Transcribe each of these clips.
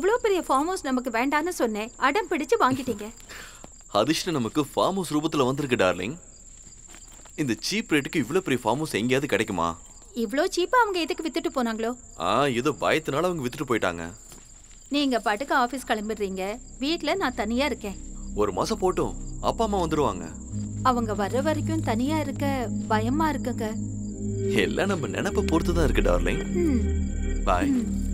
இவ்ளோ பெரிய farm house நமக்கு வேண்டான்னு சொன்னேன் அடம் பிடிச்சு வாங்கிட்டீங்க அதிர்ஷ்டம் நமக்கு ஃபார்ம் ஹவுஸ் ரூபத்துல வந்திருக்கு டார்லிங் இந்த சீப் ரேட்டுக்கு இவ்வளோ பெரிய ஃபார்ம் ஹவுஸ் எங்கேயாவது கிடைக்குமா இவ்ளோ சீப்பா அவங்க எதுக்கு வித்துட்டு போனாங்களோ ஆ ஏதோ பயத்தினால அவங்க வித்துட்டு போயிட்டாங்க நீங்க பாட்டுக்கு ஆபீஸ் கிளம்பிடுறீங்க வீட்ல நான் தனியா இருக்கேன் ஒரு மாசம் போட்டும் அப்பா அம்மா வந்துருவாங்க அவங்க வர்ற வரைக்கும் தனியா இருக்க பயமா இருக்குங்க எல்லாம் நம்ம நினைப்ப பொறுத்து தான் இருக்கு டார்லிங் ம். பாய்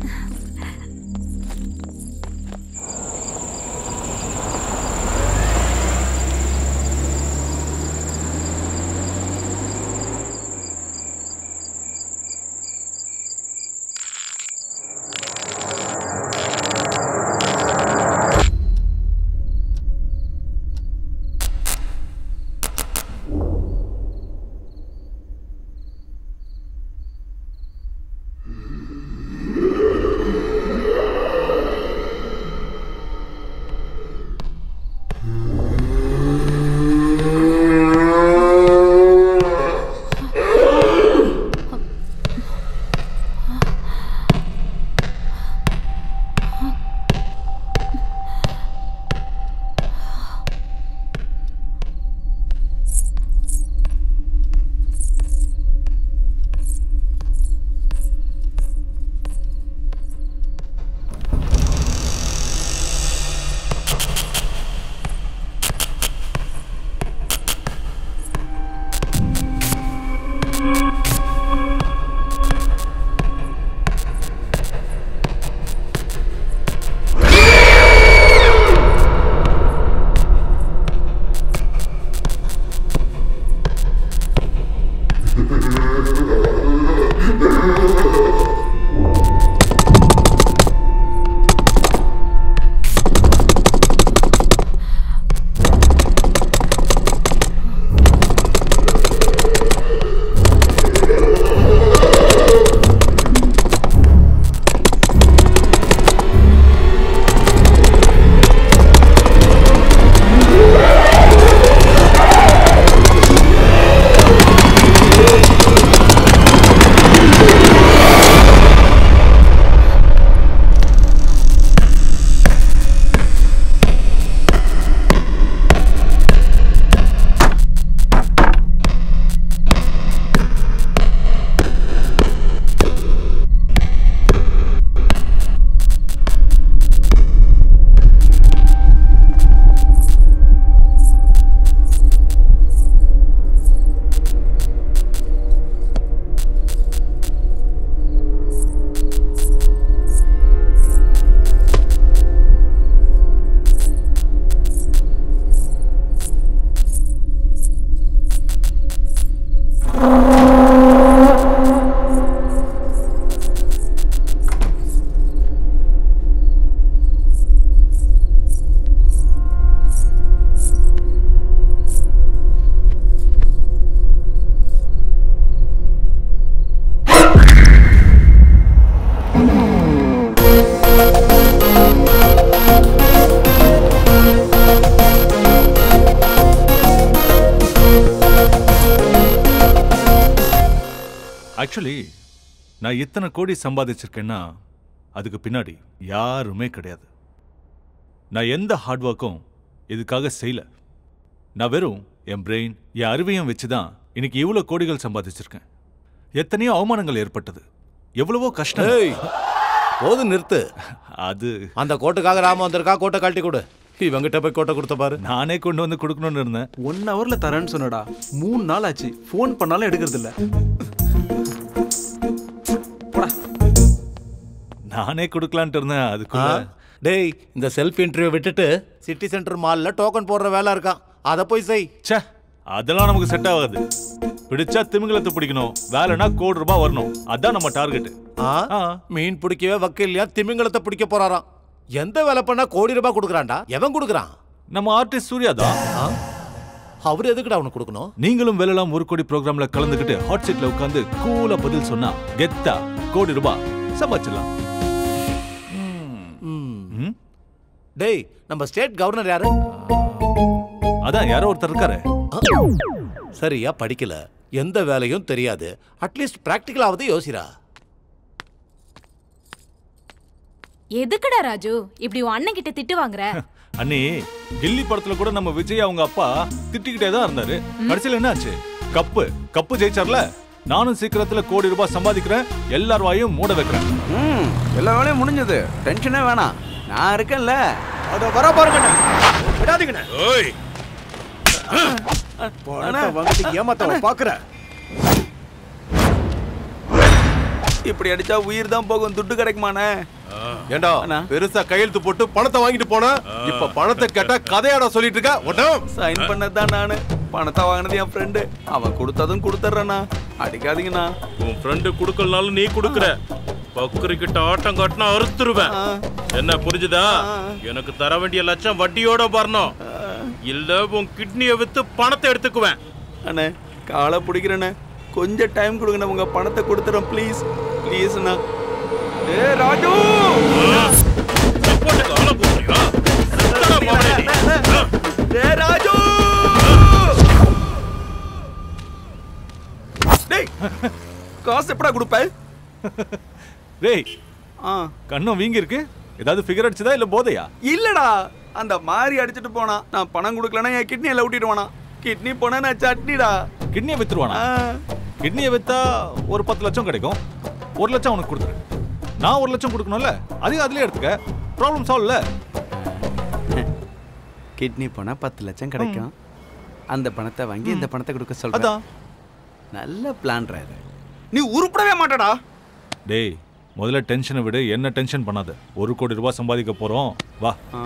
ஆக்சுவலி நான் இத்தனை கோடி சம்பாதிச்சிருக்கேன்னா அதுக்கு பின்னாடி யாருமே கிடையாது நான் எந்த ஹார்ட் ஒர்க்கும் இதுக்காக செய்யல நான் வெறும் என் பிரெயின் என் அறிவையும் வச்சு தான் இன்னைக்கு இவ்வளோ கோடிகள் சம்பாதிச்சிருக்கேன் எத்தனையோ அவமானங்கள் ஏற்பட்டது எவ்வளவோ கஷ்டம் ஏய் போதும் நிறுத்து அது அந்த கோட்டுக்காக ராம வந்திருக்கா கோட்டை கழட்டி கொடு இவங்கிட்ட போய் கோட்டை கொடுத்த பாரு நானே கொண்டு வந்து கொடுக்கணும்னு இருந்தேன் ஒன் ஹவர்ல தரேன்னு சொன்னடா மூணு நாள் ஆச்சு ஃபோன் பண்ணாலும் எடுக்கிறது இல்ல நானே கொடுக்கலான்ட்டு இருந்தேன் ஆ? அதுக்குள்ள டேய் இந்த செல்ஃப் இன்டர்வியூ விட்டுட்டு சிட்டி சென்டர் மால்ல டோக்கன் போடுற வேலை இருக்கான் அதை போய் செய் ச்சே அதெல்லாம் நமக்கு செட் ஆகாது பிடிச்சா திமிங்கலத்தை பிடிக்கணும் வேலைனா கோடி ரூபாய் வரணும் அதான் நம்ம டார்கெட் ஆ? மீன் பிடிக்கவே வக்கீல்லையா திமிங்கலத்தை பிடிக்க போறாராம் எந்த வேலை பண்ணா கோடி ரூபாய் கொடுக்குறான்டா எவன் கொடுக்குறான் நம்ம ஆர்டிஸ்ட் சூர்யா தான் அவர் எதுக்குடா அவனுக்கு கொடுக்கணும் நீங்களும் வெல்லலாம் ஒரு கோடி ப்ரோக்ராம்ல கலந்துக்கிட்டு ஹாட் சீட்ல உட்காந்து கூலா பதில் சொன்னா கெத்தா கோடி ரூபாய் சம்பாதிச்சிடலாம் ம்? டேய் நம்ம ஸ்டேட் கவர்னர் யாரு அதான் யாரோ ஒருத்தர் இருக்காரு சரியா படிக்கல எந்த வேலையும் தெரியாது அட்லீஸ்ட் பிராக்டிக்கலாவது யோசிரா எதுக்குடா ராஜு இப்படி உன் அண்ணன் கிட்ட திட்டு வாங்குற அண்ணி கில்லி படத்துல கூட நம்ம விஜய் அவங்க அப்பா திட்டிக்கிட்டே தான் இருந்தாரு கடைசியில் என்ன ஆச்சு கப்பு கப்பு ஜெயிச்சார்ல நானும் சீக்கிரத்துல கோடி ரூபாய் சம்பாதிக்கிறேன் எல்லார் வாயும் மூட வைக்கிறேன் ம் எல்லா வேலையும் முடிஞ்சது டென்ஷனே வேணாம் நான் இருக்கேன்ல அத வர பாருங்கண்ணே விடாதீங்கண்ணே ஓய் பணத்தை வாங்கிட்டு ஏமாத்தவ பாக்குற இப்படி அடிச்சா உயிர் தான் போகும் துட்டு கிடைக்குமாண்ணே ஏண்டா அண்ணா. பெருசா கையெழுத்து போட்டு பணத்தை வாங்கிட்டு போன இப்ப பணத்தை கேட்டா கதையாடா சொல்லிட்டு இருக்க உடனே சைன் பண்ணது தான் நானு பணத்தை வாங்கினது என் ஃப்ரெண்டு அவன் கொடுத்ததும் கொடுத்துட்றேண்ணா அடிக்காதீங்கண்ணா உன் ஃப்ரெண்டு குடுக்கலனாலும் நீ குடுக்குற பக்குரி கிட்ட ஆட்டம் காட்டினா அறுத்துருவேன் ஆ. என்ன புரிஞ்சுதா எனக்கு தர வேண்டிய லட்சம் வட்டியோட வரணும் இல்ல உன் கிட்னியை வித்து பணத்தை எடுத்துக்குவேன் அண்ணே காலை பிடிக்கிறேண்ணே கொஞ்சம் டைம் கொடுங்கண்ணே உங்க பணத்தை கொடுத்துறேன் ப்ளீஸ் ப்ளீஸ்ண்ணா ஏ ராஜு சப்போர்ட்டுக்கு ஆள போறியா சுத்தடா மாமனே நீ. ஏ ராஜு டேய் காசு எப்படா கொடுப்ப டேய் ஆ கண்ணும் வீங்கி இருக்கு ஏதாவது ஃபிகர் அடிச்சதா இல்ல போதையா இல்லடா அந்த மாதிரி அடிச்சிட்டு போனா நான் பணம் கொடுக்கலன்னா என் கிட்னியை லவுட்டிடுவானா கிட்னி போனா நான் சட்னிடா கிட்னியை வித்துருவானா ஆ. கிட்னியை வித்தா ஒரு பத்து லட்சம் கிடைக்கும் ஒரு லட்சம் அவனுக்கு கொடுத்துரு நான் ஒரு லட்சம் கொடுக்கணும்ல அதையும் அதுலயே எடுத்துக்க ப்ராப்ளம் சால்வ்ல கிட்னி போனா பத்து லட்சம் கிடைக்கும் அந்த பணத்தை வாங்கி இந்த பணத்தை கொடுக்க சொல்றேன் அதான் நல்ல பிளான்ரா இது நீ உருப்படவே மாட்டடா டேய் முதல்ல டென்ஷனை விடு என்ன டென்ஷன் பண்ணாத ஒரு கோடி ரூபாய் சம்பாதிக்க போறோம் வா ஆ.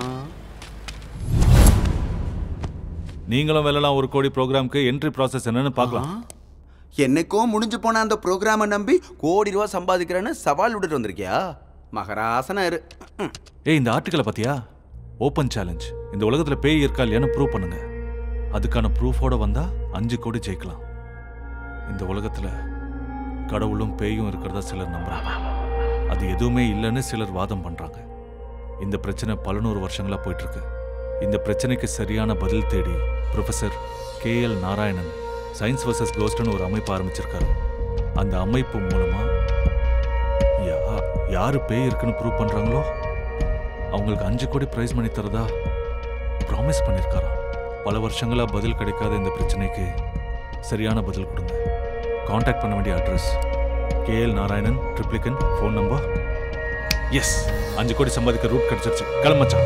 நீங்களும் வெல்லலாம் ஒரு கோடி ப்ரோக்ராம்க்கு என்ட்ரி ப்ராசஸ் என்னன்னு பார்க்கலாம் என்னைக்கோ முடிஞ்சு போன அந்த ப்ரோக்ராமை நம்பி கோடி ரூபா சம்பாதிக்கிறேன்னு சவால் விட்டுட்டு வந்திருக்கியா மகராசனா இரு ம். ஏய் இந்த ஆர்டிக்கலை பார்த்தியா ஓப்பன் சேலஞ்ச் இந்த உலகத்துல பேய் இருக்கா இல்லையான்னு ப்ரூவ் பண்ணுங்க அதுக்கான ப்ரூஃபோட வந்தா அஞ்சு கோடி ஜெயிக்கலாம் இந்த உலகத்துல கடவுளும் பேயும் இருக்கிறதா சிலர் நம்புறாங்க அது எதுவுமே இல்லைன்னு சிலர் வாதம் பண்றாங்க இந்த பிரச்சனை பல நூறு வருஷங்களா போயிட்டு இருக்கு இந்த பிரச்சனைக்கு சரியான பதில் தேடி professor K L Narayanan science versus கோஸ்ட்னு ஒரு அமைப்பு ஆரம்பிச்சிருக்காரு அந்த அமைப்பு மூலமா யா- யாரு பேய் இருக்குன்னு ப்ரூவ் பண்றாங்களோ அவங்களுக்கு அஞ்சு கோடி பிரைஸ் மணி தரதா ப்ராமிஸ் பண்ணியிருக்காராம் பல வருஷங்களா பதில் கிடைக்காத இந்த பிரச்சனைக்கு சரியான பதில் கொடுங்க காண்டாக்ட் பண்ண வேண்டிய address KL Narayanan Triplicane phone number yes அஞ்சு கோடி சம்பாதிக்க ரூட் கிடைச்சிருச்சு கிளம்பச்சான்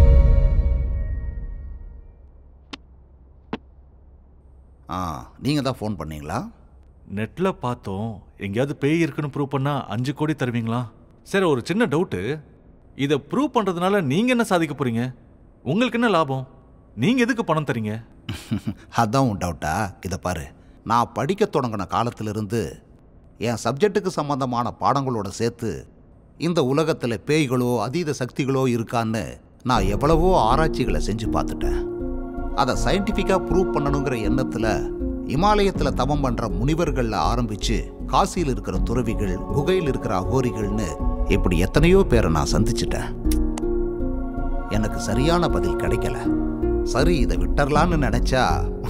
ஆ நீங்கள் தான் ஃபோன் பண்ணீங்களா நெட்ல பார்த்தோம் எங்கேயாவது பேய் இருக்குன்னு ப்ரூவ் பண்ணா அஞ்சு கோடி தருவீங்களா சரி ஒரு சின்ன டவுட்டு இதை ப்ரூவ் பண்றதுனால நீங்க என்ன சாதிக்க போறீங்க உங்களுக்கு என்ன லாபம் நீங்க எதுக்கு பணம் தரீங்க அதான் உன் டவுட்டா இதை பாரு நான் படிக்க தொடங்கின காலத்திலிருந்து என் சப்ஜெக்ட்டுக்கு சம்பந்தமான பாடங்களோட சேர்த்து இந்த உலகத்தில் பேய்களோ அதீத சக்திகளோ இருக்கான்னு நான் எவ்வளவோ ஆராய்ச்சிகளை செஞ்சு பார்த்துட்டேன் அதை சயின்டிஃபிக்காக ப்ரூவ் பண்ணணுங்கிற எண்ணத்தில் இமாலயத்தில் தவம் பண்ணுற முனிவர்களில் ஆரம்பித்து காசியில் இருக்கிற துறவிகள் குகையில் இருக்கிற அகோரிகள்னு இப்படி எத்தனையோ பேரை நான் சந்திச்சிட்டேன் எனக்கு சரியான பதில் கிடைக்கல சரி இதை விட்டுறலான்னு நினைச்சா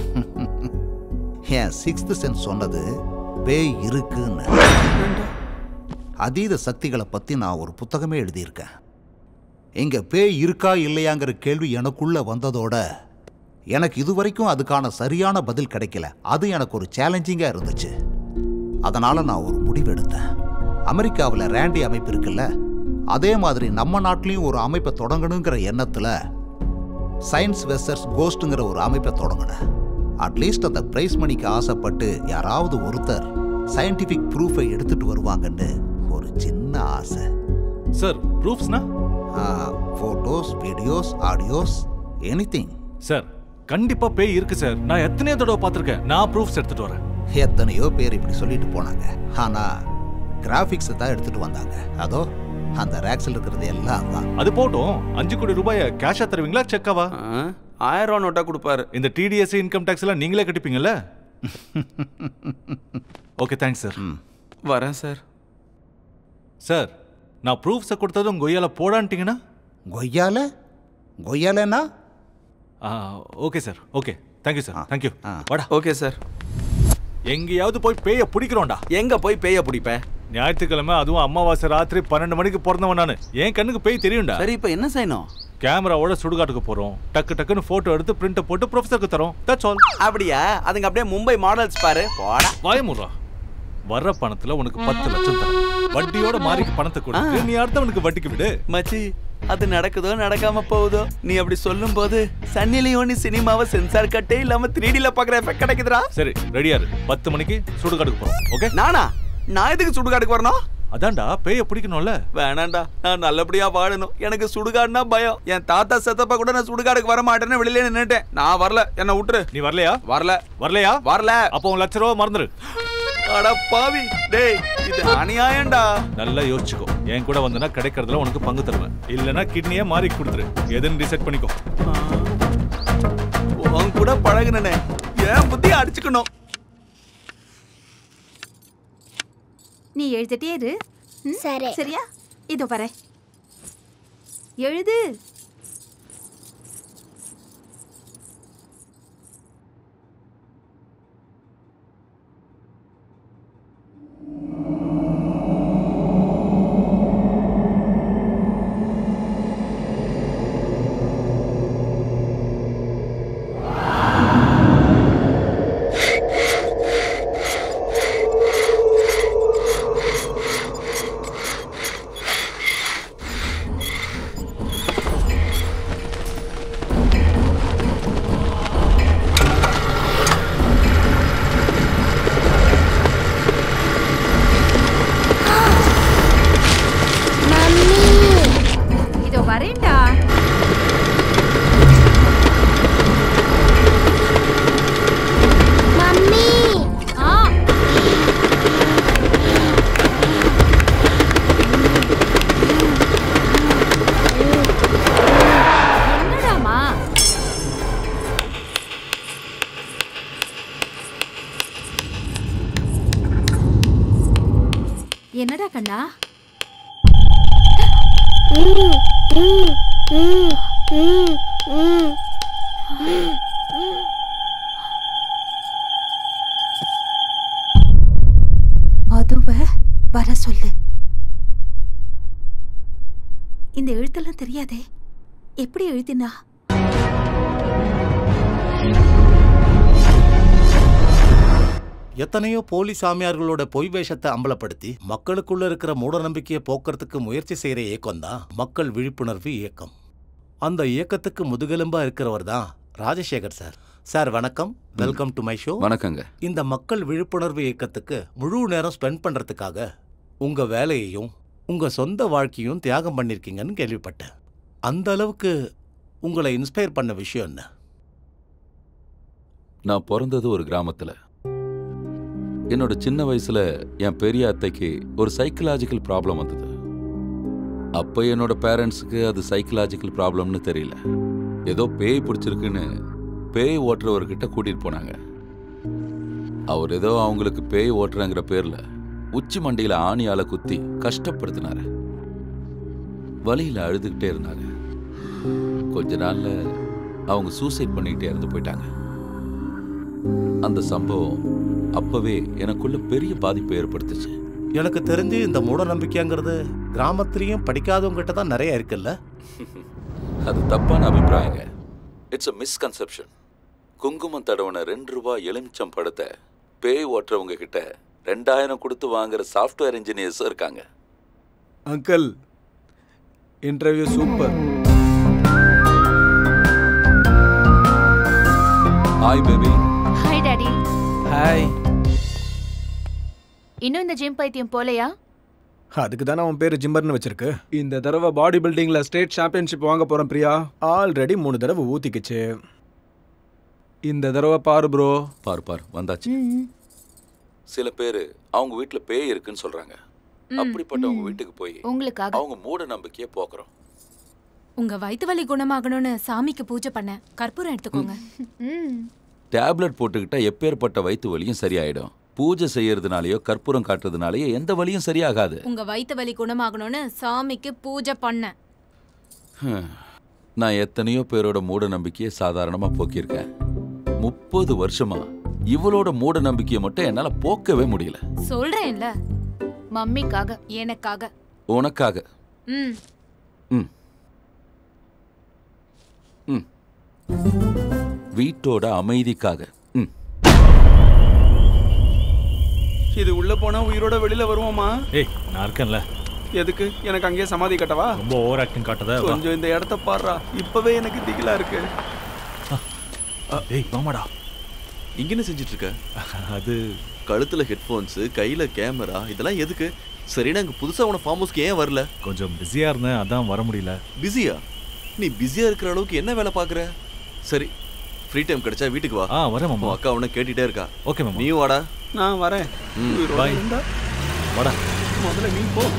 என் சிக்ஸ்த் சென்ஸ் சொன்னது பேய் இருக்குன்னு அதீத சக்திகளை பத்தி நான் ஒரு புத்தகமே எழுதியிருக்கேன் இங்க பேய் இருக்கா இல்லையாங்கிற கேள்வி எனக்குள்ள வந்ததோட எனக்கு இதுவரைக்கும் அதுக்கான சரியான பதில் கிடைக்கல அது எனக்கு ஒரு சேலஞ்சிங்கா இருந்துச்சு அதனால நான் ஒரு முடிவு எடுத்தேன் அமெரிக்காவில் ரேண்டி அமைப்பு இருக்குல்ல அதே மாதிரி நம்ம நாட்டிலையும் ஒரு அமைப்பை தொடங்கணுங்கிற எண்ணத்துல சயின்ஸ் வெசர்ஸ் கோஸ்ட்டுங்கிற ஒரு அமைப்பை தொடங்கினேன் அட்லீஸ்ட் அந்த பிரைஸ் மணிக்கு ஆசைப்பட்டு யாராவது ஒருத்தர் சயின்டிஃபிக் ப்ரூஃபை எடுத்துட்டு வருவாங்கன்னு ஒரு சின்ன ஆசை சார் ப்ரூஃப்ஸ்னா photos videos audios anything sir கண்டிப்பா பேய் இருக்கு சார் நான் எத்தனையோ தடவை பார்த்திருக்கேன் நான் ப்ரூஃப்ஸ் எடுத்துட்டு வரேன் எத்தனையோ பேர் இப்படி சொல்லிட்டு போனாங்க ஆனா கிராஃபிக்ஸை தான் எடுத்துட்டு வந்தாங்க அதோ அந்த ரேக்ஸில் இருக்கிறது எல்லாம் தான் அது போட்டும் அஞ்சு கோடி ரூபாய கேஷா தருவீங்களா செக்காவா ஆ, ஆயிரம் ரூபா நோட்டா கொடுப்பாரு இந்த டிடிஎஸ் இன்கம் டேக்ஸ் எல்லாம் நீங்களே கட்டிப்பீங்கல்ல ஓகே தேங்க்ஸ் சார் வரேன் சார் சார் நான் ப்ரூஃப்ஸை கொடுத்ததும் உங்க கொய்யால போடான்ட்டீங்கன்னா கொய்யால கொய்யாலன்னா okay sir okay thank you sir ஆ, தேங்க்யூ ஆ. வாடா ஓகே சார் எங்கேயாவது போய் பேய பிடிக்கிறோம்டா எங்க போய் பேய பிடிப்ப ஞாயிற்றுக்கிழமை அதுவும் அமாவாசை ராத்திரி பன்னெண்டு மணிக்கு பிறந்தவன் நானு என் கண்ணுக்கு பேய் தெரியும்டா சரி இப்போ என்ன செய்யணும் கேமராவோட சுடுகாட்டுக்கு போறோம் டக்கு டக்குன்னு போட்டோ எடுத்து பிரிண்ட் போட்டு ப்ரொஃபசருக்கு தரோம் தட்ஸ் ஆல் அப்படியா அதுங்க அப்படியே மும்பை மாடல்ஸ் பாரு போடா வாயமுறா வர்ற பணத்துல உனக்கு பத்து லட்சம் தரேன் வட்டியோட மாறிக்கு பணத்தை கொடுத்து நீ அடுத்தவனுக்கு வட்டிக்கு விடு மச்சி அது நடக்குதோ நடக்காம போகுதோ நீ அப்படி சொல்லும் போது சன்னி லியோனி சினிமாவை சென்சார் கட்டே இல்லாம த்ரீ டில பாக்குற எஃபெக்ட் கிடைக்குதுடா சரி ரெடியா இரு பத்து மணிக்கு சுடுகாட்டுக்கு போறோம் ஓகே நானா நான் எதுக்கு சுடுகாடுக்கு வரணும் அதான்டா பேய பிடிக்கணும்ல வேணாண்டா நான் நல்லபடியா வாழணும் எனக்கு சுடுகாடுனா பயம் என் தாத்தா செத்தப்ப கூட நான் சுடுகாடுக்கு வர மாட்டேன்னு வெளியில நின்னுட்டேன் நான் வரல என்ன விட்டுரு நீ வரலையா வரல வரலையா வரல அப்போ உன் லட்ச ரூபா மறந்துரு அட பாவி டேய் இது அநியாயம்டா நல்லா யோசிச்சுக்கோ என் கூட வந்தனா கிடைக்கிறதுல உனக்கு பங்கு தருவேன் இல்லனா கிட்னியே மாறி கொடுத்துரு எதுன்னு டிசைட் பண்ணிக்கோ உன் கூட பழகுனனே ஏன் புத்தி அடிச்சுக்கணும் நீ எழுதிட்டே இரு ம்? சரி. சரியா இதோ வரேன் எழுது இதோ வரேன்டா மம்மி ஆ என்னடாமா என்னடா கண்ணா மதுவ வர சொல்லு இந்த எழுத்தெல்லாம் தெரியாதே எப்படி எழுதினா எத்தனையோ போலி சாமியார்களோட பொய் வேஷத்தை அம்பலப்படுத்தி மக்களுக்குள்ள இருக்கிற மூட நம்பிக்கையை போக்குறதுக்கு முயற்சி செய்யற இயக்கம் தான் மக்கள் விழிப்புணர்வு இயக்கம் அந்த இயக்கத்துக்கு முதுகெலும்பா இருக்கிறவர் தான் ராஜசேகர் சார் சார் வணக்கம் வெல்கம் டு மை ஷோ வணக்கங்க இந்த மக்கள் விழிப்புணர்வு இயக்கத்துக்கு முழு நேரம் ஸ்பெண்ட் பண்றதுக்காக உங்க வேலையையும் உங்க சொந்த வாழ்க்கையும் தியாகம் பண்ணிருக்கீங்கன்னு கேள்விப்பட்டேன் அந்த அளவுக்கு உங்களை இன்ஸ்பயர் பண்ண விஷயம் என்ன நான் பிறந்தது ஒரு கிராமத்துல என்னோட சின்ன வயசுல என் பெரிய அத்தைக்கு ஒரு சைக்கலாஜிக்கல் ப்ராப்ளம் வந்தது அப்ப என்னோட பேரண்ட்ஸுக்கு அது சைக்கலாஜிக்கல் ப்ராப்ளம்னு தெரியல ஏதோ பேய் பிடிச்சிருக்குன்னு பேய் ஓட்டுறவர்கிட்ட கூட்டிட்டு போனாங்க அவர் ஏதோ அவங்களுக்கு பேய் ஓட்டுறங்கிற பேர்ல உச்சி மண்டையில ஆணியால குத்தி கஷ்டப்படுத்தினாரு வலியில அழுதுகிட்டே இருந்தாங்க கொஞ்ச நாள்ல அவங்க சூசைட் பண்ணிக்கிட்டே இறந்து போயிட்டாங்க அந்த சம்பவம் அப்பவே எனக்குள்ள பெரிய பாதிப்பை ஏற்படுத்துச்சு எனக்கு தெரிஞ்சு இந்த மூட நம்பிக்கைங்கிறது கிராமத்திலையும் படிக்காதவங்ககிட்ட தான் நிறைய இருக்குல்ல அது தப்பான அபிப்பிராயங்க இட்ஸ் அ மிஸ்கன்செப்ஷன் குங்குமம் தடவன ரெண்டு ரூபாய் எலுமிச்சம் படத்தை பேய் ஓட்டுறவங்க கிட்ட ரெண்டாயிரம் கொடுத்து வாங்குற சாஃப்ட்வேர் இன்ஜினியர்ஸும் இருக்காங்க uncle interview super hi baby hi daddy hi இன்னும் இந்த ஜிம் பைத்தியம் போலையா அதுக்கு தானே அவன் பேர் ஜிம்பர்னு வச்சிருக்கு இந்த தடவை பாடி பில்டிங்ல ஸ்டேட் சாம்பியன்ஷிப் வாங்க போறேன் பிரியா ஆல்ரெடி மூணு தடவை ஊத்திக்கிச்சு இந்த தடவை பாரு ப்ரோ பார் பார் வந்தாச்சு சில பேர் அவங்க வீட்ல பேய் இருக்குன்னு சொல்றாங்க அப்படிப்பட்டவங்க வீட்டுக்கு போய் உங்களுக்காக அவங்க மூட நம்பிக்கையை போக்குறோம் உங்க வயித்து வலி குணமாகணும்னு சாமிக்கு பூஜை பண்ணேன் கற்பூரம் எடுத்துக்கோங்க டேப்லெட் போட்டுக்கிட்டா எப்பேற்பட்ட வயிற்று வலியும் சரியாயிடும் பூஜை செய்யறதுனாலயோ கற்பூரம் காட்டுறதுனாலயோ எந்த வலியும் சரியாகாது உங்க வயித்து வலி குணமாகணும்னு சாமிக்கு பூஜை பண்ணேன் ஹம். நான் எத்தனையோ பேரோட மூட நம்பிக்கையை சாதாரணமா போக்கியிருக்கேன் முப்பது வருஷமா இவளோட மூட நம்பிக்கையை மட்டும் என்னால போக்கவே முடியல சொல்றேன்ல மம்மிக்காக எனக்காக உனக்காக ம் ம் ம் வீட்டோட அமைதிக்காக ம் இது உள்ள போனா உயிரோட வெளியில வருவோமா ஏய் நான் இருக்கேன்ல எதுக்கு எனக்கு அங்கேயே சமாதி கட்டவா ரொம்ப ஓவர் ஆக்டிங் காட்டதா வா. கொஞ்சம் இந்த இடத்த பாடுறா இப்பவே எனக்கு திகிலா இருக்கு டேய் வாமாடா இங்க என்ன செஞ்சுட்டு இருக்க அது கழுத்துல ஹெட்ஃபோன்ஸ் கையில கேமரா இதெல்லாம் எதுக்கு சரி நாங்க புதுசா உன ஃபார்ம் ஹவுஸ்க்கு ஏன் வரல கொஞ்சம் பிஸியா இருந்தேன் அதான் வர முடியல பிஸியா நீ பிஸியா இருக்கிற அளவுக்கு என்ன வேலை பாக்குற சரி ஃப்ரீ டைம் கிடைச்சா வீட்டுக்கு வா ஆ வரேன் மாமா உன் அக்கா உன்னை கேட்டுட்டே இருக்கா ஓகே மாமா நீயும் வாடா நான் வரேன் ம், உயிரோட bye. இருந்தா வாடா முதல்ல நீ போ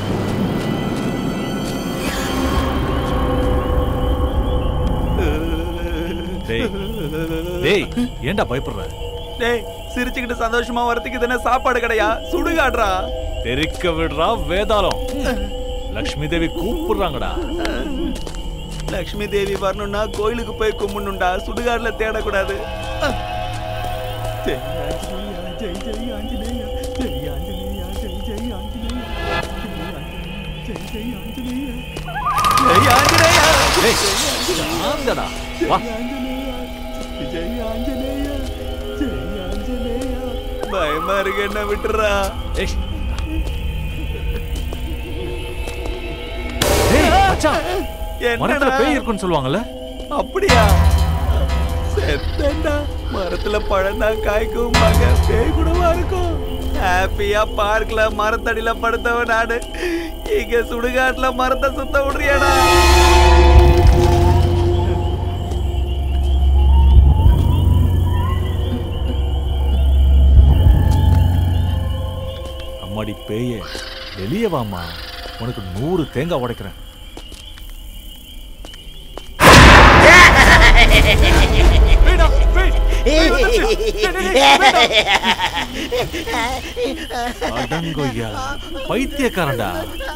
டேய் டேய் ஏன்டா பயப்படுற டேய் சிரிச்சுக்கிட்டு சந்தோஷமா வரதுக்கு தானே சாப்பாடு கிடையா சுடுகாடுறா தெரிக்க விடுறா வேதாளம் லக்ஷ்மி தேவி கூப்பிடுறாங்கடா லக்ஷ்மி தேவி வரணும்னா கோயிலுக்கு போய் கும்பிடணும்டா சுடுகாடுல தேடக்கூடாது ஜெய் ஆஞ்சநேயா, ஜெய் ஜெய் ஆஞ்சநேயா, ஜெய் ஆஞ்சநேயா, ஜெய் ஜெய் ஆஞ்சநேயா, ஜெய் ஜெய் ஆஞ்சநேயா, ஜெய் ஆஞ்சநேயா, டேய் சாந்தடா வா ஜெய் ஆஞ்சநேயா, ஜெய் ஆஞ்சநேயா. பயமா இருக்கு என்ன விட்டுறா ஏய் டேய் மச்சான் மரத்துல பேய் இருக்குன்னு சொல்லுவாங்கல்ல அப்படியா செத்தண்டா மரத்துல பழம் தான் காய்க்கும் மக பேய் கூடவா இருக்கும் ஹாப்பியா பார்க்ல மரத்தடியில படுத்தவன் நாடு இங்க சுடுகாட்டுல மரத்தை சுத்த விடுறியாடா அம்மாடி பேயே வெளியே வாம்மா உனக்கு நூறு தேங்காய் உடைக்கிறேன் அடங்கொய்யா பைத்தியக்காரன்டா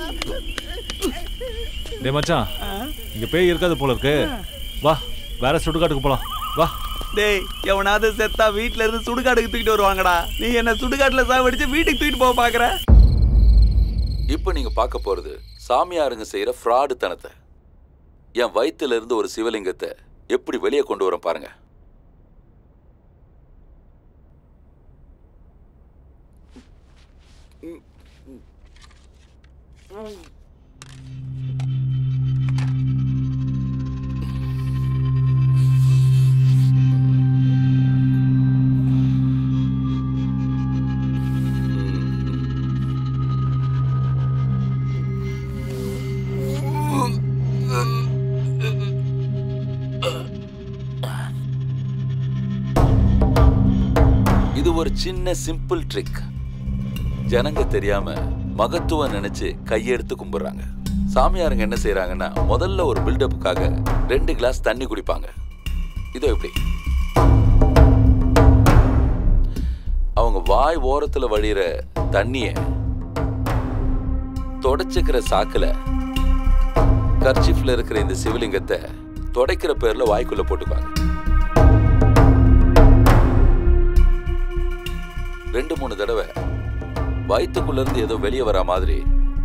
டேய் மச்சான் இங்க பேய் இருக்காது போல இருக்கு வா வேற சுடுகாட்டுக்கு போலாம் வா டேய் எவனாவது செத்தா வீட்ல இருந்து சுடுகாட்டுக்கு தூக்கிட்டு வருவாங்கடா நீ என்ன சுடுகாட்டுல சாவடிச்சு வீட்டுக்கு தூக்கிட்டு போக பாக்குற இப்போ நீங்க பார்க்க போறது சாமியாருங்க செய்யற ஃப்ராடு தனத்தை என் வயித்துல இருந்து ஒரு சிவலிங்கத்தை எப்படி வெளியே கொண்டு வரேன் பாருங்க இது ஒரு சின்ன சிம்பிள் ட்ரிக் ஜனங்க தெரியாம மகத்துவம் நினைச்சு கையெடுத்து கும்பிடுறாங்க சாமியாருங்க என்ன செய்றாங்கன்னா முதல்ல ஒரு பில்டப்புக்காக ரெண்டு கிளாஸ் தண்ணி குடிப்பாங்க இதோ எப்படி அவங்க வாய் ஓரத்துல வழியிற தண்ணிய தொடச்சுக்கிற சாக்குல கர்ச்சிஃப்ல இருக்கிற இந்த சிவலிங்கத்தை தொடைக்கிற பேர்ல வாய்க்குள்ள போட்டுக்குவாங்க ரெண்டு மூணு தடவை வயிற்றுக்குள்ள இருந்து ஏதோ வெளியே வர மாதிரி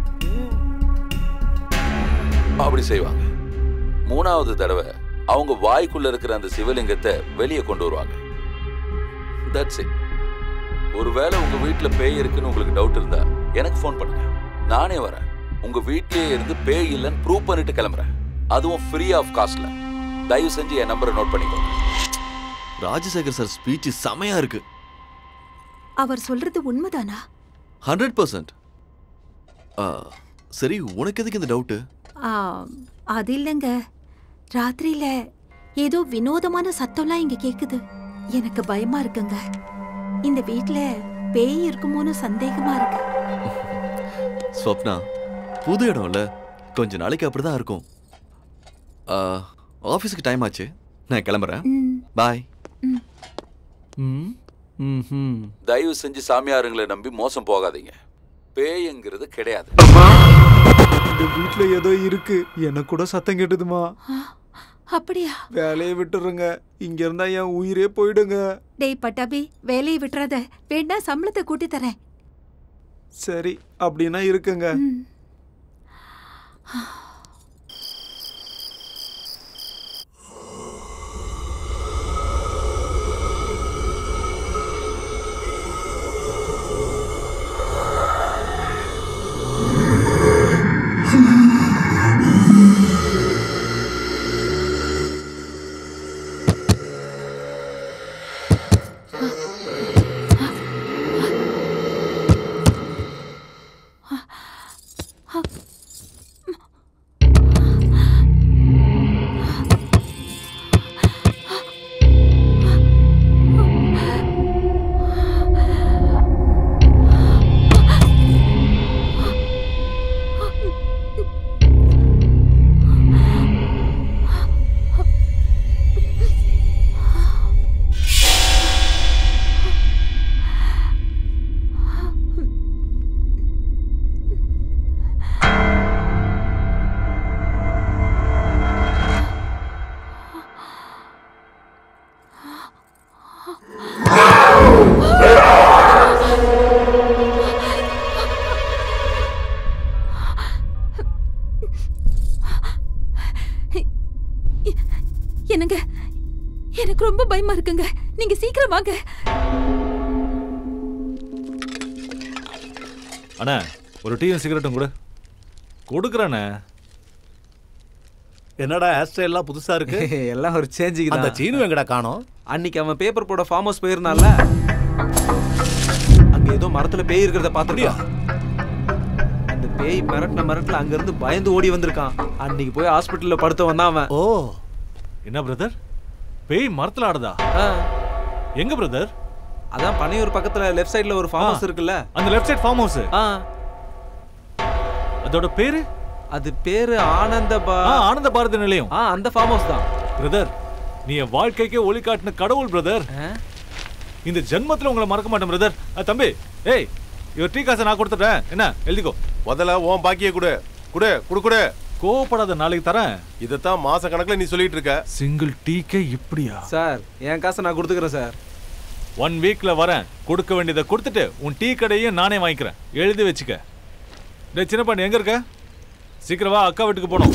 அப்படி செய்வாங்க மூணாவது தடவை அவங்க வாய்க்குள்ள இருக்கிற அந்த சிவலிங்கத்தை வெளியே கொண்டு வருவாங்க தட்ஸ் இட் ஒருவேளை உங்க வீட்ல பேய் இருக்குன்னு உங்களுக்கு டவுட் இருந்தா எனக்கு ஃபோன் பண்ணுங்க நானே வரேன் உங்க வீட்லயே இருந்து பேய் இல்லைன்னு ப்ரூவ் பண்ணிட்டு கிளம்புறேன் அதுவும் ஃப்ரீ ஆஃப் காஸ்ட்ல தயவு செஞ்சு என் நம்பரை நோட் பண்ணிக்கோங்க ராஜசேகர் சார் ஸ்பீச் செமையா இருக்கு அவர் சொல்றது உண்மைதானா ஹண்ட்ரட் பர்சன்ட் சரி உனக்கு எதுக்கு இந்த டவுட்டு ஆ, அது இல்லைங்க ராத்திரியில ஏதோ வினோதமான சத்தம்லாம் இங்க கேக்குது எனக்கு பயமா இருக்குங்க இந்த வீட்ல பேய் இருக்குமோன்னு சந்தேகமா இருக்கு ஸ்வப்னா புது இடம்ல கொஞ்ச நாளைக்கு அப்படிதான் இருக்கும் ஆ, ஆஃபீஸுக்கு டைம் ஆச்சு நான் கிளம்புறேன் ம். பாய் தயவு செஞ்சு சாமியாருங்களை நம்பி மோசம் போகாதீங்க பேய்ங்கிறது கிடையாது இந்த வீட்ல ஏதோ இருக்கு எனக்கு கூட சத்தம் கேட்டுதுமா அப்படியா வேலையை விட்டுருங்க இங்க இருந்தா என் உயிரே போயிடுங்க டேய் பட்டாபி வேலையை விட்டுறாத வேணா சம்பளத்தை கூட்டி தரேன் சரி அப்படின்னா இருக்குங்க என்னங்க எனக்கு ரொம்ப பயமா இருக்குங்க நீங்க சீக்கிரம் வாங்க அண்ணா ஒரு டீயும் சிகரெட்டும் கூட கொடுக்குறேண்ணே என்னடா ஹேர் ஸ்டைல்லாம் புதுசா இருக்கு எல்லாம் ஒரு சேஞ்சுக்கு அந்த தான் சீனு எங்கடா காணோம் அன்னைக்கு அவன் பேப்பர் போட ஃபார்ம் ஹவுஸ் போயிருந்தான்ல அங்க ஏதோ மரத்துல பேய் இருக்கிறத பாத்துட்டியா அந்த பேய் மிரட்டின மிரட்டல அங்க இருந்து பயந்து ஓடி வந்திருக்கான் அன்னைக்கு போய் ஹாஸ்பிட்டல்ல படுத்து வந்தான் அவன் ஓ என்ன பிரதர் பேய் மரத்துல ஆடுதா எங்க பிரதர் அதான் பனையூர் பக்கத்துல லெஃப்ட் சைடுல ஒரு ஃபார்ம் ஹவுஸ் இருக்குல்ல அந்த லெஃப்ட் சைடு ஃபார்ம் ஹவுஸ் ஆ அதோட பேரு அது பேரு ஆனந்த பா ஆ, ஆனந்த பாரதி நிலையம் ஆ அந்த ஃபார்ம் ஹவுஸ் தான் பிரதர் நீ என் வாழ்க்கைக்கே ஒளி காட்டின கடவுள் பிரதர் இந்த ஜென்மத்துல உங்களை மறக்க மாட்டேன் பிரதர் தம்பி ஏய் இவர் டீ காசை நான் கொடுத்துட்டேன் என்ன எழுதிக்கோ முதல்ல உன் பாக்கிய கொடு குடு குடு குடு கோவப்படாத நாளைக்கு தரேன் இதைத்தான் மாச கணக்குல நீ சொல்லிட்டு இருக்க சிங்கிள் டீக்கே இப்படியா சார் என் காசை நான் கொடுத்துக்கிறேன் சார் ஒன் வீக்ல வரேன் கொடுக்க வேண்டியதை கொடுத்துட்டு உன் டீ கடையும் நானே வாங்கிக்கிறேன் எழுதி வச்சுக்க டேய் சின்ன பண்ணி எங்க இருக்க சீக்கிரம் வா அக்கா வீட்டுக்கு போகணும்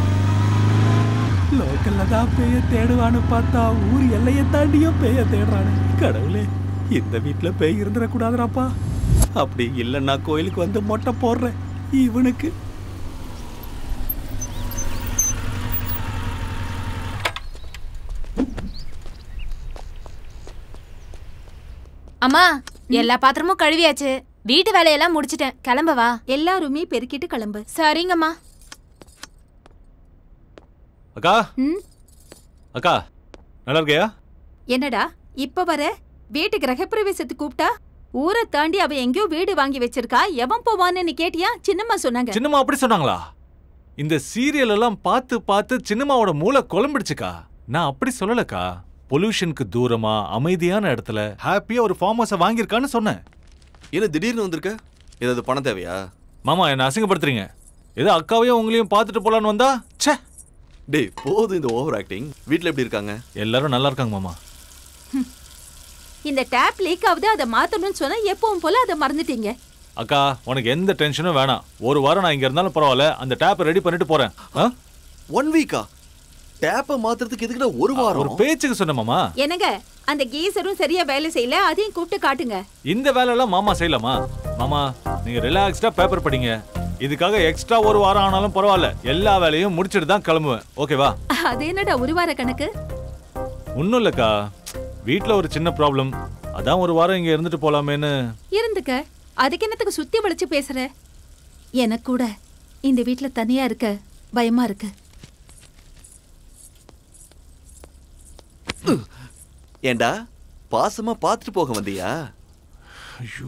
லோக்கல்ல தான் பேய தேடுவான்னு பார்த்தா ஊர் எல்லையை தாண்டியும் பேய தேடுறானே கடவுளே இந்த வீட்ல பேய் இருந்துடக்கூடாதுடாப்பா அப்படி இல்லைன்னா கோயிலுக்கு வந்து மொட்டை போடுறேன் இவனுக்கு அம்மா எல்லா பாத்திரமும் கழுவியாச்சு வீட்டு வேலையெல்லாம் முடிச்சிட்டேன் கிளம்பவா எல்லாருமே பெருக்கிட்டு கிளம்பு சரிங்கம்மா அக்கா ம் அக்கா நல்லா இருக்கியா என்னடா இப்ப வர வீட்டு கிரகப்பிரவேசத்துக்கு கூப்பிட்டா ஊரை தாண்டி அவ எங்கேயோ வீடு வாங்கி வச்சிருக்கா எவன் போவான்னு நீ கேட்டியா சின்னம்மா சொன்னாங்க சின்னம்மா அப்படி சொன்னாங்களா இந்த சீரியல் எல்லாம் பார்த்து பார்த்து சின்னம்மாவோட மூளை குழம்பிடுச்சுக்கா நான் அப்படி சொல்லலக்கா பொல்யூஷனுக்கு தூரமா அமைதியான இடத்துல ஹாப்பியா ஒரு ஃபார்ம் ஹவுஸை வாங்கியிருக்கான்னு சொன்னேன் என்ன திடீர்னு வந்திருக்க ஏதாவது பணம் தேவையா மாமா என்ன அசிங்கப்படுத்துறீங்க ஏதோ அக்காவையும் உங்களையும் பார்த்துட்டு போலான்னு வந்தா ச்சே டேய் போதும் இந்த ஓவர் ஆக்டிங் வீட்ல எப்படி இருக்காங்க எல்லாரும் நல்லா இருக்காங்க மாமா இந்த டேப் லீக் ஆகுது அதை மாத்தணும்னு சொன்னா எப்பவும் போல அதை மறந்துட்டீங்க அக்கா உனக்கு எந்த டென்ஷனும் வேணாம் ஒரு வாரம் நான் இங்க இருந்தாலும் பரவாயில்ல அந்த டேப்பை ரெடி பண்ணிட்டு போறேன் ஆ? ஒன் வீக்கா டேப்பை மாத்துறதுக்கு எதுக்குடா ஒரு வாரம் ஒரு பேச்சுக்கு சொன்ன மாமா என்னங்க அந்த கீசரும் சரியா வேலை செய்யல அதையும் கூப்பிட்டு காட்டுங்க இந்த வேலையெல்லாம் மாமா செய்யலாமா மாமா நீங்க ரிலாக்ஸ்டா பேப்பர் படிங்க இதுக்காக எக்ஸ்ட்ரா ஒரு வாரம் ஆனாலும் பரவாயில்ல எல்லா வேலையும் முடிச்சிட்டு தான் கிளம்புவேன் ஓகேவா அது என்னடா ஒரு வார கணக்கு ஒன்றும் இல்லைக்கா வீட்டில் ஒரு சின்ன ப்ராப்ளம் அதான் ஒரு வாரம் இங்கே இருந்துட்டு போலாமேன்னு இருந்துக்க அதுக்கு என்னத்துக்கு சுத்தி வளைச்சு பேசுற எனக்கு கூட இந்த வீட்ல தனியா இருக்க பயமா இருக்கு ஏண்டா பாசமா பார்த்துட்டு போக வந்தியா ஐயோ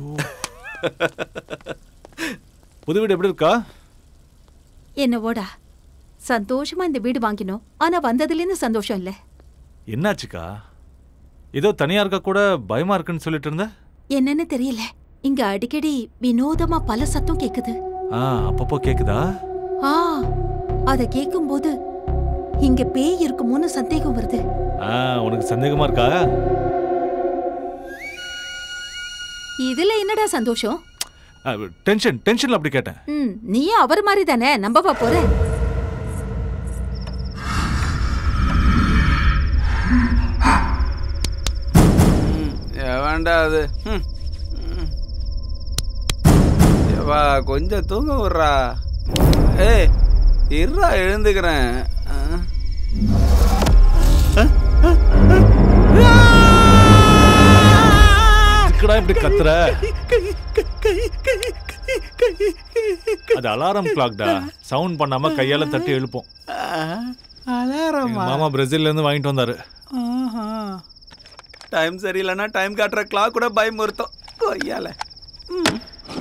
புது வீடு எப்படி இருக்கா என்னவோடா சந்தோஷமா இந்த வீடு வாங்கினோம் ஆனா வந்ததுலேருந்து சந்தோஷம் இல்ல என்னாச்சுக்கா ஏதோ தனியா இருக்க கூட பயமா இருக்குன்னு சொல்லிட்டு இருந்த என்னன்னு தெரியல இங்க அடிக்கடி வினோதமா பல சத்தம் கேக்குது ஆ அப்பப்போ கேக்குதா ஆ அத கேக்கும்போது இங்க பேய் இருக்குமோன்னு சந்தேகம் வருது ஆ உனக்கு சந்தேகமா இருக்கா இதுல என்னடா சந்தோஷம் டென்ஷன் டென்ஷன்ல அப்படி கேட்டேன் ம் நீயும் அவர் மாதிரி தானே நம்பவா போற வேண்டா அது ம். ம். ஏவா கொஞ்சம் தூங்க விட்றா ஏய் இருறா எழுந்துக்கிறேன் ஆ. இதுக்குடா இப்படி கத்துற அது அலாரம் கிளாக்டா சவுண்ட் பண்ணாம கையால தட்டி எழுப்போம் எங்க அலாரமா மாமா பிரேசில்ல இருந்து வாங்கிட்டு வந்தாரு டைம் சரியில்லைன்னா டைம் காட்டுற கிளாக் கூட பயமுறுத்தும் கொய்யால ம்.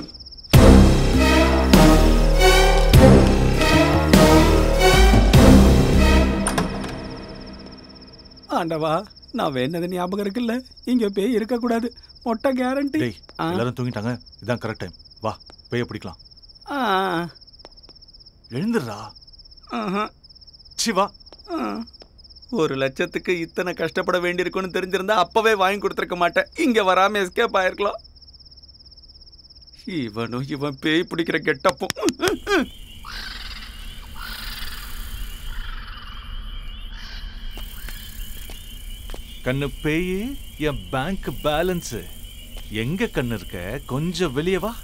ஆண்டவா நான் வேணது ஞாபகம் இருக்குல்ல இங்க பேய் இருக்க கூடாது மொட்டை கேரண்டி டேய் எல்லாரும் தூங்கிட்டாங்க இதான் கரெக்ட் டைம் வா பேய பிடிக்கலாம் எழுந்துடுறா சி வா ஒரு லட்சத்துக்கு இத்தனை கஷ்டப்பட வேண்டியிருக்கும்னு தெரிஞ்சிருந்தா அப்பவே வாங்கி கொடுத்துருக்க மாட்டேன் இங்க வராம எஸ்கேப் ஆயிருக்கலாம் இவனும் இவன் பேய் பிடிக்கிற கெட்டப்பும் கண்ணு பேயி என் பேங்க் பேலன்ஸ் எங்க கண்ணு இருக்க கொஞ்சம் வெளியே வா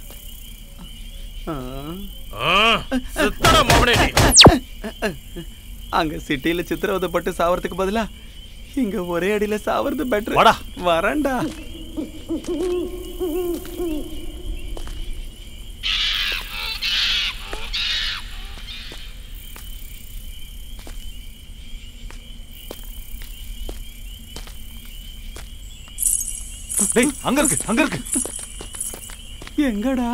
அங்க சிட்டில சித்திரவதைப்பட்டு சாவறதுக்கு பதிலா இங்க ஒரே அடியில சாவறது பெட்டர் வாடா. வரேன்டா டேய் அங்க இருக்கு அங்க இருக்கு எங்கடா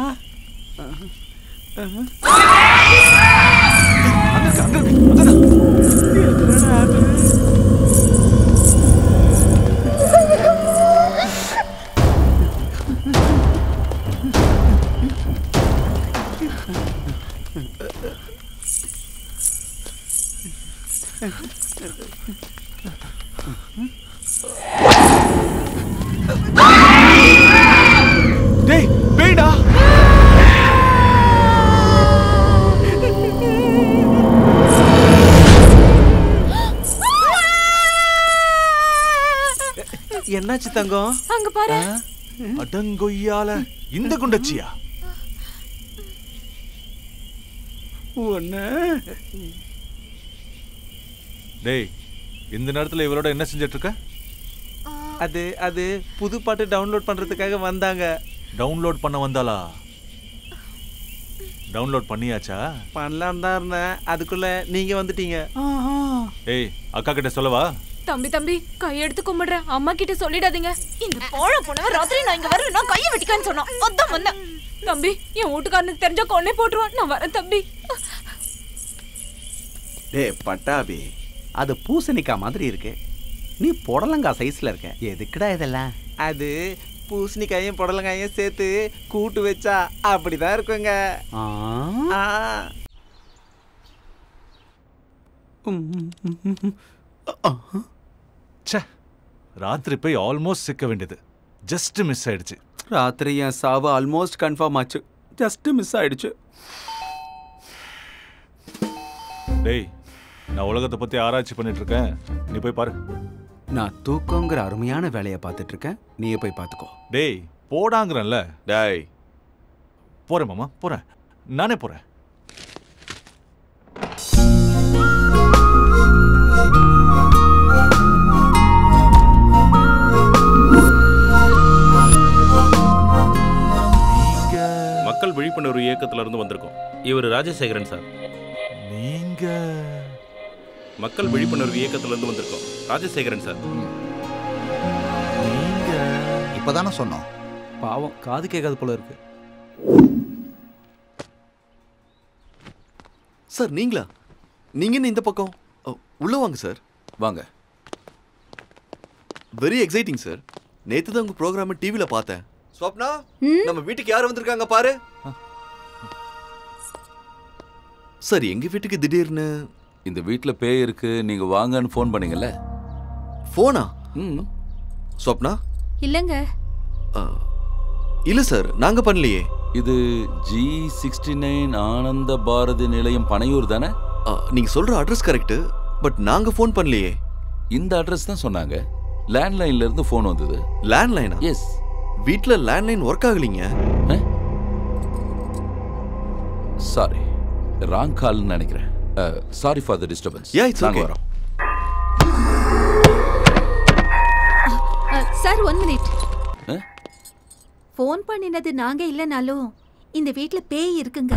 டேய் பேய்டா என்னாச்சு தங்கம் அங்க பாரு அடங்கொய்யால இந்த குண்டச்சியா ஒண்ணு டேய் இந்த நேரத்துல இவரோட என்ன செஞ்சிட்டு இருக்க அது அது புது பாட்டு டவுன்லோட் பண்றதுக்காக வந்தாங்க டவுன்லோட் பண்ண வந்தாளா டவுன்லோட் பண்ணியாச்சா பண்ணலாம் தான் இருந்தேன் அதுக்குள்ள நீங்க வந்துட்டீங்க ஏய் அக்கா கிட்ட சொல்லவா தம்பி தம்பி கையெடுத்து கும்பிடுறேன் அம்மா கிட்ட சொல்லிடாதீங்க இந்த போழ போனவன் ராத்திரி நான் இங்க வரேன் நான் கையை வெட்டிக்கான்னு சொன்னான் அதான் வந்தேன் தம்பி என் வீட்டுக்காரனுக்கு தெரிஞ்சா கொன்னே போட்டுருவான் நான் வரேன் தம்பி டேய் பட்டாபி அது பூசணிக்காய் மாதிரி இருக்கு நீ புடலங்காய் சைஸ்ல இருக்க எதுக்குடா இதெல்லாம் அது பூசணிக்காயும் புடலங்காயும் சேர்த்து கூட்டு வச்சா அப்படிதான் இருக்குங்க ஆ? ஆ. ச்சே ராத்திரி போய் ஆல்மோஸ்ட் சிக்க வேண்டியது ஜஸ்ட் மிஸ் ஆயிடுச்சு ராத்திரி என் சாவு ஆல்மோஸ்ட் கன்ஃபார்ம் ஆச்சு ஜஸ்ட் மிஸ் ஆயிடுச்சு டேய் நான் உலகத்தை பத்தி ஆராய்ச்சி பண்ணிட்டு இருக்கேன் நீ போய் பாரு நான் தூக்கங்கிற அருமையான வேலையை பார்த்துட்டு இருக்கேன் நீயே போய் பார்த்துக்கோ டேய் போடாங்கிறேன்ல டேய் போறேன் மாமா போறேன் நானே போறேன் மக்கள் விழிப்புணர்வு இயக்கத்துல இருந்து வந்திருக்கோம் இவர் ராஜசேகரன் சார் நீங்க மக்கள் விழிப்புணர்வு இயக்கத்துல இருந்து வந்திருக்கோம் ராஜசேகரன் சார் இப்பதானே சொன்னோம் பாவம் காது கேட்காது போல இருக்கு சார் நீங்களா நீங்க என்ன இந்த பக்கம் அ, உள்ள வாங்க சார் வாங்க வெரி எக்ஸைட்டிங் சார் நேத்து தான் உங்க ப்ரோக்ராம் டிவில பார்த்தேன் ஸ்வப்னா நம்ம வீட்டுக்கு யார் வந்திருக்காங்க பாரு சார் எங்க வீட்டுக்கு திடீர்னு இந்த வீட்ல பேய் இருக்கு நீங்க வாங்கன்னு ஃபோன் பண்ணீங்கல்ல போனா ம் ஸ்வப்னா இல்லங்க அ, இல்ல சார் நாங்க பண்ணலையே இது ஜி சிக்ஸ்டி நைன் ஆனந்த பாரதி நிலையம் பனையூர் தானே நீங்க சொல்ற அட்ரஸ் கரெக்ட் பட் நாங்க ஃபோன் பண்ணலையே இந்த அட்ரஸ் தான் சொன்னாங்க லேண்ட்லைன்ல இருந்து ஃபோன் வந்தது லேண்ட்லைனா எஸ் வீட்ல லேண்ட்லைன் ஒர்க் ஆகலீங்க சாரி ராங் கால்னு நினைக்கிறேன் sorry for the disturbance Yeah, it's நாங்க okay. வரோம் சார் ஒன் மினிட் ஆ? ஃபோன் பண்ணினது நாங்க இல்லைனாலும் இந்த வீட்ல பேய் இருக்குங்க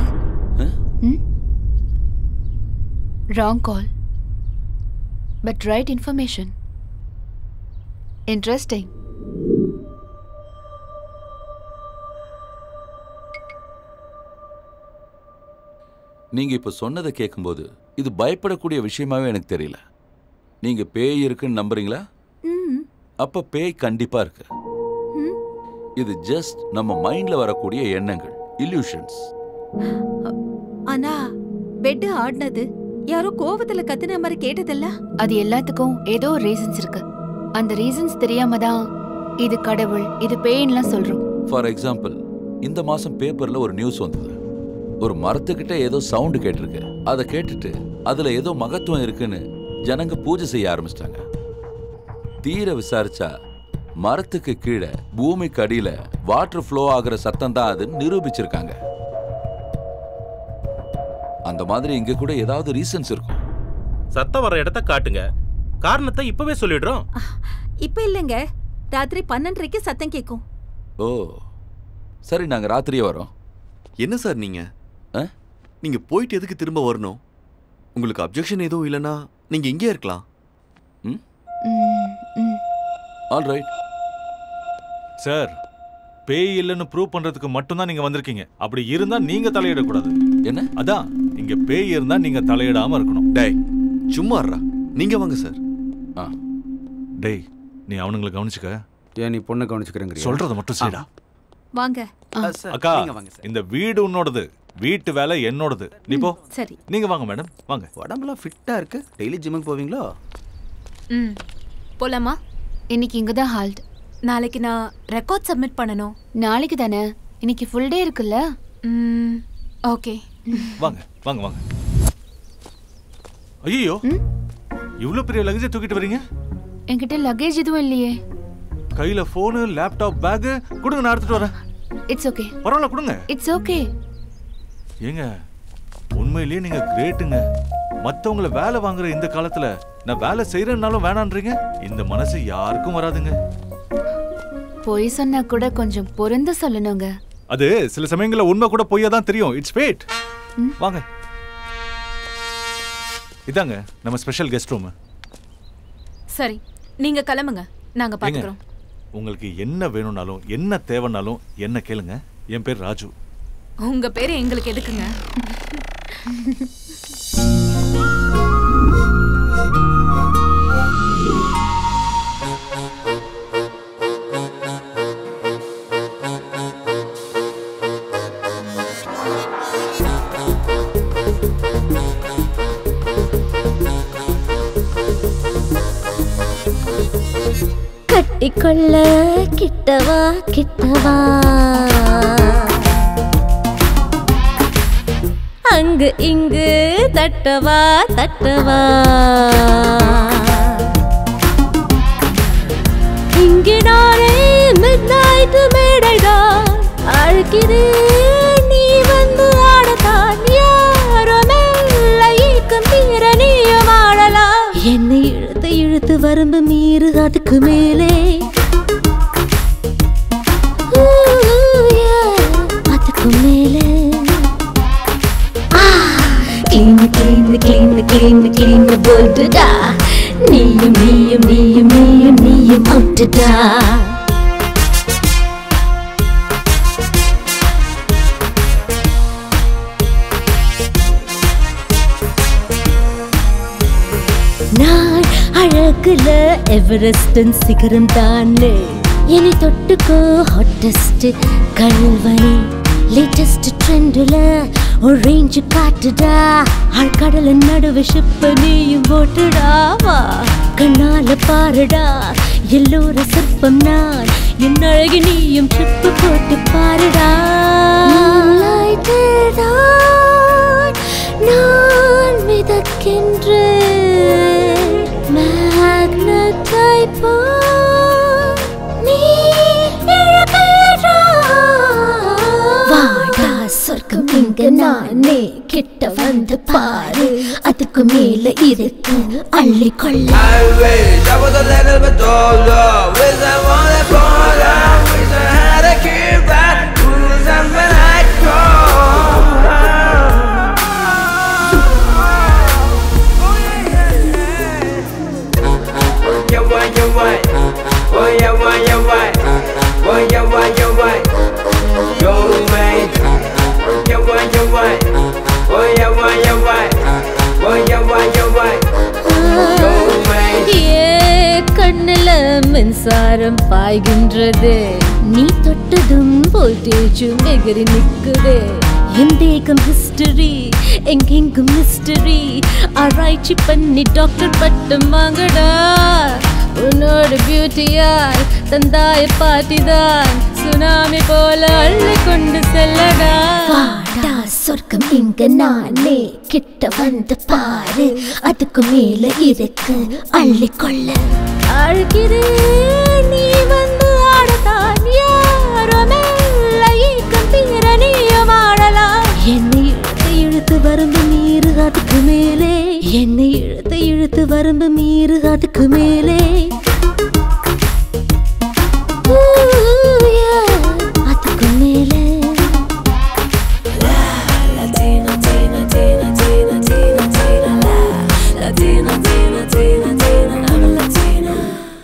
wrong call but right information interesting நீங்க இப்ப சொன்னதை கேட்கும்போது இது பயப்படக்கூடிய விஷயமாவே எனக்கு தெரியல நீங்க பேய் இருக்குன்னு நம்புறீங்களா ம் அப்ப பேய் கண்டிப்பா இருக்கு ம். இது ஜஸ்ட் நம்ம மைண்ட்ல வரக்கூடிய எண்ணங்கள் illusions ஆனா பெட் ஆடினது யாரோ கோவத்துல கத்துன மாதிரி கேட்டதில்ல அது எல்லாத்துக்கும் ஏதோ ஒரு ரீசன்ஸ் இருக்கு அந்த ரீசன்ஸ் தெரியாம தான் இது கடவுள் இது பேயின்லாம் சொல்றோம் ஃபார் எக்ஸாம்பிள் இந்த மாசம் பேப்பர்ல ஒரு நியூஸ் வந்தது ஒரு மரத்துக்கிட்ட ஏதோ சவுண்டு கேட்டிருக்கு அதை கேட்டுட்டு அதுல ஏதோ மகத்துவம் இருக்குன்னு ஜனங்க பூஜை செய்ய ஆரம்பிச்சிட்டாங்க தீர விசாரிச்சா மரத்துக்கு கீழே பூமிக்கு அடியில வாட்டர் ஃப்ளோ ஆகுற சத்தம் தான் அதுன்னு நிரூபிச்சிருக்காங்க அந்த மாதிரி இங்க கூட ஏதாவது ரீசன்ஸ் இருக்கும் சத்தம் வர இடத்த காட்டுங்க காரணத்தை இப்பவே சொல்லிடுறோம் இப்ப இல்லைங்க ராத்திரி பன்னெண்டரைக்கு சத்தம் கேட்கும் ஓ சரி நாங்க ராத்திரியே வரோம் என்ன சார் நீங்க நீங்க போயிட்டு எதுக்கு திரும்ப வரணும் உங்களுக்கு அப்ஜெக்ஷன் எதுவும் இல்லைன்னா நீங்க இங்கே இருக்கலாம் ஆல் ரைட் சார் பேய் இல்லைன்னு ப்ரூவ் பண்றதுக்கு மட்டும்தான் நீங்க வந்திருக்கீங்க அப்படி இருந்தா நீங்க தலையிடக்கூடாது என்ன அதான் இங்க பேய் இருந்தா நீங்க தலையிடாம இருக்கணும் டேய் சும்மா இருடா நீங்க வாங்க சார் டேய் நீ அவனுங்களை கவனிச்சுக்க ஏன் நீ பொண்ணை கவனிச்சுக்கிறேங்க சொல்றத மட்டும் செய்டா வாங்க அக்கா இந்த வீடு உன்னோடது வீட்டு வேலை என்னோடது நீ போ சரி நீங்க வாங்க மேடம் வாங்க உடம்புலாம் ஃபிட்டா இருக்கு டெய்லி ஜிம்முக்கு போவீங்களோ ம் போலாமா இன்னைக்கு இங்க தான் ஹால்ட் நாளைக்கு நான் ரெக்கார்ட் சப்மிட் பண்ணணும் நாளைக்கு தானே இன்னைக்கு ஃபுல் டே இருக்குல்ல ம் ஓகே வாங்க வாங்க வாங்க ஐயோ இவ்ளோ பெரிய லக்கேஜை தூக்கிட்டு வரீங்க என்கிட்ட லக்கேஜ் எதுவும் இல்லையே கையில போனு லேப்டாப் பேக் கொடுங்க நான் எடுத்துட்டு வரேன் இட்ஸ் ஓகே பரவாயில்ல கொடுங்க இட்ஸ் ஓகே ஏங்க உண்மையிலேயே நீங்க கிரேட்டுங்க மத்தவங்கள வேலை வாங்குற இந்த காலத்துல நான் வேலை செய்யறேன்னாலும் வேணான்றீங்க இந்த மனசு யாருக்கும் வராதுங்க பொய் சொன்னா கூட கொஞ்சம் பொருந்து சொல்லணுங்க அது சில சமயங்கள்ல உண்மை கூட பொய்யா தான் தெரியும் இட்ஸ் ஃபேட் வாங்க இதாங்க நம்ம ஸ்பெஷல் கெஸ்ட் ரூம் சரி நீங்க கிளம்புங்க நாங்க பாத்துக்கிறோம் உங்களுக்கு என்ன வேணும்னாலும் என்ன தேவைனாலும் என்ன கேளுங்க என் பேர் ராஜு உங்க பேரு எங்களுக்கு எதுக்குங்க கட்டிக்கொள்ள கிட்டவா கிட்டவா அங்கு இங்கு தட்டவா தட்டவா இங்கு நானே மிட்நைட் மேடைதான் அழுக்கிறேன் நீ வந்து ஆடத்தான் யாரோ மெல்ல ஈர்க்கும் தீர நீயும் ஆடலாம் என்னை இழுத்து இழுத்து வரம்பு மீறு அதுக்கு மேலே ஊ, yeah, அதுக்கு மேலே clean clean clean clean clean போட்டுடா நீயும் நீயும் நீயும் நீயும் நீயும் அவுட்டுடா நான் அழகுல எவரெஸ்டன் சிகரம் தானே என்னை தொட்டுக்கோ ஹாட்டஸ்ட் கல்வனே லேட்டஸ்ட் ட்ரெண்டுல ஒரு ரேஞ்சு காட்டுடா ஆழ்கடல நடுவு ஷிப்ப நீயும் போட்டுடா வா கண்ணால பாருடா எல்லோர சிற்பம் நான் என் அழகி நீயும் ட்ரிப்பு போட்டு பாருடா நான் மிதக்கின்றேன் மேக்னட்டை நீ வாடா சொர்க்கம் இங்க நானே கிட்ட வந்து பாரு அதுக்கு மேல இருக்கு அள்ளி கொள்ள I was a little bit older With a one for Wish I had a kid back Who's when I Yeah, why, yeah, why? Oh, yeah, why, yeah, why? Oh, yeah, why, yeah, why? Yo, mate. Yeah, why, yeah, why? Oh, yeah, why, yeah, why? Oh, yeah, why, yeah, why? Yo, mate. ஏ கண்ணுல மின்சாரம் பாய்கின்றது நீ தொட்டதும் வோல்டேஜும் எகிரி நிக்குதே என் தேகம் history எங்கெங்கும் mystery ஆராய்ச்சி பண்ணி doctor பட்டம் வாங்கடா உன்னோட பியூட்டியால் தந்தாய பாட்டிதான் சுனாமி போல அள்ளி கொண்டு செல்லடா வாடா சொர்க்கம் இங்க நானே கிட்ட வந்து பாரு அதுக்கு மேல இருக்கு அள்ளி கொள்ள அழுகிறேன் நீ வந்து ஆடத்தான் யாருமே கம்பீர நீயும் ஆடலாம் என்னை இழுத்து இழுத்து வரம்பு மீறு அதுக்கு மேலே என்னை இழுத்து இழுத்து வரம்பு மீறு அதுக்கு மேலே ஊ, yeah, அதுக்கு மேலே Latina, Tina, Tina, Tina, Tina, Tina, la. Latina, Tina, Tina, Tina, I'm a Latina.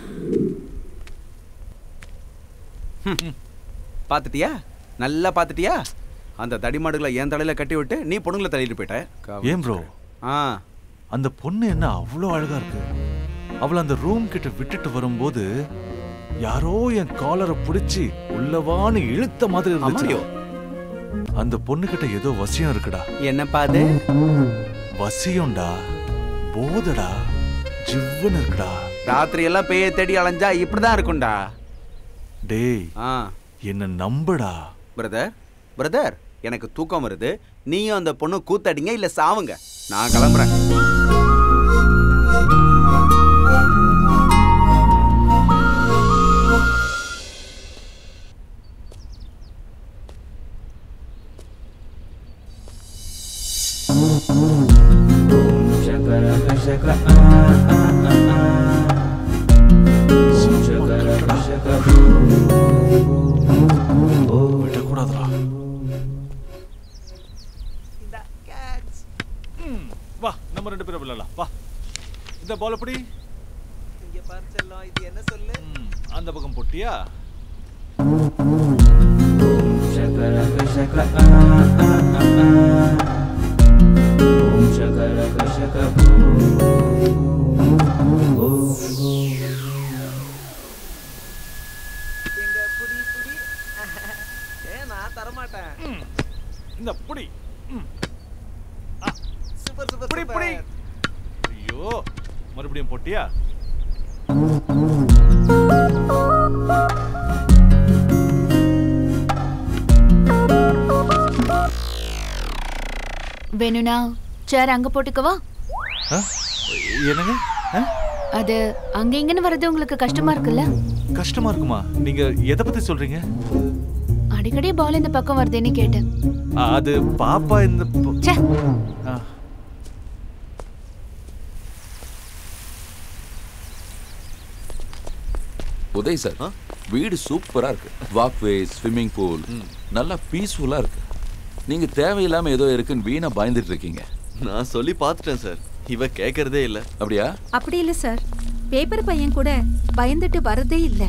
பாத்துட்டியா நல்லா பாத்துட்டியா அந்த தடிமாடுகளை என் தலையில கட்டி விட்டு நீ பொண்ணுங்களை தள்ளிட்டு போயிட்ட ஏன் ப்ரோ ஆ அந்த பொண்ணு என்ன அவ்வளோ அழகா இருக்கு அவளை அந்த ரூம் கிட்ட விட்டுட்டு வரும்போது யாரோ என் காலரை பிடிச்சி உள்ளவான்னு இழுத்த மாதிரி இருந்துச்சு ஆமாடியோ. அந்த பொண்ணு கிட்ட ஏதோ வசியம் இருக்குடா என்னப்பா அது வசியம்டா போதடா ஜிவ்வுன்னு இருக்குடா ராத்திரி எல்லாம் பேய தேடி அலைஞ்சா இப்படிதான் இருக்கும்டா டேய் ஆ என்ன நம்புடா பிரதர் பிரதர் எனக்கு தூக்கம் வருது நீயும் அந்த பொண்ணு கூத்தடிங்க இல்ல சாவுங்க நான் கிளம்புறேன் விடக்கூடாதுடா ம், வா நம்ம ரெண்டு பேரும் விளையாடலாம் வா இந்த பால் எப்படி இங்க பாரு செல்லம் இது என்ன சொல்லு அந்த பக்கம் போட்டியா எங்க புடி புடி ஏ நான் தர மாட்டேன் இந்த புடி ம். சூப்பர் சூப்பர் புடி புடி ஐயோ மறுபடியும் போட்டியா வேணும்னா சேர் அங்க போட்டுக்கவா ஆ? என்னங்க ஆ? அது அங்க இங்கன்னு வர்றது உங்களுக்கு கஷ்டமா இருக்குல்ல கஷ்டமா இருக்குமா நீங்க எதை பத்தி சொல்றீங்க அடிக்கடி பால் இந்த பக்கம் வருதுன்னு கேட்டேன் ஆ, அது பாப்பா இந்த ப- ச்சே ஆ. உதய் சார் வீடு சூப்பரா இருக்கு வாக்வே ஸ்விம்மிங் பூல் நல்லா பீஸ்ஃபுல்லா இருக்கு நீங்க தேவையில்லாம ஏதோ இருக்குன்னு வீணா பயந்துட்டு இருக்கீங்க நான் சொல்லி பார்த்துட்டேன் சார் இவ கேட்கறதே இல்ல அப்படியா அப்படி இல்ல சார் பேப்பர் பையன் கூட பயந்துட்டு வரதே இல்ல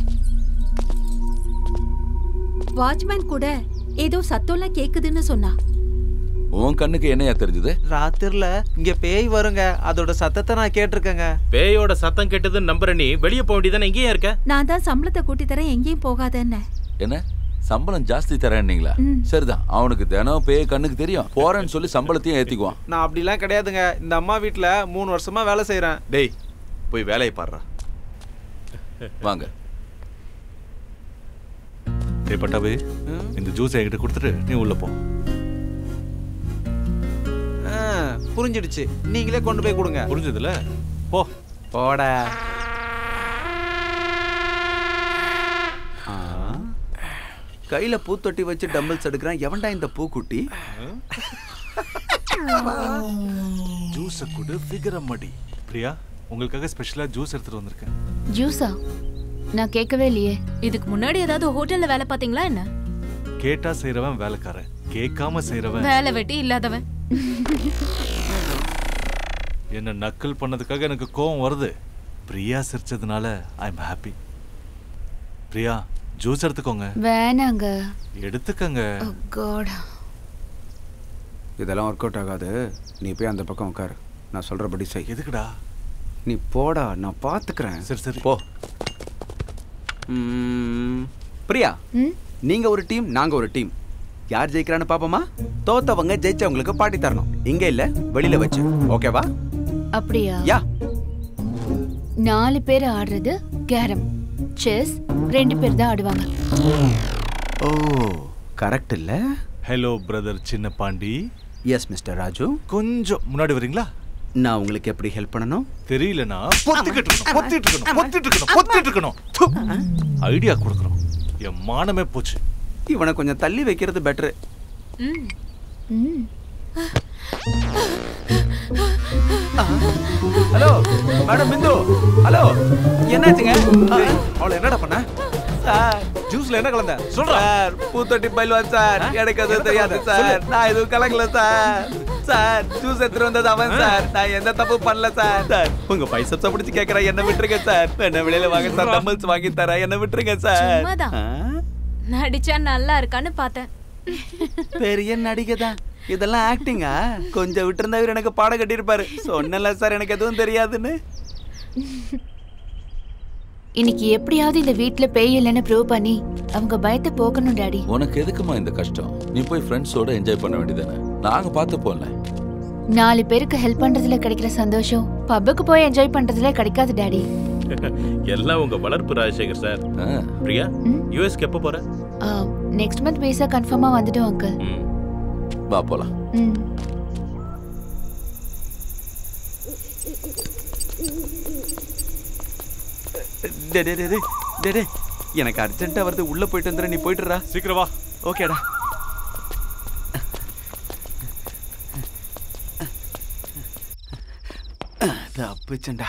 வாட்ச்மேன் கூட ஏதோ சத்தம்லாம் கேக்குதுன்னு சொன்னா உன் கண்ணுக்கு என்னையா தெரிஞ்சது ராத்திரில இங்க பேய் வருங்க அதோட சத்தத்தை நான் கேட்டிருக்கேங்க பேயோட சத்தம் கேட்டதுன்னு நம்புற நீ வெளியே போக வேண்டியதானே இங்கேயே இருக்க நான் தான் சம்பளத்தை கூட்டி தரேன் எங்கேயும் போகாதன்னு என்ன சம்பளம் ஜாஸ்தி தரேன்னீங்களா சரிதான் அவனுக்கு தினம் பேய் கண்ணுக்கு தெரியும் போறேன்னு சொல்லி சம்பளத்தையும் ஏத்திக்குவான் நான் அப்படிலாம் கிடையாதுங்க இந்த அம்மா வீட்ல மூணு வருஷமா வேலை செய்றேன் டேய் போய் வேலையை பாடுறா வாங்க டேய் பட்டாபே இந்த ஜூஸ் என்கிட்ட கொடுத்துட்டு நீ உள்ள போ ஆ, புரிஞ்சிடுச்சு நீங்களே கொண்டு போய் கொடுங்க புரிஞ்சதுல போ போட கையில பூத்தொட்டி வச்சு டம்பிள்ஸ் எடுக்கிறான் எவன்டா இந்த பூக்குட்டி ஜூஸை கொடு ஃபிகர மடி பிரியா உங்களுக்காக ஸ்பெஷலா ஜூஸ் எடுத்துட்டு வந்திருக்கேன் ஜூஸா நான் கேட்கவே இல்லையே இதுக்கு முன்னாடி ஏதாவது ஹோட்டல்ல வேலை பாத்தீங்களா என்ன கேட்டா செய்றவன் வேலைக்காரன் கேட்காம செய்றவன் வேலை வெட்டி இல்லாதவன் என்ன நக்கல் பண்ணதுக்காக எனக்கு கோவம் வருது பிரியா சிரிச்சதுனால I am happy Priya juice எடுத்துக்கோங்க வேணாங்க எடுத்துக்கங்க காட் இதெல்லாம் ஒர்க் அவுட் ஆகாது நீ போய் அந்த பக்கம் உட்காரு நான் சொல்றபடி செய் எதுக்குடா நீ போடா நான் பாத்துக்கிறேன் சரி சரி போ ம், பிரியா நீங்க ஒரு டீம் நாங்க ஒரு டீம் யார் ஜெயிக்கிறான்னு பாப்போமா தோத்தவங்க ஜெயிச்சவங்களுக்கு பாட்டி தரணும் இங்க இல்ல வெளியில வச்சு ஓகேவா அப்படியா யா நாலு பேர் ஆடுறது கேரம் செஸ் ரெண்டு பேர் தான் ஆடுவாங்க ஓ கரெக்ட் இல்ல ஹலோ பிரதர் சின்ன பாண்டி எஸ் மிஸ்டர் ராஜு கொஞ்சம் முன்னாடி வரீங்களா நான் உங்களுக்கு எப்படி ஹெல்ப் பண்ணணும் தெரியலனா பொத்திக்கிட்டு இருக்கணும் பொத்திட்டு இருக்கணும் பொத்திட்டு இருக்கணும் பொத்திட்டு இருக்கணும் ஐடியா கொடுக்குறோம் என் மானமே போச்சு இவனை கொஞ்சம் தள்ளி வைக்கிறது better hello madam Bindu hello என்னாச்சுங்க அவளை என்னடா பண்ண சார் ஜூஸ்ல என்ன கலந்த சொல்றா சார் பூத்தொட்டி பயில்வான் சார் எனக்கு அது தெரியாது சார் நான் எதுவும் கலங்கல சார் சார் ஜூஸ் எடுத்துட்டு வந்தது அவன் சார் நான் எந்த தப்பு பண்ணல சார் சார் உங்க பைசப்ஸ பிடிச்சு கேக்குறேன் என்ன விட்டுருங்க சார் என்ன வெளியில வாங்க சார் டம்பிள்ஸ் வாங்கி தரேன் என்ன விட்டுருங்க சார் சும்மாதான் நடிச்சா நல்லா இருக்கான்னு பார்த்தேன் பெரிய நடிகை தான் இதெல்லாம் ஆக்டிங்கா கொஞ்சம் விட்டுருந்தா இவர் எனக்கு பாட கட்டியிருப்பாரு சொன்னல சார் எனக்கு எதுவும் தெரியாதுன்னு இன்னைக்கு எப்படியாவது இந்த வீட்ல பேய் இல்லைன்னு ப்ரூவ் பண்ணி அவங்க பயத்தை போக்கணும் டாடி உனக்கு எதுக்குமா இந்த கஷ்டம் நீ போய் ஃப்ரெண்ட்ஸோட என்ஜாய் பண்ண வேண்டியதானே நாங்க பார்த்து போல நாலு பேருக்கு ஹெல்ப் பண்றதுல கிடைக்கிற சந்தோஷம் பப்புக்கு போய் என்ஜாய் பண்றதுல கிடைக்காது டாடி எல்லாம் உங்க வளர்ப்பு ராஜசேகர் சார் பிரியா யூஎஸ்க்கு எப்போ போற நெக்ஸ்ட் மந்த் விசா கன்ஃபார்மா வந்துடும் அங்கிள் வா போலாம் ம் டே டே டே டே, டே டே எனக்கு அர்ஜென்ட்டா வருது உள்ள போயிட்டு வந்துடுற நீ போயிட்டுறா சீக்கிரம் வா ஓகேடா தப்பிச்சண்டா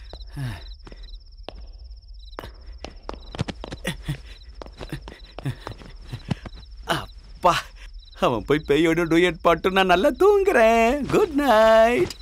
அப்பா அவன் போய் பேயோட டூயட் பாட்டு நான் நல்லா தூங்குறேன் குட் நைட்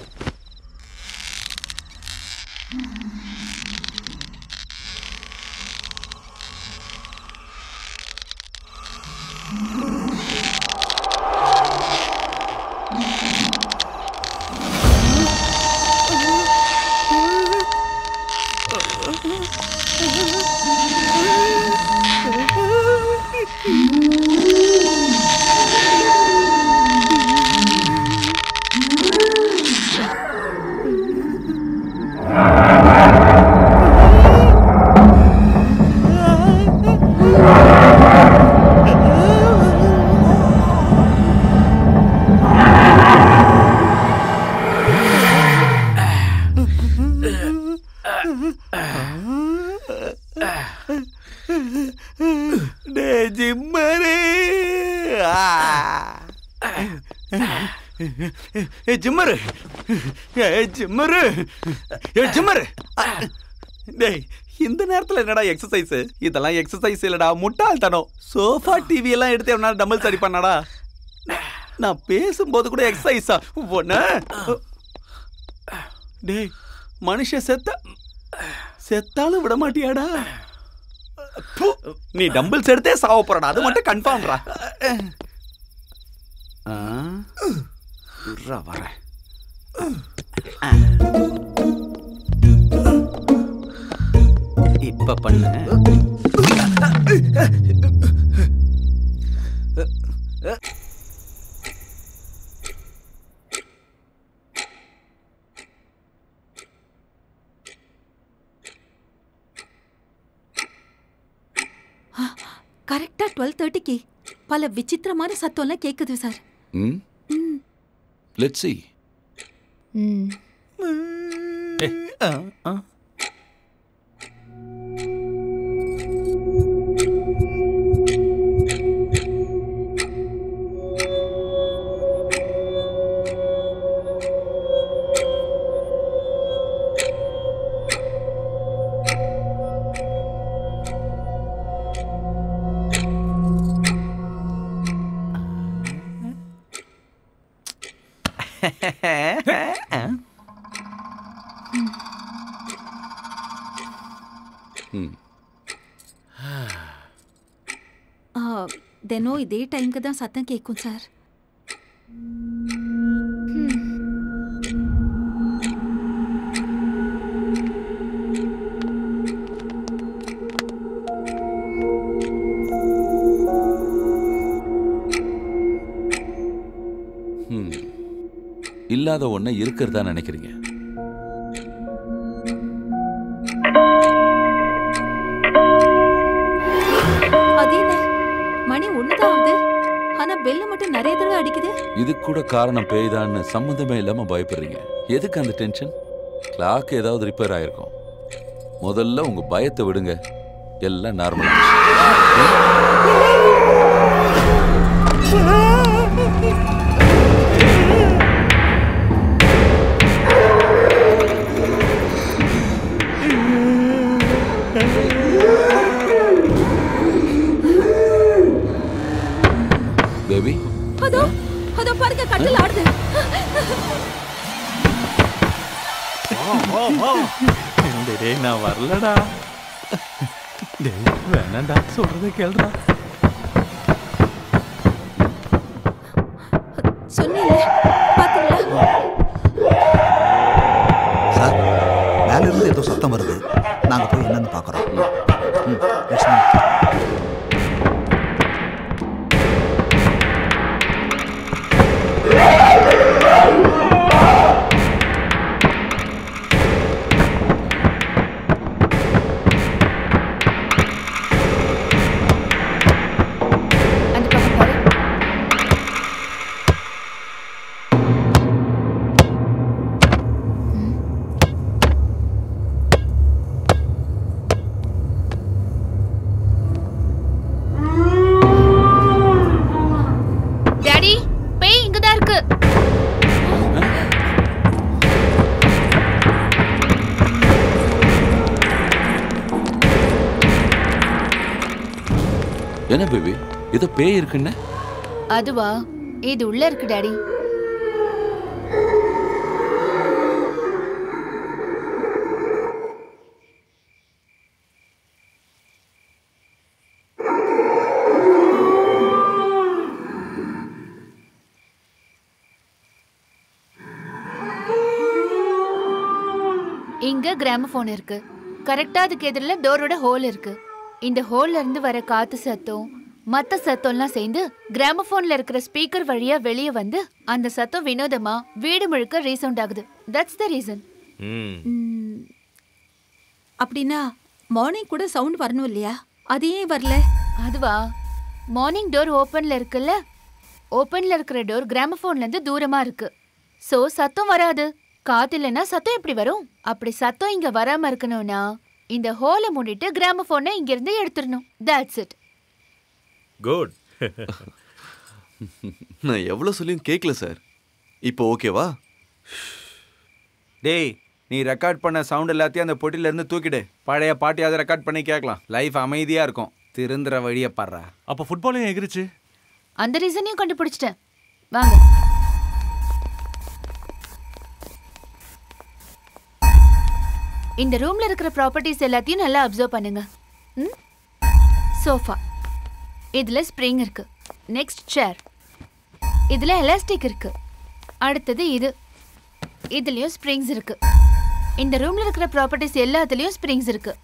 டே ஜிம்மரு ஏ ஜிம்மரு ஏ ஜிம்மரு ஏ ஜிம்மரு டேய் இந்த நேரத்துல என்னடா எக்ஸசைஸ் இதெல்லாம் எக்ஸசைஸ் இல்லடா முட்டாள்தனம் சோஃபா டிவி எல்லாம் எடுத்து எவனால டம்பிள்ஸ் அடி பண்ணாடா நான் பேசும்போது கூட எக்ஸசைஸா ஒண்ணு டேய் மனுஷன் செத்த செத்தாலும் விட மாட்டியாடா ப்பு, நீ டம்பிள்ஸ் எடுத்தே சாவ போறடா அது மட்டும் கன்ஃபார்ம்ரா வரேன் இப்ப பண்ணு கரெக்டா டுவெல் தேர்ட்டிக்கு பல விசித்திரமான சத்தம்லாம் கேக்குது சார் ம் லெட் சி ம் ம் ஆ, தினம் இதே டைம்க்கு தான் சத்தம் கேட்கும் சார் ம் இல்லாத ஒன்றை இருக்கிறதா நினைக்கிறீங்க அது என்ன மணி ஒண்ணுதான் ஆகுது ஆனா பெல்லு மட்டும் நிறைய தடவை அடிக்குது இது கூட காரணம் பேய்தான்னு சம்மந்தமே இல்லாம பயப்படுறீங்க எதுக்கு அந்த டென்ஷன் கிளாக் ஏதாவது ரிப்பேர் ஆயிருக்கும் முதல்ல உங்க பயத்தை விடுங்க எல்லாம் நார்மல் பேபி அதோ அதோ பாருங்க கட்டில் ஆடுது டேய், டேய் நான் வரலடா டேய் வேணாண்டா சொல்றதை கேளுடா சொன்னீங்க பாத்தீங்களா சார் மேல இருந்து ஏதோ சத்தம் வருது நாங்க போய் என்னன்னு பார்க்கறோம் ம், லட்சுமி அந்த பக்கம் பாரு டாடி பேய் இங்கதான் இருக்கு என்ன பேபி ஏதோ பேய் இருக்குன்னு அதுவா இது உள்ள இருக்கு டாடி இங்க கிராமபோன் இருக்கு கரெக்டா அதுக்கு எதிரில் டோரோட ஹோல் இருக்கு இந்த ஹோல்ல இருந்து வர காத்து சத்தம் மத்த சத்தம்லாம் சேர்ந்து கிராமபோன்ல இருக்கிற ஸ்பீக்கர் வழியா வெளியே வந்து அந்த சத்தம் வினோதமா வீடு முழுக்க ரீசவுண்ட் ஆகுது தட்ஸ் த ரீசன் ம், அப்படின்னா மார்னிங் கூட சவுண்ட் வரணும் இல்லையா அது ஏன் வரல அதுவா மார்னிங் டோர் ஓப்பன்ல இருக்குல்ல ஓப்பன்ல இருக்கிற டோர் கிராமபோன்ல இருந்து தூரமா இருக்கு சோ சத்தம் வராது காத்து இல்லைன்னா சத்தம் எப்படி வரும் அப்படி சத்தம் இங்க வராம இருக்கணும்னா இந்த ஹோலை மூடிட்டு கிராமபோனை இங்க இருந்து எடுத்துடணும் தட்ஸ் இட் குட் நான் எவ்வளோ சொல்லியும் கேட்கல சார் இப்போ ஓகேவா டேய் நீ ரெக்கார்ட் பண்ண சவுண்ட் எல்லாத்தையும் அந்த பொட்டில இருந்து தூக்கிடு பழைய பாட்டியாவது ரெக்கார்ட் பண்ணி கேட்கலாம் லைஃப் அமைதியா இருக்கும் திருந்துற வழியை பாடுறா அப்ப ஃபுட்பாலையும் எகிரிச்சு அந்த ரீசனையும் கண்டுபிடிச்சிட்டேன் வாங்க இந்த ரூம்ல இருக்கிற ப்ராப்பர்ட்டிஸ் எல்லாத்தையும் நல்லா அப்சர்வ் பண்ணுங்க ம் சோஃபா இதுல ஸ்ப்ரிங் இருக்கு நெக்ஸ்ட் சேர் இதுல எலாஸ்டிக் இருக்கு அடுத்தது இது இதுலயும் ஸ்ப்ரிங்ஸ் இருக்கு இந்த ரூம்ல இருக்கிற ப்ராப்பர்ட்டிஸ் எல்லாத்துலயும் ஸ்ப்ரிங்ஸ் இருக்கு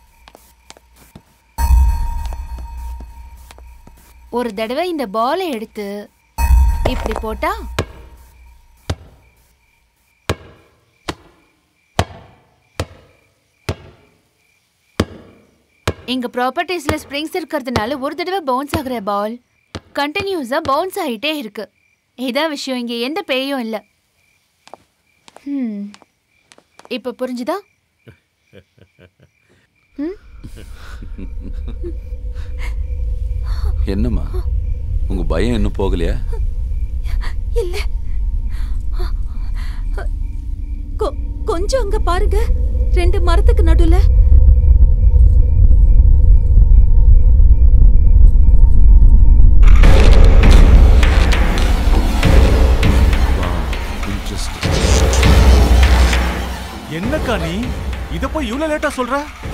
ஒரு தடவை இந்த பாலை எடுத்து இப்படி போட்டா எங்க ப்ராப்பர்ட்டிஸ்ல ஸ்ப்ரிங்ஸ் இருக்கிறதுனால ஒரு தடவை பவுன்ஸ் ஆகுற பால் கண்டினியூஸா பவுன்ஸ் ஆயிட்டே இருக்கு இதான் விஷயம் இங்க எந்த பேயும் இல்ல ஹம். இப்ப புரிஞ்சுதா ம்? என்னம்மா உங்க பயம் இன்னும் போகலையா இல்ல கொ- கொஞ்சம் அங்க பாருங்க ரெண்டு மரத்துக்கு நடுவுல என்னக்கா நீ இத போய் இவ்வளவு லேட்டா சொல்ற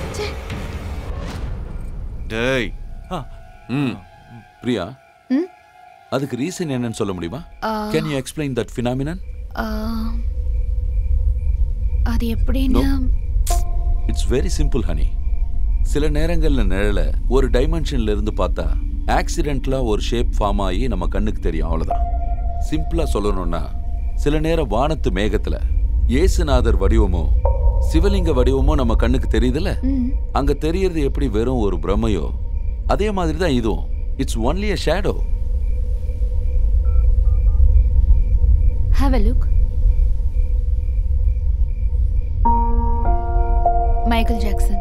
டேய் ம் பிரியா ம்? அதுக்கு ரீசன் என்னன்னு சொல்ல முடியுமா ஆ. Can you explain that phenomenon ஆ, அது எப்படின்னா இட்ஸ் வெரி சிம்பிள் ஹனி சில நேரங்கள்ல நிழல ஒரு டைமென்ஷன்ல இருந்து பார்த்தா ஆக்சிடென்ட்ல ஒரு ஷேப் ஃபார்ம் ஆகி நம்ம கண்ணுக்கு தெரியும் அவ்வளவுதான் சிம்பிளா சொல்லணும்னா சில நேரம் வானத்து மேகத்துல இயேசுநாதர் வடிவமோ சிவலிங்க வடிவமோ நம்ம கண்ணுக்கு தெரியுதுல்ல ம். அங்க தெரியறது எப்படி வெறும் ஒரு பிரமையோ அதே மாதிரி தான் இதுவும் it's only a shadow Have a look. Michael Jackson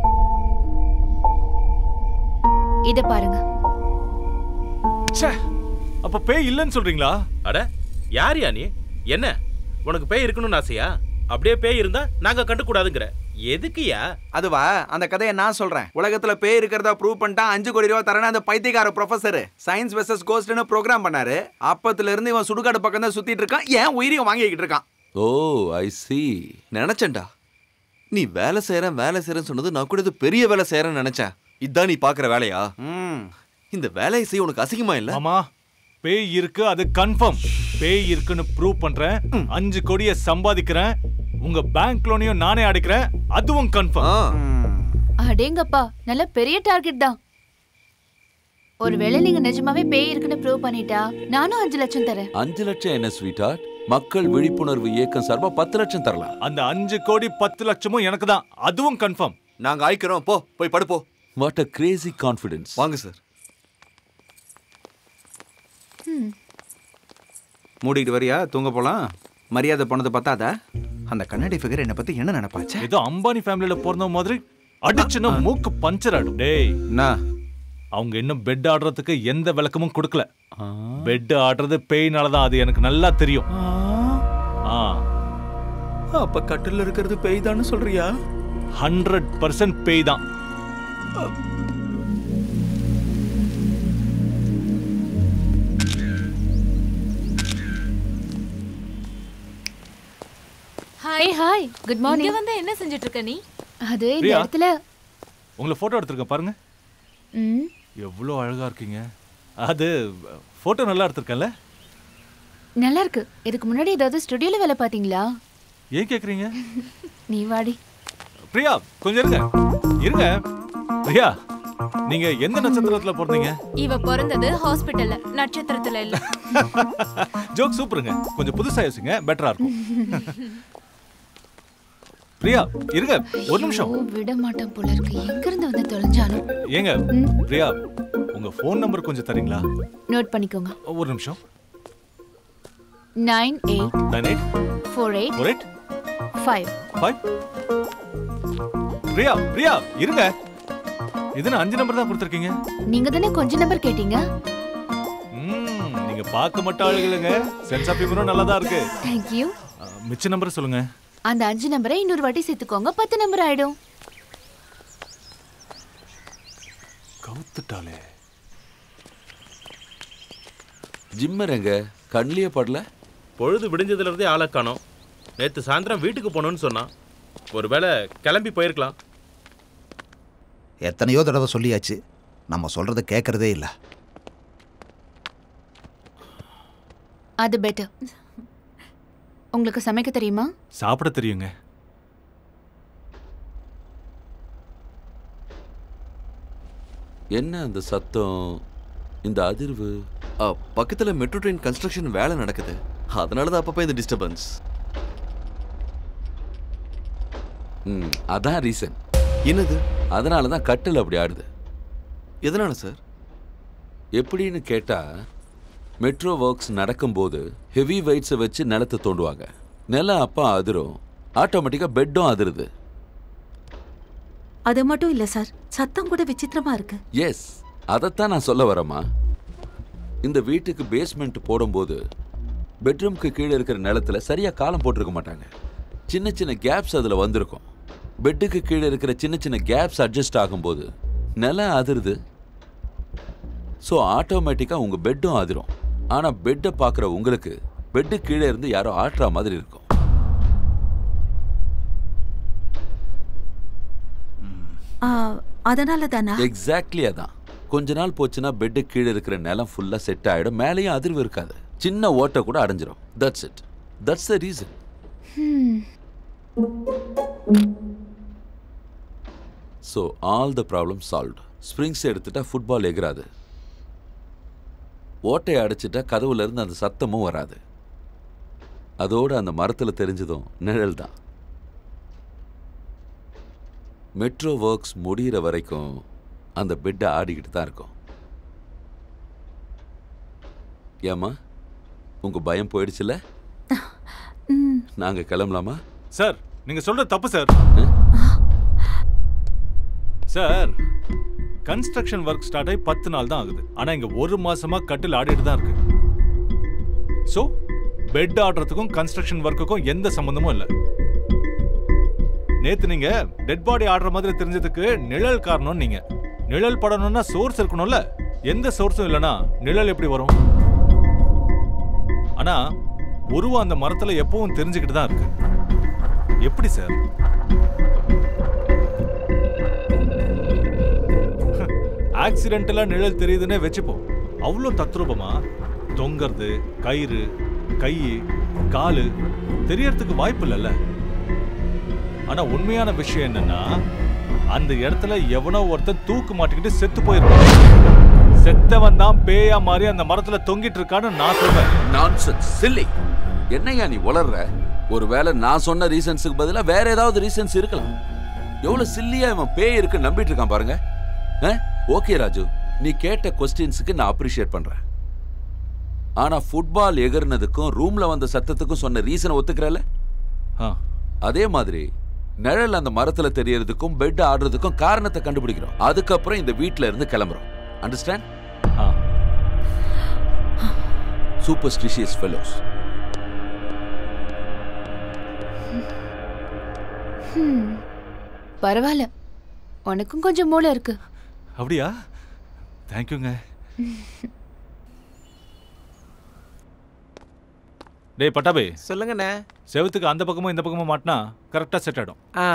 இத பாருங்க ச்சே அப்ப பேய் இல்லைன்னு சொல்றீங்களா அட யார் யா நீ என்ன உனக்கு பேய் இருக்கணும்னு ஆசையா அப்படியே பேய் இருந்தா நாங்க கண்டுக்கூடாதுங்கிற எதுக்குயா அதுவா அந்த கதையை நான் சொல்றேன் உலகத்துல பேய் இருக்கிறதா ப்ரூவ் பண்ணிட்டா அஞ்சு கோடி ரூபா தரேன்னு அந்த பைத்தியக்கார ப்ரொஃபசர் சயின்ஸ் வெர்சஸ் கோஸ்ட்னு ப்ரோக்ராம் பண்ணாரு அப்பத்துல இருந்து இவன் சுடுகாடு பக்கம் தான் சுத்திட்டு இருக்கான் ஏன் உயிரையும் வாங்கிக்கிட்டு இருக்கான் ஓ ஐ சி நினைச்சேன்டா நீ வேலை செய்யறேன் வேலை செய்யறேன்னு சொன்னது நான் கூட இது பெரிய வேலை செய்யறேன்னு நினைச்சேன் இதான் நீ பாக்குற வேலையா இந்த வேலையை செய்ய உனக்கு அசிங்கமா இல்ல ஆமா பேய் இருக்கு அது கன்ஃபார்ம் பேய் இருக்குன்னு ப்ரூவ் பண்றேன் அஞ்சு கோடியை சம்பாதிக்கிறேன் உங்க பேங்க் லோனையும் நானே அடைக்கிறேன் அதுவும் கன்ஃபார்ம் அடேங்கப்பா நல்ல பெரிய டார்கெட் தான் ஒருவேளை நீங்க நிஜமாவே பேய் இருக்குன்னு ப்ரூவ் பண்ணிட்டா நானும் அஞ்சு லட்சம் தரேன் அஞ்சு லட்சம் என்ன ஸ்வீட் மக்கள் விழிப்புணர்வு இயக்கம் சார்பா பத்து லட்சம் தரலாம் அந்த அஞ்சு கோடி பத்து லட்சமும் எனக்கு தான் அதுவும் கன்ஃபார்ம் நாங்க ஆயிக்கிறோம் போ போய் படுப்போ வாட் அ கிரேசி கான்ஃபிடன்ஸ் வாங்க சார் மூடிட்டு வரியா தூங்க போலாம் மரியாதை போனது பத்தாதா அந்த கண்ணாடி ஃபிகர் என்னை பத்தி என்ன நினைப்பாச்சு ஏதோ அம்பானி ஃபேமிலியில பிறந்த மாதிரி அடிச்சுன்னா மூக்கு பஞ்சர் ஆடும் டேய் அவங்க இன்னும் பெட் ஆடுறதுக்கு எந்த விளக்கமும் கொடுக்கல பெட் ஆடுறது பேய்னால தான் அது எனக்கு நல்லா தெரியும் ஆ அப்ப கட்டில் இருக்கிறது பேய் தானே சொல்றியா ஹண்ட்ரட் பர்சன்ட் பேய் தான் ஹாய் ஹாய் குட் இங்க மார்னிங் வந்து என்ன செஞ்சுட்டு இருக்க நீ அது இந்த பிரியா? இடத்துல உங்களை போட்டோ எடுத்திருக்கேன் பாருங்க ம் எவ்வளோ அழகா இருக்கீங்க அது போட்டோ நல்லா எடுத்திருக்கேன்ல நல்லா இருக்கு இதுக்கு முன்னாடி ஏதாவது ஸ்டுடியோல வேலை பாத்தீங்களா ஏன் கேக்குறீங்க நீ வாடி பிரியா கொஞ்சம் இருங்க இருங்க பிரியா நீங்க எந்த நட்சத்திரத்துல பிறந்தீங்க இவ பிறந்தது ஹாஸ்பிட்டல்ல நட்சத்திரத்துல இல்ல ஜோக் சூப்பருங்க கொஞ்சம் புதுசா யோசிங்க பெட்டரா இருக்கும் பிரியா இருங்க ஒரு நிமிஷம் ஓ விட மாட்டேன் போல இருக்கு எங்க இருந்து வந்து தொலைஞ்சானோ ஏங்க பிரியா உங்க ஃபோன் நம்பர் கொஞ்சம் தரீங்களா நோட் பண்ணிக்கோங்க ஒரு நிமிஷம் nine eight nine eight four eight four eight five five Priya Priya இருங்க இது நான் அஞ்சு நம்பர் தான் கொடுத்துருக்கீங்க நீங்க தானே கொஞ்ச நம்பர் கேட்டீங்க ம், நீங்க பார்க்க மட்டும் அழகுலங்க சென்ஸ் ஆஃப் ஹியூமரும் நல்லா தான் இருக்கு தேங்க்யூ அஹ், மிச்ச நம்பர் சொல்லுங்க அந்த அஞ்சு நம்பரை இன்னொரு வாட்டி சேர்த்துக்கோங்க பத்து நம்பர் ஆயிடும் கவுத்துட்டாலே ஜிம்மர் எங்க கண்ணிலேயே படல பொழுது விடிஞ்சதுல இருந்தே ஆளை காணோம் நேத்து சாயந்தரம் வீட்டுக்கு போகணும்னு சொன்னான் ஒருவேளை கிளம்பி போயிருக்கலாம் எத்தனையோ தடவை சொல்லியாச்சு நம்ம சொல்றத கேட்கறதே இல்லை அது பெட்டர் உங்களுக்கு சமைக்க தெரியுமா சாப்பிட தெரியுங்க என்ன அந்த சத்தம் இந்த அதிர்வு அஹ், பக்கத்துல மெட்ரோ ட்ரெயின் கன்ஸ்ட்ரக்ஷன் வேலை நடக்குது அதனால தான் அப்பப்போ இந்த டிஸ்டர்பன்ஸ் ம் அதான் ரீசன் என்னது அதனால தான் கட்டில் அப்படி ஆடுது எதனால சார் எப்படின்னு கேட்டா மெட்ரோ ஒர்க்ஸ் நடக்கும்போது ஹெவி வெயிட்ஸை வச்சு நிலத்தை தோண்டுவாங்க நிலம் அப்பா அதிரும் ஆட்டோமேட்டிக்கா பெட்டும் அதிருது அது மட்டும் இல்ல சார் சத்தம் கூட விசித்திரமா இருக்கு எஸ் அதைத்தான் நான் சொல்ல வரேம்மா இந்த வீட்டுக்கு பேஸ்மெண்ட் போடும்போது பெட்ரூம்க்கு கீழே இருக்கிற நிலத்துல சரியா காலம் போட்டிருக்க மாட்டாங்க சின்ன சின்ன கேப்ஸ் அதுல வந்திருக்கும் பெட்டுக்கு கீழே இருக்கிற சின்ன சின்ன கேப்ஸ் அட்ஜஸ்ட் ஆகும்போது நிலம் அதிருது ஸோ ஆட்டோமேட்டிக்காக உங்கள் பெட்டும் அதிரும் ஆனால் பெட்டை பார்க்குற உங்களுக்கு பெட்டு கீழே இருந்து யாரோ ஆட்டுற மாதிரி இருக்கும் ஆ, அதனால தானா எக்ஸாக்ட்லி அதான் கொஞ்ச நாள் போச்சுன்னா பெட்டு கீழே இருக்கிற நிலம் ஃபுல்லாக செட் ஆகிடும் மேலேயும் அதிர்வு இருக்காது சின்ன ஓட்டை கூட அடைஞ்சிரும் that's it that's the reason so all the problem solved springs எடுத்துட்டா ஃபுட்பால் எகிராது ஓட்டையை அடைச்சிட்டா கதவுல இருந்து அந்த சத்தமும் வராது அதோட அந்த மரத்தில் தெரிஞ்சதும் நிழல் தான் மெட்ரோ ஒர்க்ஸ் முடியிற வரைக்கும் அந்த பெட்டை ஆடிக்கிட்டு தான் இருக்கும் ஏம்மா உங்க பயம் போயிடுச்சுல நாங்க கிளம்பலாமா சார் நீங்க சொல்றது தப்பு sir sir construction work start ஆகி பத்து நாள் தான் ஆகுது ஆனா இங்க ஒரு மாசமா கட்டில் ஆடிட்டு தான் இருக்கு சோ பெட் ஆடுறதுக்கும் கன்ஸ்ட்ரக்ஷன் ஒர்க்குக்கும் எந்த சம்பந்தமும் இல்லை நேத்து நீங்க டெட் பாடி ஆடுற மாதிரி தெரிஞ்சதுக்கு நிழல் காரணம் நீங்க நிழல் படணும்னா சோர்ஸ் இருக்கணும்ல எந்த சோர்ஸும் இல்லனா நிழல் எப்படி வரும் ஆனா உருவம் அந்த மரத்துல எப்பவும் தெரிஞ்சுக்கிட்டு தான் இருக்கு எப்படி சார் ஆக்சிடென்டலா நிழல் தெரியுதுன்னே வச்சுப்போம் அவ்வளோ தத்ரூபமா தொங்கறது கயிறு கை காலு தெரியறதுக்கு வாய்ப்பு இல்லைல்ல ஆனா உண்மையான விஷயம் என்னன்னா அந்த இடத்துல எவனோ ஒருத்தன் தூக்கு மாட்டிக்கிட்டு செத்து போயிருக்கான் செத்தவன் தான் பேயா மாதிரி அந்த மரத்துல தொங்கிட்டு இருக்கான்னு நான் சொல்றேன் நான்சென்ஸ் சில்லி என்னையா நீ உளர்ற ஒருவேளை நான் சொன்ன ரீசன்ஸுக்கு பதிலா வேற ஏதாவது ரீசன்ஸ் இருக்கலாம் எவ்வளவு சில்லியா இவன் பேய் இருக்கு நம்பிட்டு இருக்கான் பாருங்க ஓகே ராஜு நீ கேட்ட கொஸ்டின்ஸுக்கு நான் அப்ரிஷியேட் பண்றேன் ஆனா ஃபுட்பால் எகர்னதுக்கும் ரூம்ல வந்த சத்தத்துக்கும் சொன்ன ரீசனை ஒத்துக்கிறல அதே மாதிரி நிழல் அந்த மரத்துல தெரியறதுக்கும் பெட் ஆடுறதுக்கும் காரணத்தை கண்டுபிடிக்கிறோம் அதுக்கப்புறம் இந்த வீட்ல இருந்து கிளம்புறோம் அண்டர்ஸ்டாண்ட் சூப்பர்ஸ்டிஷியஸ் ஃபெலோஸ் ஹம். பரவாயில்ல உனக்கும் கொஞ்சம் மூளை இருக்கு அப்படியா தேங்க்யூங்க டேய் பட்டாபே சொல்லுங்கண்ணே செவுத்துக்கு அந்த பக்கமும் இந்த பக்கமும் மாட்டினா கரெக்டா செட் ஆயிடும் ஆ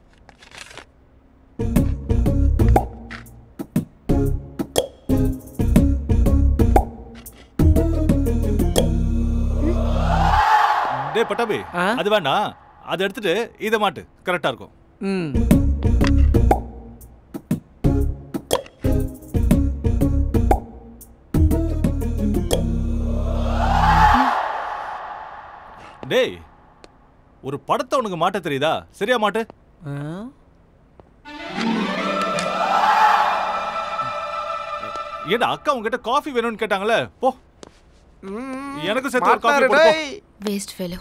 டேய் பட்டாபே அது வேண்டாம் அதை எடுத்துட்டு இதை மாட்டு கரெக்டா இருக்கும் ம் டேய் ஒரு படத்தை உனக்கு மாட்ட தெரியுதா சரியா மாட்டு ஏடா அக்கா உங்ககிட்ட காஃபி வேணும்னு கேட்டாங்களே போ எனக்கு சேர்த்து ஒரு காஃபி போடு போ. வேஸ்ட் ஃபெலோ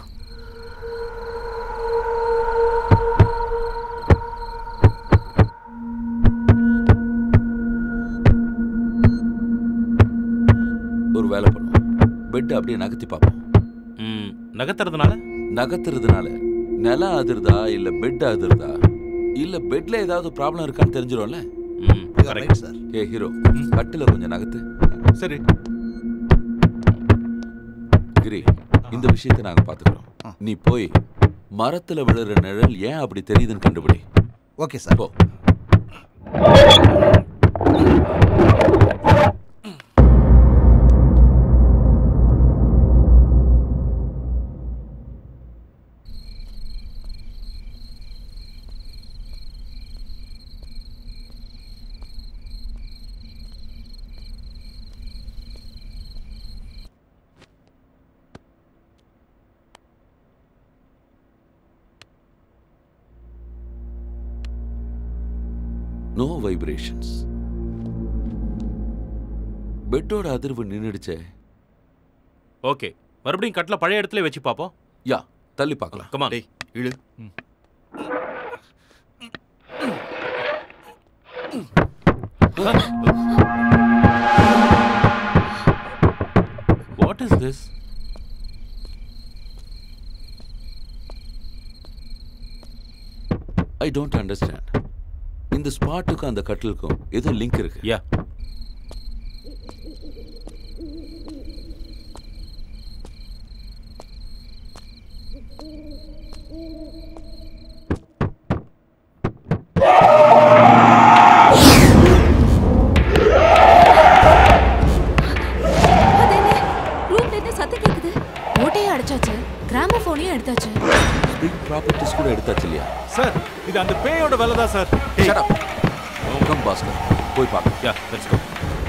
ஒரு வேலை பண்ணுவோம் பெட் அப்படியே நகர்த்தி பார்ப்போம் நகர்த்துறதுனால நகர்த்துறதுனால நிலம் அதிருதா இல்ல பெட் அதிருதா இல்ல பெட்ல ஏதாவது ப்ராப்ளம் இருக்கான்னு தெரிஞ்சிடும்ல சார் ஏ ஹீரோ கட்டில கொஞ்சம் நகர்த்து சரி கிரி இந்த விஷயத்தை நாங்க பாத்துக்கிறோம் நீ போய் மரத்துல விழுற நிழல் ஏன் அப்படி தெரியுதுன்னு கண்டுபிடி ஓகே சார் போ நோ வைப்ரேஷன்ஸ் பெட்டோட அதிர்வு நின்னுடுச்சே ஓகே மறுபடியும் கட்டில பழைய இடத்துல வச்சு பார்ப்போம் யா தள்ளி பார்க்கலாம் கமான் டேய் இழு what is this I don't understand இந்த ஸ்பாட்டுக்கும் அந்த கட்டிலுக்கும் ஏதோ லிங்க் இருக்கு யா ரூம்ல இருந்து சத்தம் கேக்குது ஓட்டையும் அடைச்சாச்சு கிராமபோனையும் எடுத்தாச்சு ஸ்பிரிங் ப்ராப்பர்ட்டிஸ் கூட எடுத்தாச்சு இல்லையா சார் இது அந்த பேயோட வேலை தான் சார் கம் பாஸ்கர் போய் பார்க்கலாம் யா லெட்ஸ் கோ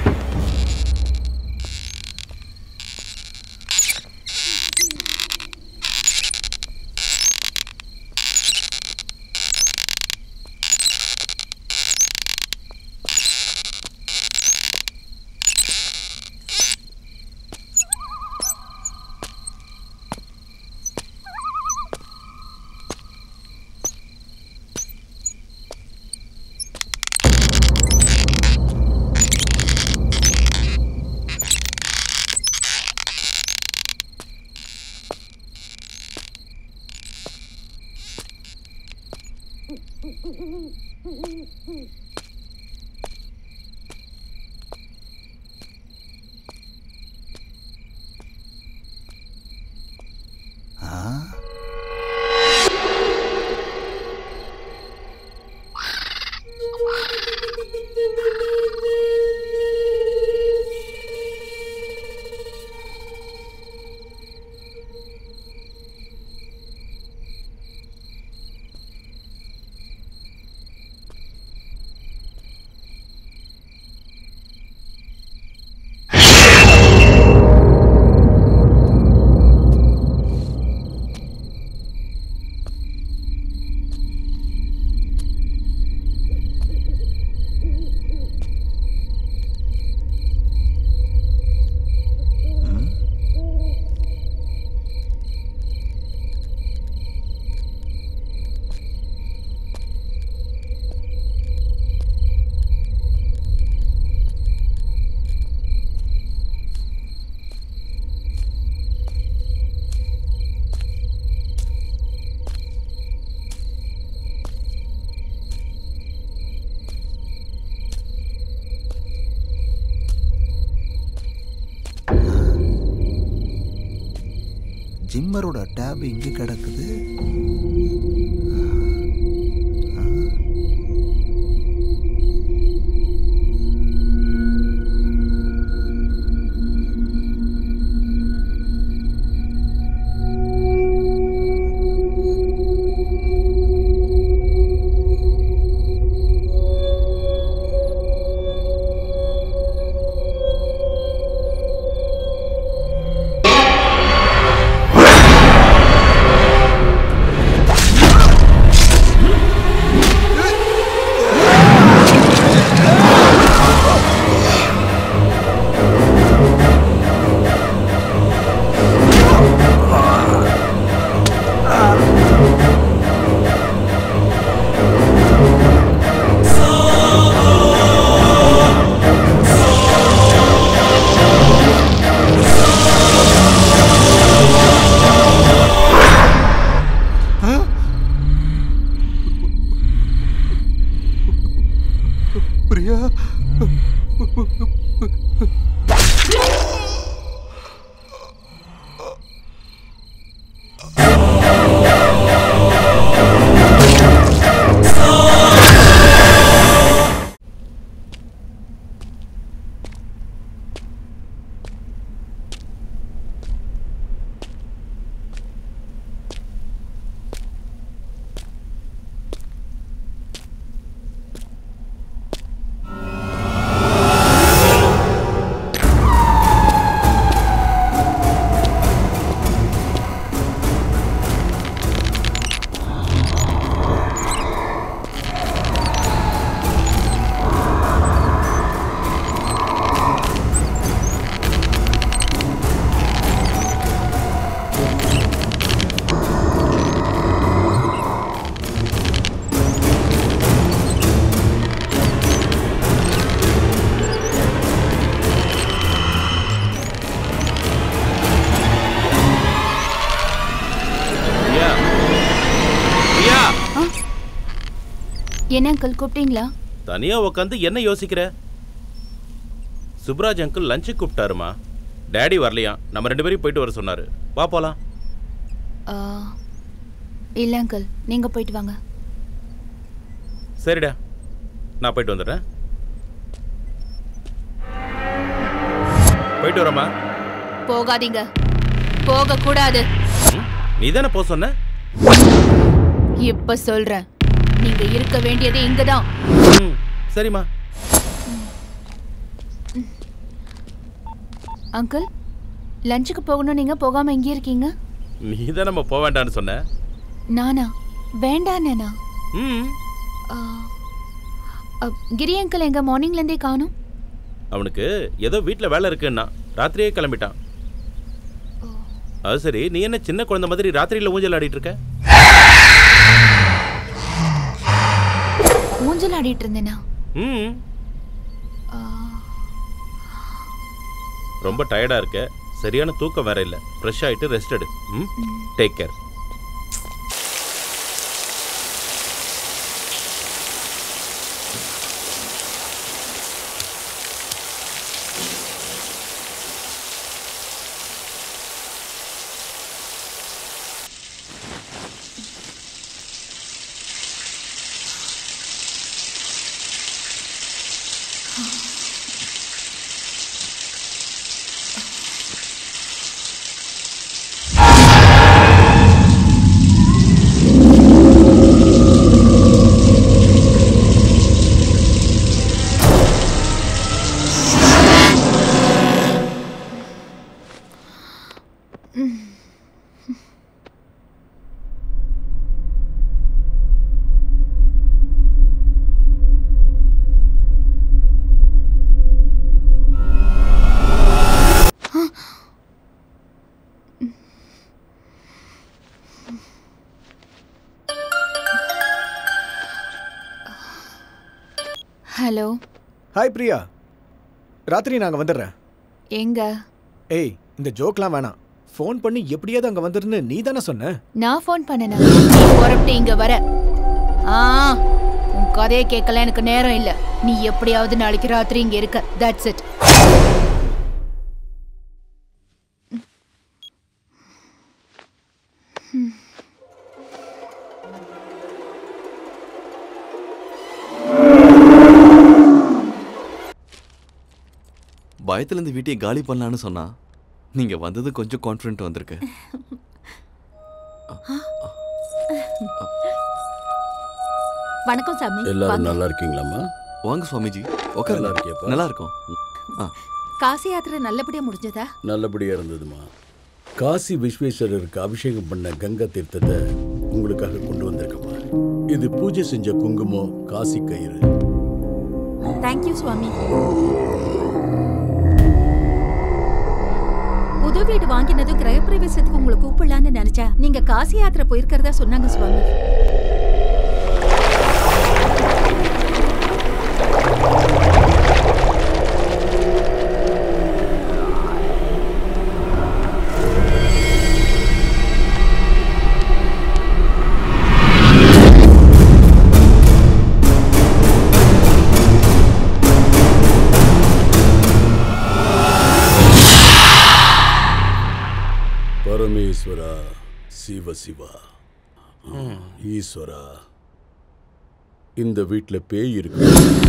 ஜிம்மரோட டேப் இங்கே கிடக்குது என்ன அங்கிள் கூப்பிட்டீங்களா தனியா உட்காந்து என்ன யோசிக்கிற சுப்ராஜ் அங்கிள் லஞ்சுக்கு கூப்பிட்டாருமா டேடி வரலையா நம்ம ரெண்டு பேரும் போயிட்டு வர சொன்னாரு வா போலாம் ஆ, இல்ல அங்கிள் நீங்க போயிட்டு வாங்க சரிடா நான் போயிட்டு வந்துடுறேன் போயிட்டு வரேம்மா போகாதீங்க போக கூடாது நீ தானே போக சொன்ன இப்ப சொல்றேன் நீங்க இருக்க வேண்டியது இங்கதான் ம், சரிம்மா அங்கிள் லஞ்சுக்கு போகணும் நீங்க போகாம எங்கே இருக்கீங்க நீ தான் நம்ம போக வேண்டாம்னு சொன்ன நானா வேண்டாண்ணா ம் கிரி அங்கிள் எங்க மார்னிங்ல இருந்தே காணும் அவனுக்கு ஏதோ வீட்டில் வேலை இருக்குன்னா ராத்திரியே கிளம்பிட்டான் அது சரி நீ என்ன சின்ன குழந்தை மாதிரி ராத்திரியில ஊஞ்சல் ஆடிட்டு இருக்க ஊஞ்சல் ஆடிட்டு இருந்தேனா ம் ரொம்ப டயர்டா இருக்க சரியான தூக்கம் வேற இல்ல ஃப்ரெஷ் ஆயிட்டு ரெஸ்ட் எடு ம் take care hello hi Priya ராத்திரி நாங்கள் வந்துடுறேன் எங்க ஏய் இந்த ஜோக்லாம் வேணாம் ஃபோன் பண்ணி எப்படியாவது அங்கே வந்துருன்னு நீ தானே சொன்ன நான் ஃபோன் பண்ணனா நீ புறப்பட்டு இங்க வர ஆ உன் கதையை கேட்கல எனக்கு நேரம் இல்ல நீ எப்படியாவது நாளைக்கு ராத்திரி இங்க இருக்க தட்ஸ் இட் பயத்துல இந்த வீட்டையை காலி பண்ணலான்னு சொன்னா நீங்க வந்தது கொஞ்சம் கான்ஃபிடென்ட் வந்திருக்கு வணக்கம் சாமி எல்லாரும் வாங்க. நல்லா இருக்கீங்களாம்மா வாங்க சுவாமிஜி நல்லா உட்காருங்க இருக்கியாப்பா? நல்லா இருக்கும் ஆ காசி யாத்திரை நல்லபடியா முடிஞ்சதா நல்லபடியா இருந்ததுமா காசி விஸ்வேஸ்வரருக்கு அபிஷேகம் பண்ண கங்கா தீர்த்தத்தை உங்களுக்காக கொண்டு வந்திருக்கேம்மா இது பூஜை செஞ்ச குங்குமம் காசி கயிறு தேங்க்யூ சுவாமி புது வீடு வாங்கினதும் கிரகப்பிரவேசத்துக்கு உங்களை கூப்பிடலான்னு நினைச்சா நீங்க காசி யாத்திரை போயிருக்கிறதா சொன்னாங்க சுவாமி பரமேஸ்வரா சிவ சிவா ஈஸ்வரா இந்த வீட்ல பேய் இருக்கு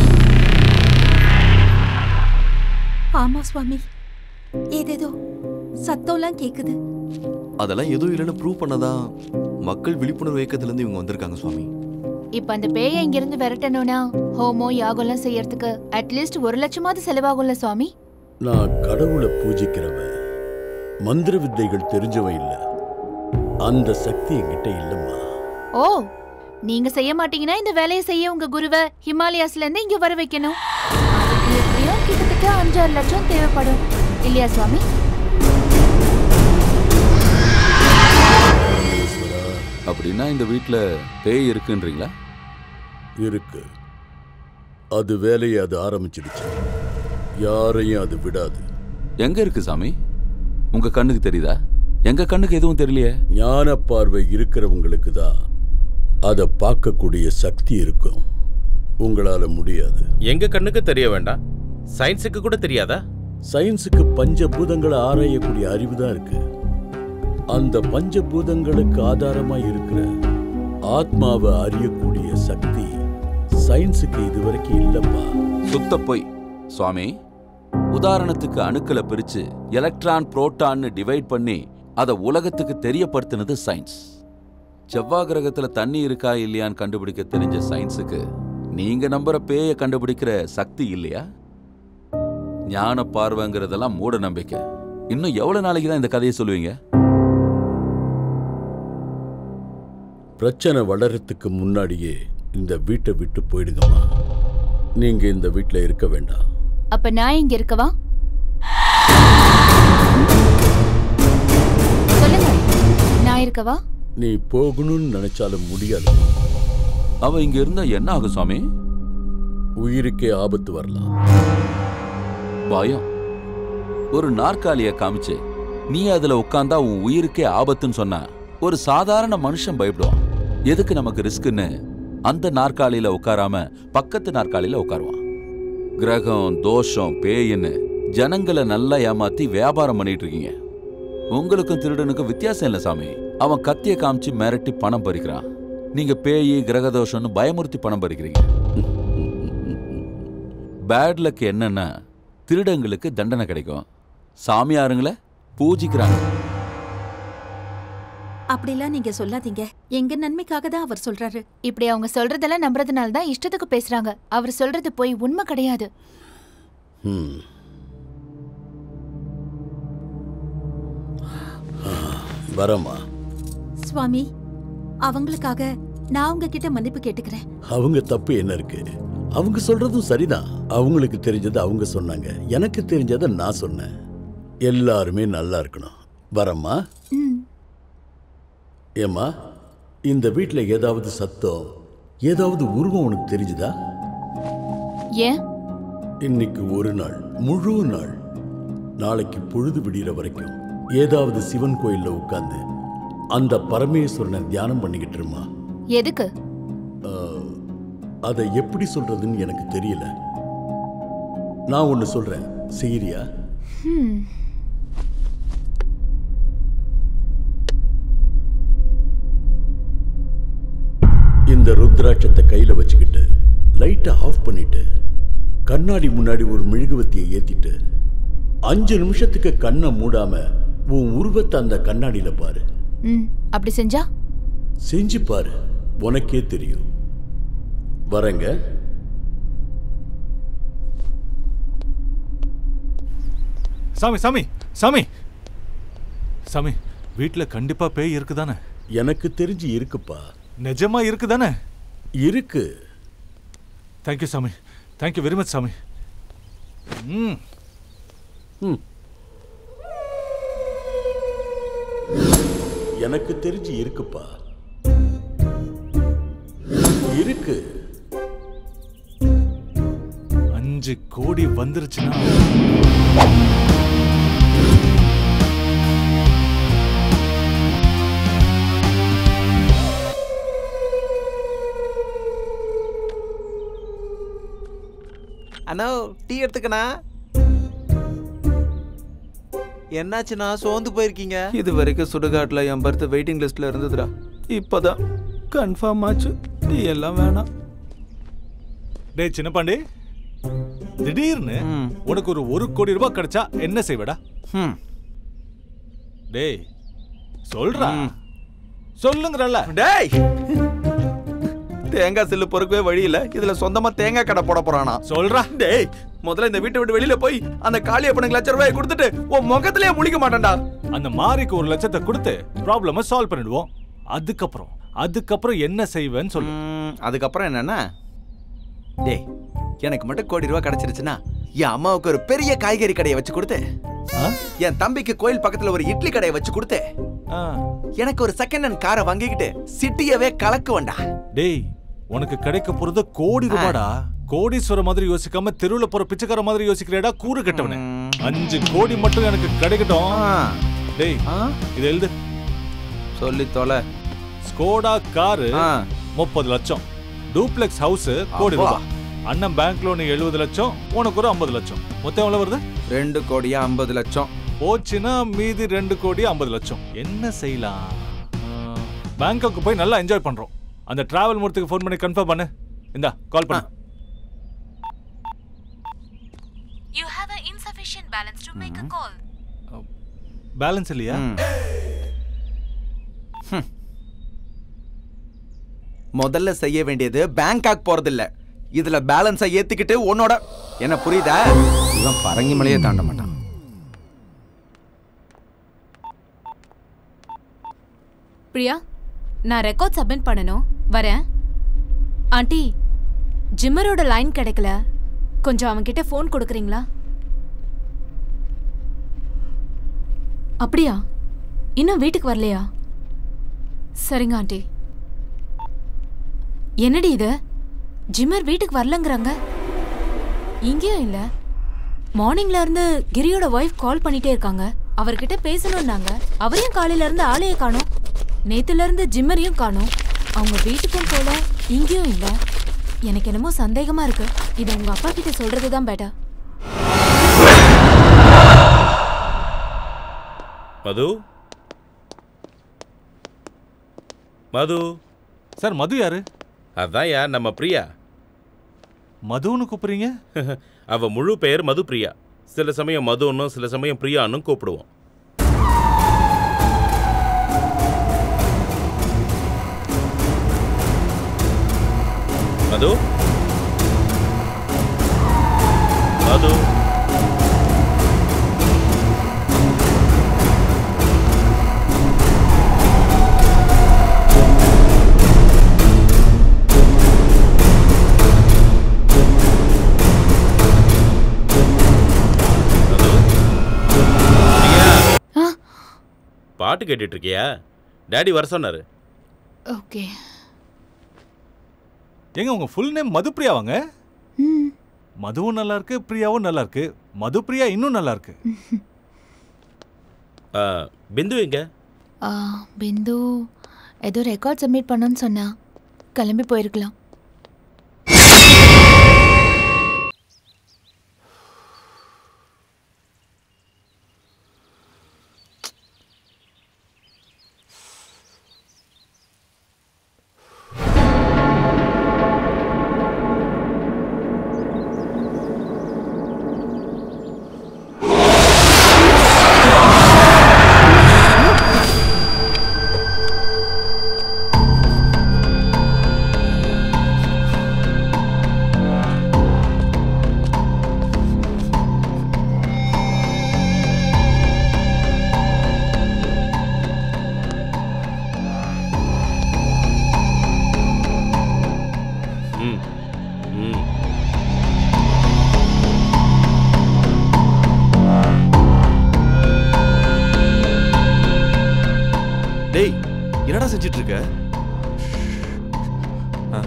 ஆமா சுவாமி ஏதேதோ சத்தம்லாம் கேக்குது அதெல்லாம் எதுவும் இல்லைன்னு ப்ரூவ் பண்ணதான் மக்கள் விழிப்புணர்வு இயக்கத்துல இருந்து இவங்க வந்திருக்காங்க சுவாமி இப்ப அந்த பேயை இங்க இருந்து விரட்டணும்னா ஹோமோ யாகம்லாம் செய்யறதுக்கு அட்லீஸ்ட் ஒரு லட்சமாவது செலவாகும்ல சுவாமி நான் கடவுளை பூஜிக்கிறவன் மந்திர வித்தைகள் தெரிஞ்சவன் இல்ல அந்த சக்தி என்கிட்ட இல்லம்மா ஓ நீங்க செய்ய மாட்டீங்கன்னா இந்த வேலையை செய்ய உங்க குருவை ஹிமாலயாஸ்ல இருந்து இங்க வர வைக்கணும் அதுக்கு எப்படியும் கிட்டத்தட்ட அஞ்சாறு லட்சம் தேவைப்படும் இல்லையா சுவாமி அப்படின்னா இந்த வீட்ல பேய் இருக்குன்றீங்களா இருக்கு அது வேலையை அது ஆரம்பிச்சிடுச்சு யாரையும் அது விடாது எங்க இருக்கு சாமி உங்க கண்ணுக்கு தெரியுதா எங்க கண்ணுக்கு எதுவும் தெரியலையே ஞான பார்வை இருக்கிறவங்களுக்கு தான் அதை பார்க்கக்கூடிய சக்தி இருக்கும் உங்களால முடியாது எங்க கண்ணுக்கு தெரிய வேண்டாம் சயின்ஸுக்கு கூட தெரியாதா சயின்ஸுக்கு பஞ்சபூதங்களை ஆராயக்கூடிய அறிவு தான் இருக்கு அந்த பஞ்சபூதங்களுக்கு ஆதாரமா இருக்கிற ஆத்மாவை அறியக்கூடிய சக்தி சயின்ஸுக்கு இதுவரைக்கும் இல்லப்பா சுத்த பொய் சுவாமி உதாரணத்துக்கு அணுக்களை பிரிச்சு எலக்ட்ரான் புரோட்டான்னு டிவைட் பண்ணி அதை உலகத்துக்கு தெரியப்படுத்தினது சயின்ஸ் செவ்வாய் கிரகத்துல தண்ணி இருக்கா இல்லையான்னு கண்டுபிடிக்க தெரிஞ்ச சயின்ஸுக்கு நீங்க நம்புற பேய கண்டுபிடிக்கிற சக்தி இல்லையா ஞான பார்வைங்கிறதெல்லாம் மூட நம்பிக்கை இன்னும் எவ்வளவு நாளைக்கு தான் இந்த கதையை சொல்லுவீங்க பிரச்சனை வளர்றதுக்கு முன்னாடியே இந்த வீட்டை விட்டு போயிடுங்கம்மா நீங்க இந்த வீட்ல இருக்க வேண்டாம் அப்ப நான் இங்க இருக்கவா சொல்லுங்க நான் இருக்கவா நீ போகணும்னு நினைச்சாலும் முடியாது அவ இங்க இருந்தா என்ன ஆகும் சுவாமி உயிருக்கே ஆபத்து வரலாம் பயம் ஒரு நாற்காலிய காமிச்சு நீ அதுல உட்கார்ந்தா உன் உயிருக்கே ஆபத்துன்னு சொன்னா ஒரு சாதாரண மனுஷன் பயப்படுவான் எதுக்கு நமக்கு ரிஸ்க்னு அந்த நாற்காலியில உட்காராம பக்கத்து நாற்காலியில உட்காருவான் கிரகம் தோஷம் பேயின்னு ஜனங்களை நல்லா ஏமாத்தி வியாபாரம் பண்ணிட்டு இருக்கீங்க உங்களுக்கும் திருடனுக்கும் வித்தியாசம் இல்லை சாமி அவன் கத்திய காமிச்சு மிரட்டி பணம் பறிக்கிறான் நீங்க பேயி கிரகதோஷம்னு பயமுறுத்தி பணம் பறிக்கிறீங்க பேட் லக் என்னன்னா திருடங்களுக்கு தண்டனை கிடைக்கும் சாமியாருங்கள பூஜிக்கிறாங்க அப்படிலாம் நீங்க சொல்லாதீங்க எங்க நன்மைக்காக தான் அவர் சொல்றாரு இப்படி அவங்க சொல்றதெல்லாம் நம்புறதுனால தான் இஷ்டத்துக்கு பேசுறாங்க அவர் சொல்றது போய் உண்மை கிடையாது ம். ஆ, வரேம்மா சுவாமி அவங்களுக்காக நான் உங்ககிட்ட மன்னிப்பு கேட்டுக்கிறேன் அவங்க தப்பு என்ன இருக்கு அவங்க சொல்றதும் சரிதான் அவங்களுக்கு தெரிஞ்சதை அவங்க சொன்னாங்க எனக்கு தெரிஞ்சதை நான் சொன்னேன் எல்லாருமே நல்லா இருக்கணும் வரம்மா ம் ஏம்மா இந்த வீட்ல ஏதாவது சத்தம் ஏதாவது உருவம் உனக்கு தெரிஞ்சுதா ஏன் இன்னைக்கு ஒரு நாள் முழு நாள் நாளைக்கு பொழுது விடிகிற வரைக்கும் ஏதாவது சிவன் கோயில்ல உட்கார்ந்து அந்த பரமேஸ்வரனை தியானம் பண்ணிக்கிட்டு இருமா எதுக்கு அதை எப்படி சொல்றதுன்னு எனக்கு தெரியல நான் ஒன்னு சொல்றேன் செய்யறியா ஹம். இந்த ருத்ராட்சத்தை கையில வச்சுக்கிட்டு லைட்டை ஆஃப் பண்ணிட்டு கண்ணாடி முன்னாடி ஒரு மெழுகுவத்தியை ஏத்திட்டு அஞ்சு நிமிஷத்துக்கு கண்ணை மூடாம உன் உருவத்தை அந்த கண்ணாடியில பாரு ம் அப்படி செஞ்சா செஞ்சு பாரு உனக்கே தெரியும் வரேங்க சாமி சாமி சாமி சாமி வீட்ல கண்டிப்பா பேய் இருக்குதானே எனக்கு தெரிஞ்சு இருக்குப்பா நிஜமா இருக்குதானே இருக்கு தேங்க்யூ சாமி தேங்க்யூ வெரி மச் சாமி ம் ம். எனக்கு தெரிஞ்சு இருக்குப்பா இருக்கு அஞ்சு கோடி வந்துருச்சுன்னா அண்ணா டீ எடுத்துக்கண்ணா என்னாச்சுண்ணா சோர்ந்து போயிருக்கீங்க இது வரைக்கும் சுடுகாட்டில் என் பர்த் வெயிட்டிங் லிஸ்ட்ல இருந்ததுடா இப்போதான் கன்ஃபார்ம் ஆச்சு டீ எல்லாம் வேணாம் டேய் சின்னப்பாண்டி திடீர்னு உனக்கு ஒரு ஒரு கோடி ரூபாய் கிடைச்சா என்ன செய்வடா டேய் சொல்றா சொல்லுங்கறல்ல டேய் தேங்காய் சில்லு பொறுக்கவே வழி இல்ல இதுல சொந்தமா தேங்காய் கடை போட போறானா சொல்றா டேய் முதல்ல இந்த வீட்டை விட்டு வெளியில போய் அந்த காளிய பொண்ணுக்கு லட்ச ரூபாய் கொடுத்துட்டு உன் முகத்திலேயே முழிக்க மாட்டேன்டா அந்த மாரிக்கு ஒரு லட்சத்தை கொடுத்து ப்ராப்ளம சால்வ் பண்ணிடுவோம் அதுக்கப்புறம் அதுக்கப்புறம் என்ன செய்வேன்னு சொல்லு அதுக்கப்புறம் என்னன்னா டேய் எனக்கு மட்டும் கோடி ரூபாய் கிடைச்சிருச்சுன்னா என் அம்மாவுக்கு ஒரு பெரிய காய்கறி கடையை வச்சு கொடுத்து என் தம்பிக்கு கோயில் பக்கத்துல ஒரு இட்லி கடையை வச்சு கொடுத்து எனக்கு ஒரு செகண்ட் ஹேண்ட் காரை வாங்கிக்கிட்டு சிட்டியவே கலக்குவேன்டா டேய் உனக்கு கிடைக்க போறது கோடி ரூபாடா கோடீஸ்வர மாதிரி யோசிக்காம தெருவுல போற பிச்சைக்கார மாதிரி யோசிக்கிறேடா கூறு கட்டவனே அஞ்சு கோடி மட்டும் எனக்கு கிடைக்கட்டும் டேய் இது எழுது சொல்லி தொலை ஸ்கோடா காரு முப்பது லட்சம் டூப்ளெக்ஸ் ஹவுஸ் கோடி அப்பா. ரூபாய் அண்ணன் பேங்க் லோன் எழுபது லட்சம் உனக்கு ஒரு ஐம்பது லட்சம் மொத்தம் எவ்வளவு வருது ரெண்டு கோடியா ஐம்பது லட்சம் போச்சுன்னா மீதி ரெண்டு கோடி ஐம்பது லட்சம் என்ன செய்யலாம் பேங்காக்கு போய் நல்லா என்ஜாய் பண்றோம் அந்த டிராவல் மூர்த்துக்கு ஃபோன் பண்ணி கன்ஃபார்ம் பண்ணு இந்தா கால் பண்ணு You have an insufficient balance to make a call. Balance இல்லையா முதல்ல செய்ய வேண்டியது பேங்காக் போறது இல்ல இதுல பேலன்ஸை ஏத்திக்கிட்டு உன்னோட என்ன புரியுதா இவன் பரங்கி மலையே தாண்ட மாட்டான் பிரியா நான் ரெக்கார்ட் சப்மிட் பண்ணணும் வரேன் ஆண்டி ஜிம்மரோட லைன் கிடைக்கல கொஞ்சம் அவன்கிட்ட ஃபோன் கொடுக்குறீங்களா அப்படியா இன்னும் வீட்டுக்கு வரலையா சரிங்க ஆண்டி என்னடி இது ஜிம்மர் வீட்டுக்கு வரலங்கிறாங்க இங்கேயும் இல்ல மார்னிங்ல இருந்து கிரியோட ஒய்ஃப் கால் பண்ணிட்டே இருக்காங்க அவர்கிட்ட பேசணும்னாங்க அவரையும் காலையில இருந்து ஆளையே காணோம் நேத்துல இருந்து ஜிம்மரையும் காணோம் அவங்க வீட்டுக்கும் போல இங்கேயும் இல்ல எனக்கு என்னமோ சந்தேகமா இருக்கு இது உங்க அப்பா கிட்ட சொல்றது தான் பெட்டர் மது மது சார் மது யாரு அதான் யார் நம்ம பிரியா மதுன்னு கூப்பிடுறீங்க அவ முழு பெயர் மது பிரியா சில சமயம் மதுன்னும் சில சமயம் பிரியான்னும் கூப்பிடுவோம் மது மது பாட்டு கேட்டுட்டு இருக்கியா டாடி வர சொன்னாரு ஓகே ஏங்க உங்க ஃபுல் நேம் மதுப்பிரியாவாங்க மதுவும் நல்லா இருக்கு பிரியாவும் நல்லா இருக்கு மது பிரியா இன்னும் நல்லா இருக்கு ஆ, பிந்து எங்க ஆ, பிந்து ஏதோ ரெக்கார்ட் சப்மிட் பண்ணணும்னு சொன்னா கிளம்பி போயிருக்கலாம் ம் ம் டேய் என்னடா செஞ்சிட்டு இருக்க ஆ.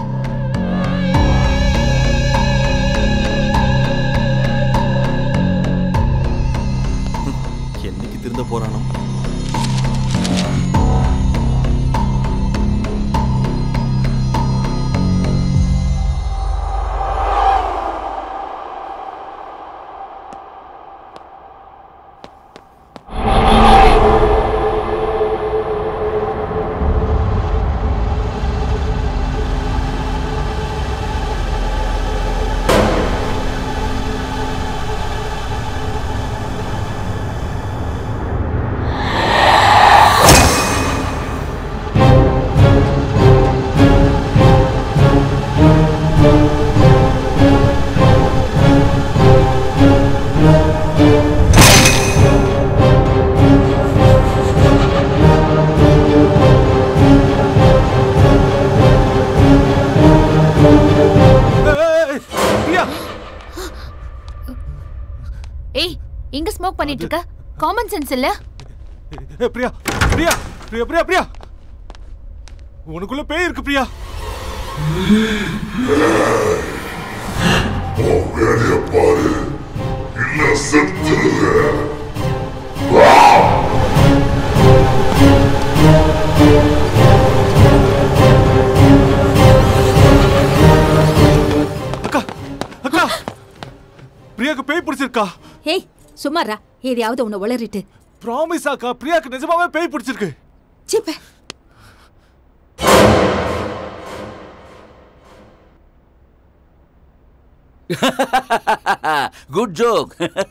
ஹம், என்னைக்கு திருந்த போறானோ ஏய் இங்க ஸ்மோக் பண்ணிட்டு இருக்க காமன் சென்ஸ் இல்ல ஏய், பிரியா பிரியா பிரியா பிரியா பிரியா உனக்குள்ள பேய் இருக்கு பிரியா வேலைய பாரு இல்ல செத்துருங்க ஏய் அக்கா ஏய் சும்மாரா எதையாவது உன்னை உளறிட்டு ப்ராமிஸ் அக்கா பிரியாக்கு நிஜமாவே பேய் பிடிச்சிருக்கு சிப்ப குட் ஜோக்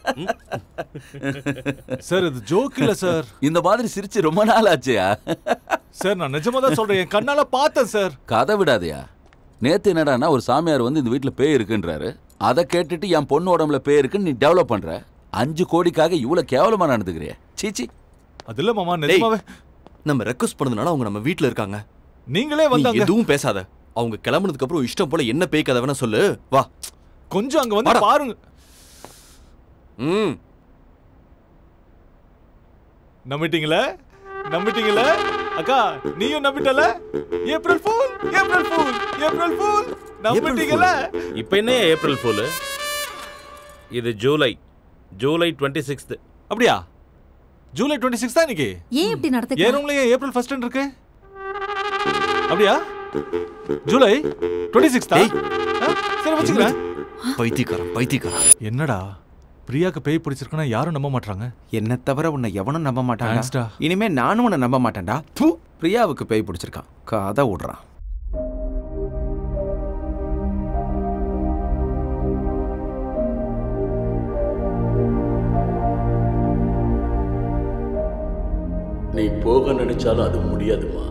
சார் இது ஜோக் இல்ல சார் இந்த மாதிரி சிரிச்சு ரொம்ப நாள் ஆச்சுயா சார் நான் நிஜமா தான் சொல்றேன் என் கண்ணால பார்த்தேன் சார் கதை விடாதயா நேத்து என்னடான்னா ஒரு சாமியார் வந்து இந்த வீட்ல பேய் இருக்குன்றாரு அதை கேட்டுட்டு என் பொண்ணு உடம்புல பேய் இருக்குன்னு நீ டெவலப் பண்ற அஞ்சு கோடிக்காக இவ்வளவு கேவலமா நடந்துக்கிறிய சீச்சி அது இல்ல மாமா டேய், நிஜமாவே நம்ம ரெக்வஸ்ட் பண்ணதுனால அவங்க நம்ம வீட்ல இருக்காங்க நீங்களே நீ வந்தாங்க எதுவும் பேசாத அவங்க கிளம்புனதுக்கு அப்புறம் இஷ்டம் போல என்ன பேய் கதை வேணா சொல்லு வா கொஞ்சம் அங்க வந்து வாடா. பாருங்க ம் நம்பிட்டீங்களா நம்பிட்டீங்களா அக்கா நீயும் நம்பிட்டல April fool April fool April fool நம்பிட்டீங்களா இப்போ என்ன ஏப்ரல் ஃபூலு இது ஜூலை ஜூலை டுவெண்ட்டி சிக்ஸ்த்து அப்படியா ஜூலை டுவெண்ட்டி சிக்ஸ் தான் இன்னைக்கு ஏன் இப்படி என் நடந்துக்க ரூம்ல ஏன் ஏப்ரல் ஃபர்ஸ்ட் இருக்கு அப்படியா ஜூலை டுவெண்ட்டி சிக்ஸ் தான் ஆ, சரி வச்சுக்கிறேன் பைத்தியக்காரன் பைத்தியக்காரன் என்னடா பிரியாக்கு பேய் பிடிச்சிருக்குன்னா யாரும் நம்ப மாட்டாங்க என்ன தவிர உன்னை எவனும் நம்ப Thanks மாட்டான்டா டா. இனிமே நானும் உன்னை நம்ப மாட்டேன்டா தூ பிரியாவுக்கு பேய் பிடிச்சிருக்கான் கதை விடுறான் நீ போக நினைச்சாலும் அது முடியாதுமா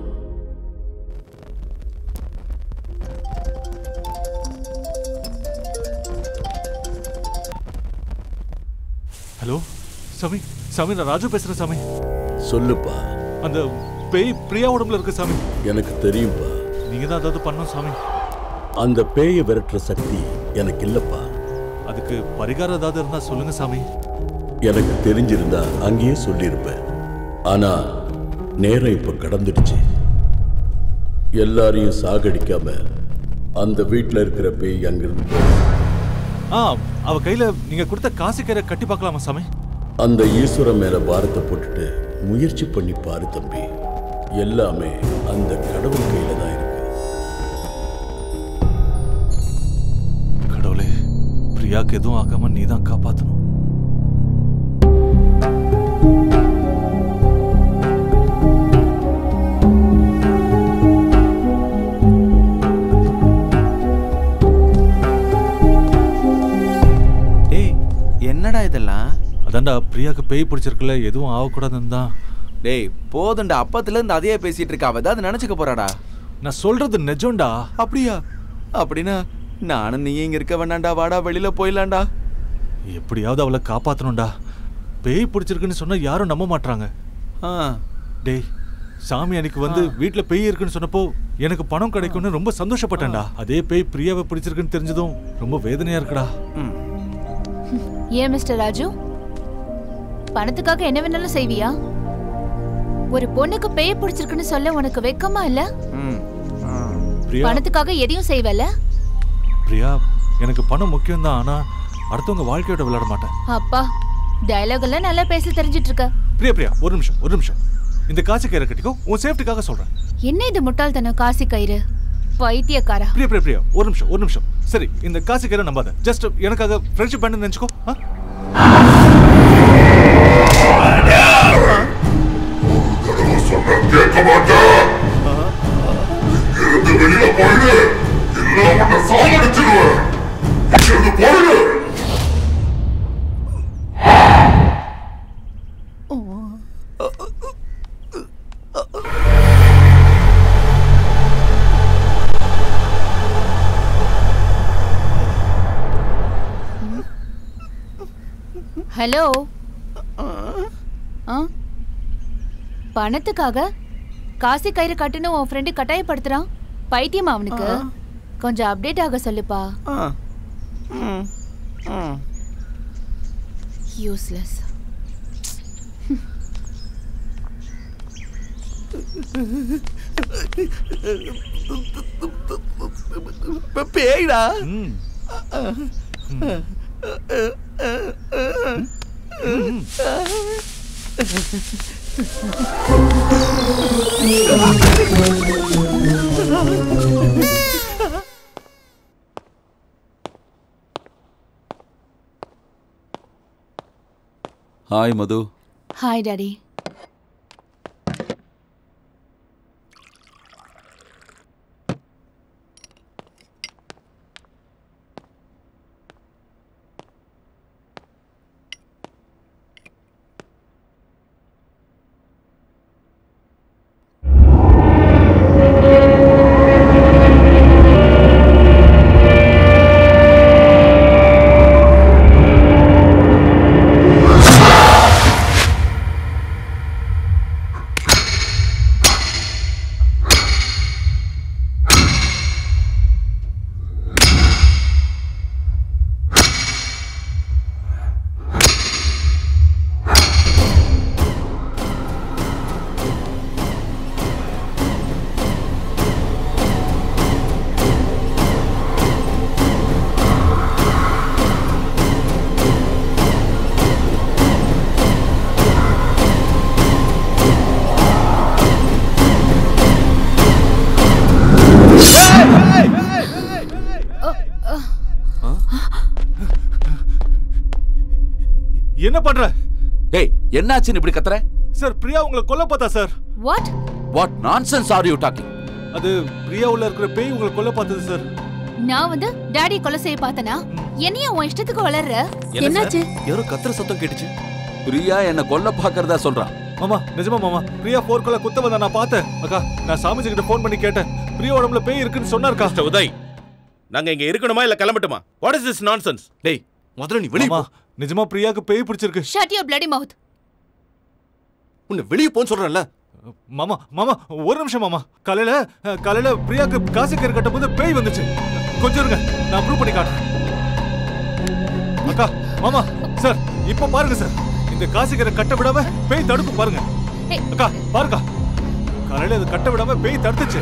ஹலோ சாமி சாமி நான் ராஜு பேசுறேன் சாமி சொல்லுப்பா அந்த பேய் பிரியா உடம்புல இருக்கு சாமி எனக்கு தெரியும்பா நீங்க தான் ஏதாவது பண்ணணும் சாமி அந்த பேயை விரட்டுற சக்தி எனக்கு இல்லப்பா அதுக்கு பரிகாரம் ஏதாவது இருந்தா சொல்லுங்க சாமி எனக்கு தெரிஞ்சிருந்தா அங்கேயே சொல்லியிருப்பேன் ஆனா நேரம் இப்ப கடந்துடுச்சு எல்லாரையும் சாகடிக்காம அந்த வீட்ல இருக்கிற பேய் அங்கிருந்து போ. ஆ அவ கையில நீங்க கொடுத்த காசு கயிறை கட்டி பார்க்கலாமா சாமி அந்த ஈஸ்வரன் மேல பாரத்தை போட்டுட்டு முயற்சி பண்ணி பாரு தம்பி எல்லாமே அந்த கடவுள் கையில தான் இருக்கு கடவுளே பிரியாக்கு எதுவும் ஆகாம நீ தான் காப்பாத்தணும் டேய் என்னடா இதெல்லாம் அதான்டா பிரியாக்கு பேய் பிடிச்சிருக்குல்ல எதுவும் ஆகக்கூடாதுன்னு தான் டேய் போதும்டா அப்பத்துல இருந்து அதையே பேசிட்டு இருக்க அவ ஏதாவது நினைச்சுக்க போறாடா நான் சொல்றது நிஜம்டா அப்படியா அப்படின்னா நானும் நீ இங்க இருக்க வேண்டாம்டா வாடா வெளியில போயிடலாம்டா எப்படியாவது அவளை காப்பாத்தணும்டா பேய் பிடிச்சிருக்குன்னு சொன்னா யாரும் நம்ப மாட்றாங்க ஆ டேய் சாமி அன்னைக்கு வந்து வீட்ல பேய் இருக்குன்னு சொன்னப்போ எனக்கு பணம் கிடைக்கும்னு ரொம்ப சந்தோஷப்பட்டேன்டா அதே பேய் பிரியாவை பிடிச்சிருக்குன்னு தெரிஞ்சதும் ரொம்ப வேதனையா இருக்குடா ஏன் மிஸ்டர் ராஜு பணத்துக்காக என்ன வேணாலும் செய்வியா ஒரு பொண்ணுக்கு பேய் பிடிச்சிருக்குன்னு சொல்ல உனக்கு வெக்கமா இல்ல பிரியா பணத்துக்காக எதையும் செய்வல பிரியா எனக்கு பணம் முக்கியம் தான் ஆனா அடுத்தவங்க வாழ்க்கையோட விளையாட மாட்டேன் அப்பா டயலாக் எல்லாம் நல்லா பேச தெரிஞ்சிட்டு இருக்க பிரியா பிரியா ஒரு நிமிஷம் ஒரு நிமிஷம் இந்த காசு கயிறை கட்டிக்கோ உன் சேஃப்டிக்காக சொல்றேன் என்ன இது முட்டாள்தனம் காசி கயிறு பைத்தியக்காரா பிரியா பிரியா பிரியா ஒரு நிமிஷம் ஒரு நிமிஷம் சரி இந்த காசு கயிறை நம்பாத ஜஸ்ட் எனக்காக ஃப்ரெண்ட்ஷிப் பண்ணு நினைச்சுக்கோ ஆ? கேட்க மாட்டேன் இங்கிருந்து வெளியில போயிடு இல்ல உன்னை சாகடிச்சிடுவேன் இங்கிருந்து போயிடு ஹலோ ஆ பணத்துக்காக காசி கயிறு கட்டுன்னு உன் ஃப்ரெண்டு கட்டாயப்படுத்துறான் பைத்தியமா அவனுக்கு கொஞ்சம் அப்டேட் ஆக சொல்லுப்பா யூஸ்லெஸ் பேய்டா ஹாய் மது ஹாய் டாடி என்ன பண்ற ஏய் என்னாச்சுன்னு இப்படி கத்துற சார் பிரியா உங்களை கொல்ல பார்த்தா sir what what nonsense are you talking அது பிரியா உள்ள இருக்கிற பேய் உங்களை கொல்ல பார்த்தது சார் நான் வந்து டாடி கொலை செய்ய பார்த்தனா என்னைய உன் இஷ்டத்துக்கு வளர்ற என்னாச்சு யாரோ கத்துற சத்தம் கேட்டுச்சு பிரியா என்ன கொல்ல பாக்குறதா சொல்றான் மாமா நிஜமா மாமா பிரியா போர்க்குள்ள குத்த வந்தா நான் பார்த்தேன் அக்கா நான் சாமிஜி கிட்ட ஃபோன் பண்ணி கேட்டேன் பிரியா உடம்புல பேய் இருக்குன்னு சொன்னார்க்கா மிஸ்டர் உதய் நாங்க இங்க இருக்கணுமா இல்ல கிளம்பட்டுமா வாட் இஸ் திஸ் நான்சென்ஸ் டேய் முதல்ல நீ வெளிய போ நிஜமா பிரியாக்கு பேய் பிடிச்சிருக்கு ஷட் யுவர் bloody mouth உன்னை வெளிய போன்னு சொல்றேன்ல மாமா மாமா ஒரு நிமிஷம் மாமா காலையில அஹ், காலையில பிரியாக்கு காசி கயிறு கட்டும் போது பேய் வந்துச்சு கொஞ்சம் இருங்க நான் ப்ரூவ் பண்ணி காட்டுறேன் அக்கா மாமா சார் இப்போ பாருங்க சார் இந்த காசி கயிறை கட்ட விடாம பேய் தடுக்கும் பாருங்க அக்கா பாருக்கா காலையில இது கட்ட விடாம பேய் தடுத்துச்சு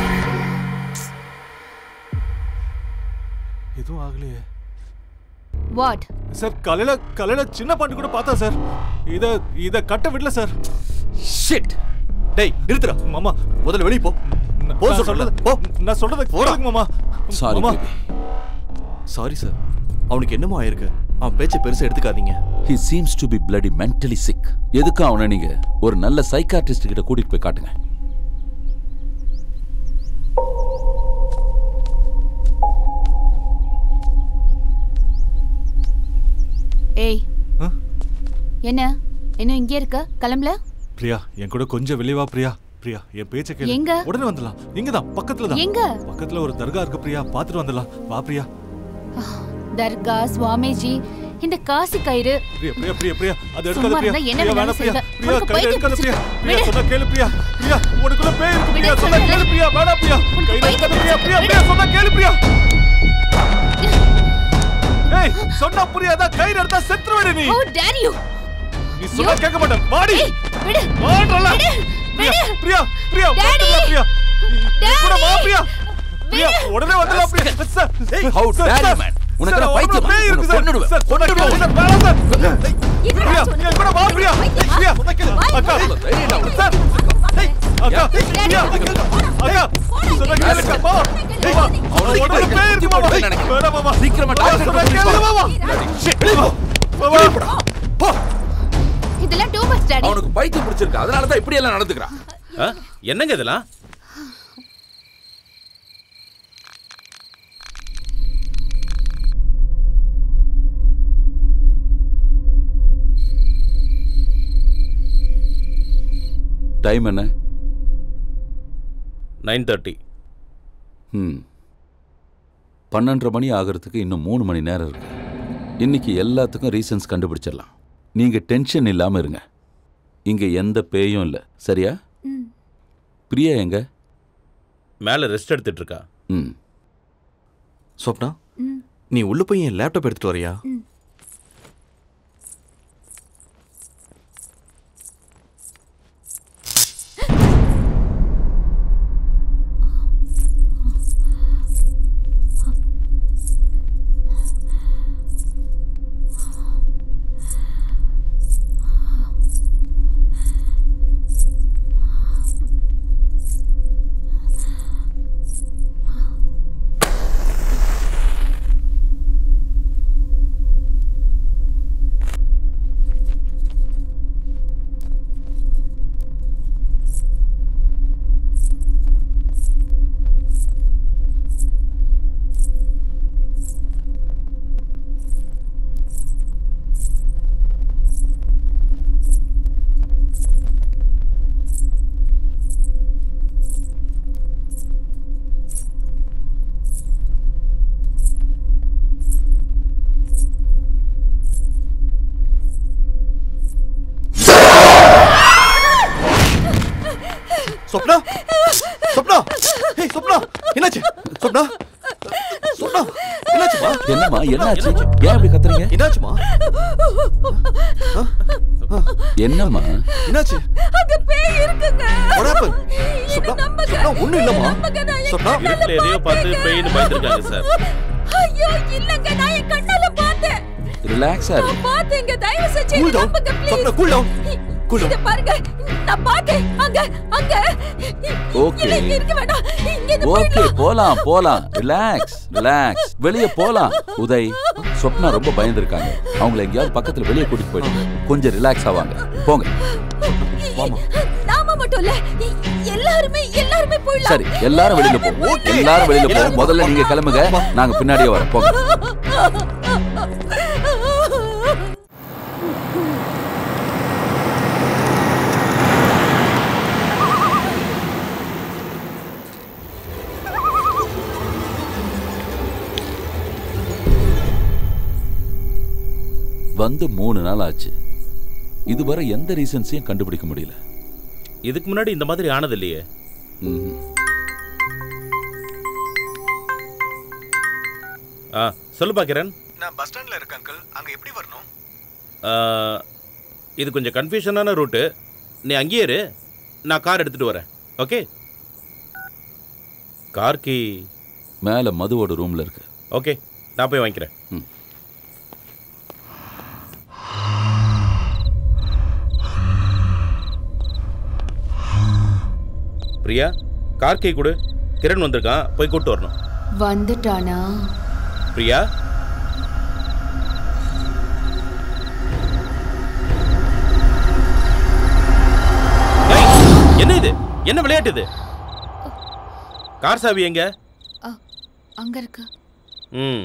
எதுவும் ஆகலையே வாட் சார் காலையில காலையில சின்ன பாண்டி கூட பார்த்தா சார் இத இத கட்ட விடல சார் ஷிட் டேய் நிறுத்துடா மாமா முதல்ல வெளிய போ போ நான் சொல்றேன்ல சொல்றது போ நான் சொல்றத கேளுங்க மாமா சாரி மாமா சாரி சார் அவனுக்கு என்னமோ ஆயிருக்கு அவன் பேச்சை பெருசா எடுத்துக்காதீங்க he seems to be bloody mentally sick எதுக்கு அவனை நீங்க ஒரு நல்ல சைக்காட்ரிஸ்ட் கிட்ட கூட்டிட்டு போய் காட்டுங்க ஏய் என்ன இன்னும் இங்கே இருக்க கிளம்பல பிரியா என் கூட கொஞ்சம் வெளியே வா பிரியா பிரியா என் பேச்ச கேளு எங்க? உடனே வந்துடலாம் இங்கதான் பக்கத்துல தான் எங்க? பக்கத்துல ஒரு தர்கா இருக்கு பிரியா பாத்துட்டு வந்துடலாம் வா பிரியா தர்கா சுவாமிஜி இந்த காசு கயிறு பிரியா பிரியா பிரியா பிரியா அது எடுக்காத சும்மா பிரியா இருந்தா என்ன பிரியா வேணாலும் வேணாம் பிரியா செய்வேன். பிரியா உனக்கு கையில பைத்தியம் எடுக்காத பிரியா பிடிச்சிருக்கு. பிரியா விடு. சொன்னா கேளு பிரியா பிரியா உனக்குள்ள பேய் இருக்கு விடு, பிரியா சொன்னா சொல்றேன். கேளு பிரியா வேணாம் பிரியா கையில எடுக்காத பிரியா பிரியா பிரியா சொன்னா கேளு பிரியா ஏய் சொன்னா புரியாதா கையில எடுத்தா செத்துருவேடி நீ How dare you? நீ சொன்னா கேட்க மாட்டேன் வாடி விடு. வாடல விடு. பிரியா விடு. பிரியா பிரியா Daddy. வந்துடலாம் பிரியா நீ கூட வா Daddy. பிரியா பிரியா உடனே வந்துடலாம் பிரியா சார் ஏய் How sir, dare you, sir. man? உனக்கு சார், என்ன உடம்புல பைத்தியமா? பேய் இருக்கு உன்னை சார். கொன்னுடுவேன். சார், சொன்னா கேளு. கொன்னுடுவேன். சார், வேணாம் சார். பிரியா, என் கூட வா பிரியா. பிரியா, அக்கா. சார். ஏய், அக்கா. பிரியா, அக்கா. சொன்னா கேளு, அக்கா. வா. ஏய், வா. அவனுக்கு உடம்புல பேய் இருக்கு, மாமா. வேணாம், மாமா. சீக்கிரமா வா, டாக்டர் சொன்னா கிட்ட கேளு, போ. மாமா. Shit. வெளிய போ. வா, வா. இதெல்லாம் டூ மச் டாடி அவனுக்கு பைத்தியம் பிடிச்சிருக்கு அதனால தான் இப்படி எல்லாம் நடந்துக்கிறான் ஆ? என்னங்க இதெல்லாம் டைம் என்ன நைன் தேர்ட்டி ம் பன்னெண்டரை மணி ஆகிறதுக்கு இன்னும் மூணு மணி நேரம் இருக்கு இன்னைக்கு எல்லாத்துக்கும் ரீசன்ஸ் கண்டுபிடிச்சிடலாம் நீங்க டென்ஷன் இல்லாம இருங்க இங்க எந்த பேயும் இல்லை சரியா பிரியா எங்க மேல ரெஸ்ட் எடுத்துட்டு இருக்கா ம் சொப்னா நீ உள்ள போய் என் லேப்டாப் எடுத்துட்டு வரியா சொப்னா சொப்னா ஏய் சொப்னா என்னாச்சு சொப்னா சொப்னா என்னாச்சுமா என்னம்மா என்னாச்சு ஏன் இப்படி கத்துறீங்க என்னாச்சுமா என்னம்மா என்னாச்சு அங்க பேய் இருக்குங்க What happened? சொப்னா சொப்னா ஒண்ணும் இல்லம்மா சொப்னா இருட்டில் எதையோ பார்த்து பெயின் பயந்துருக்காங்க சார் ஐயோ இல்லங்க நான் என் கண்ணால பார்த்தேன் ரிலாக்ஸா இரு நான் பார்த்தேங்க தயவு செஞ்சு Cool என்ன down. நம்புங்க Swapna please cool down cool இத டவுன் பாருங்க நான் பார்த்தேன் அங்க அங்க Okay. இல்ல, இங்க இருக்க வேண்டாம் இங்க இருந்து ஓகே போயிடலாம் போலாம் போலாம் ரிலாக்ஸ் ரிலாக்ஸ் வெளிய போலாம் உதய் சொப்னா ரொம்ப பயந்துருக்காங்க அவங்கள எங்கேயாவது பக்கத்துல வெளியே கூட்டிட்டு போயிடுங்க கொஞ்சம் ரிலாக்ஸ் ஆவாங்க போங்க நாம மட்டும் இல்ல எ- எல்லாருமே எல்லாருமே போயிடலாம் சரி எல்லாரும் வெளியில போவோம் எல்லாரும் வெளியில போவோம் முதல்ல நீங்க கிளம்புங்க நாங்க பின்னாடியே வரோம் போங்க வந்து மூணு நாள் ஆச்சு இதுவரை எந்த ரீசன்ஸையும் கண்டுபிடிக்க முடியல இதுக்கு முன்னாடி இந்த மாதிரி ஆனது இல்லையே ஆ சொல்லு பாக்கிறேன் நான் பஸ் ஸ்டாண்ட்ல இருக்கேன் அங்கிள் அங்க எப்படி வரணும் இது கொஞ்சம் கன்ஃபியூஷனான ரூட்டு நீ அங்கேயே இரு நான் கார் எடுத்துட்டு வரேன் ஓகே கார் கீ மேல மதுவோட ரூம்ல இருக்கு ஓகே நான் போய் வாங்கிக்கிறேன் பிரியா கார் கீ கொடு கிரண் வந்திருக்கான் போய் கூட்டு வரணும் வந்துட்டானா பிரியா ஏய், என்ன இது என்ன விளையாட்டு இது கார் சாவி எங்க அங்க இருக்கு ம்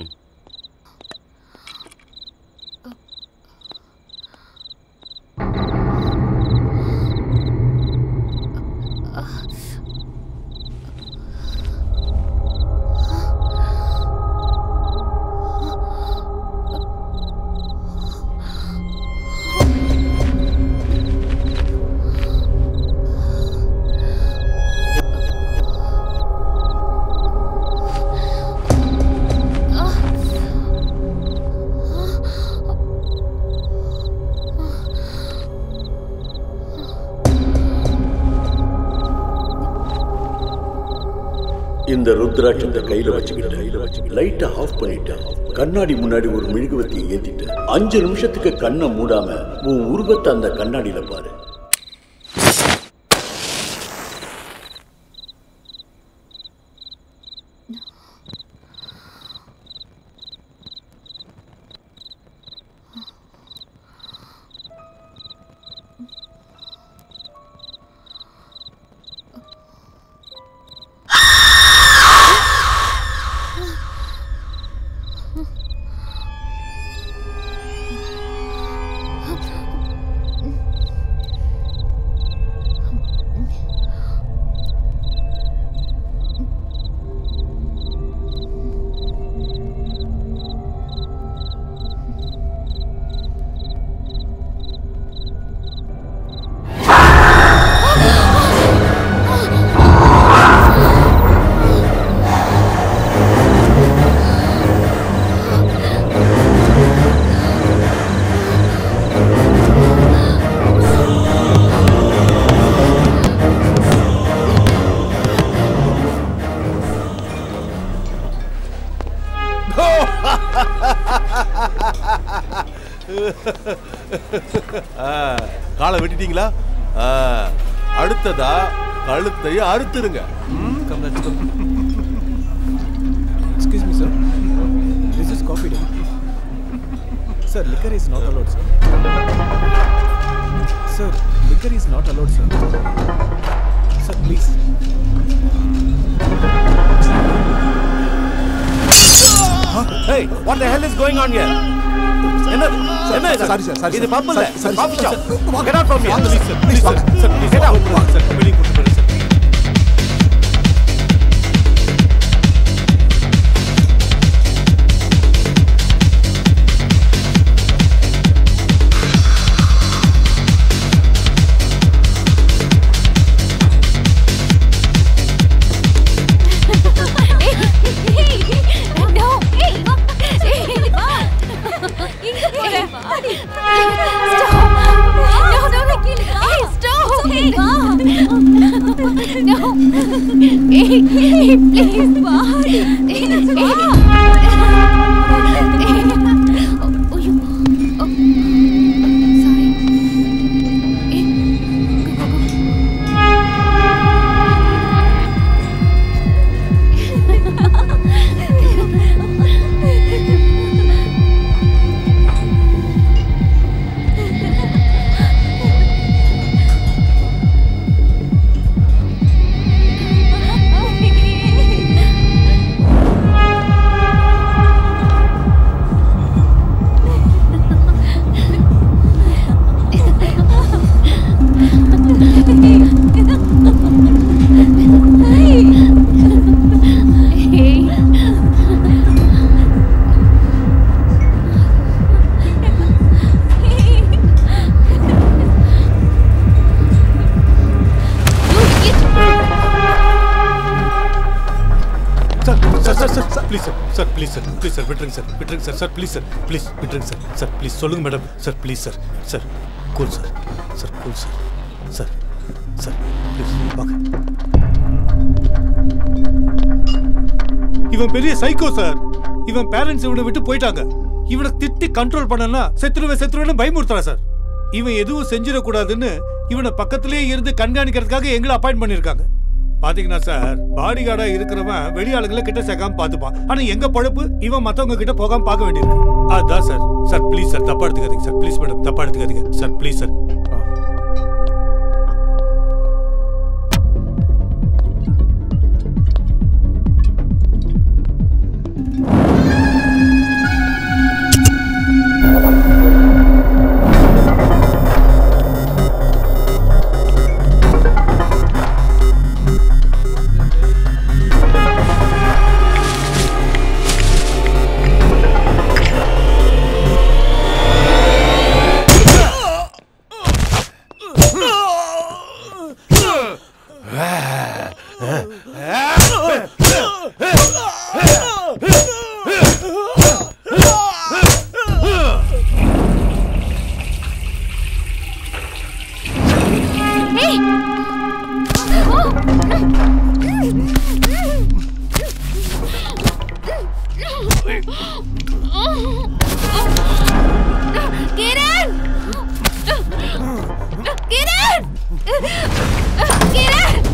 இந்த ருத்ராட்சத்தை கையில வச்சுக்கிட்டு லைட்டை ஆஃப் பண்ணிட்டு கண்ணாடி முன்னாடி ஒரு மெழுகுவத்தியை ஏத்திட்டு அஞ்சு நிமிஷத்துக்கு கண்ணை மூடாம உன் உருவத்தை அந்த கண்ணாடியில பாரு ஆ, காலை வெட்டிட்டீங்களா ஆ, அடுத்ததா கழுத்தை அறுத்துருங்க excuse me sir this is Coffee Day sir liquor is not allowed sir sir liquor is not allowed sir sir please Hey, what the hell is going on here? என்ன என்ன இது? sorry, sir, sorry, இது sir. பப் இல்ல Sorry, sorry, coffee sir. Shop get out from here Please, sir. Please, sir. sir get out sir. வெளியே கூட்டு போறேன் sir please வா sir sir sir sir sir please sir sir please sir please sir விட்டுருங்க sir விட்டுருங்க sir sir please sir please விட்டுருங்க sir sir please சொல்லுங்க madam sir please sir sir cool sir sir cool sir sir sir please வாங்க இவன் பெரிய psycho sir இவன் parents இவனை விட்டு போயிட்டாங்க இவனை திட்டி கண்ட்ரோல் பண்ணனா செத்துருவேன் செத்துருவேன்னு பயமுறுத்துறான் சார் இவன் எதுவும் செஞ்சிடக்கூடாதுன்னு இவனை பக்கத்திலேயே இருந்து கண்காணிக்கிறதுக்காக எங்களை அப்பாயிண்ட் பண்ணியிருக்காங்க பாத்தீங்கன்னா சார் பாடி கார்டா இருக்கிறவன் வெளி ஆளுங்களை கிட்ட சேர்க்காம பார்த்துப்பான் ஆனா எங்க பழப்பு இவன் மத்தவங்க கிட்ட போகாம பார்க்க வேண்டியிருக்கு அதான் சார் சார் ப்ளீஸ் சார் தப்பா எடுத்துக்காதீங்க சார் ப்ளீஸ் மேடம் தப்பா எடுத்துக்காதீங்க sir please sir Kiran Kiran Kiran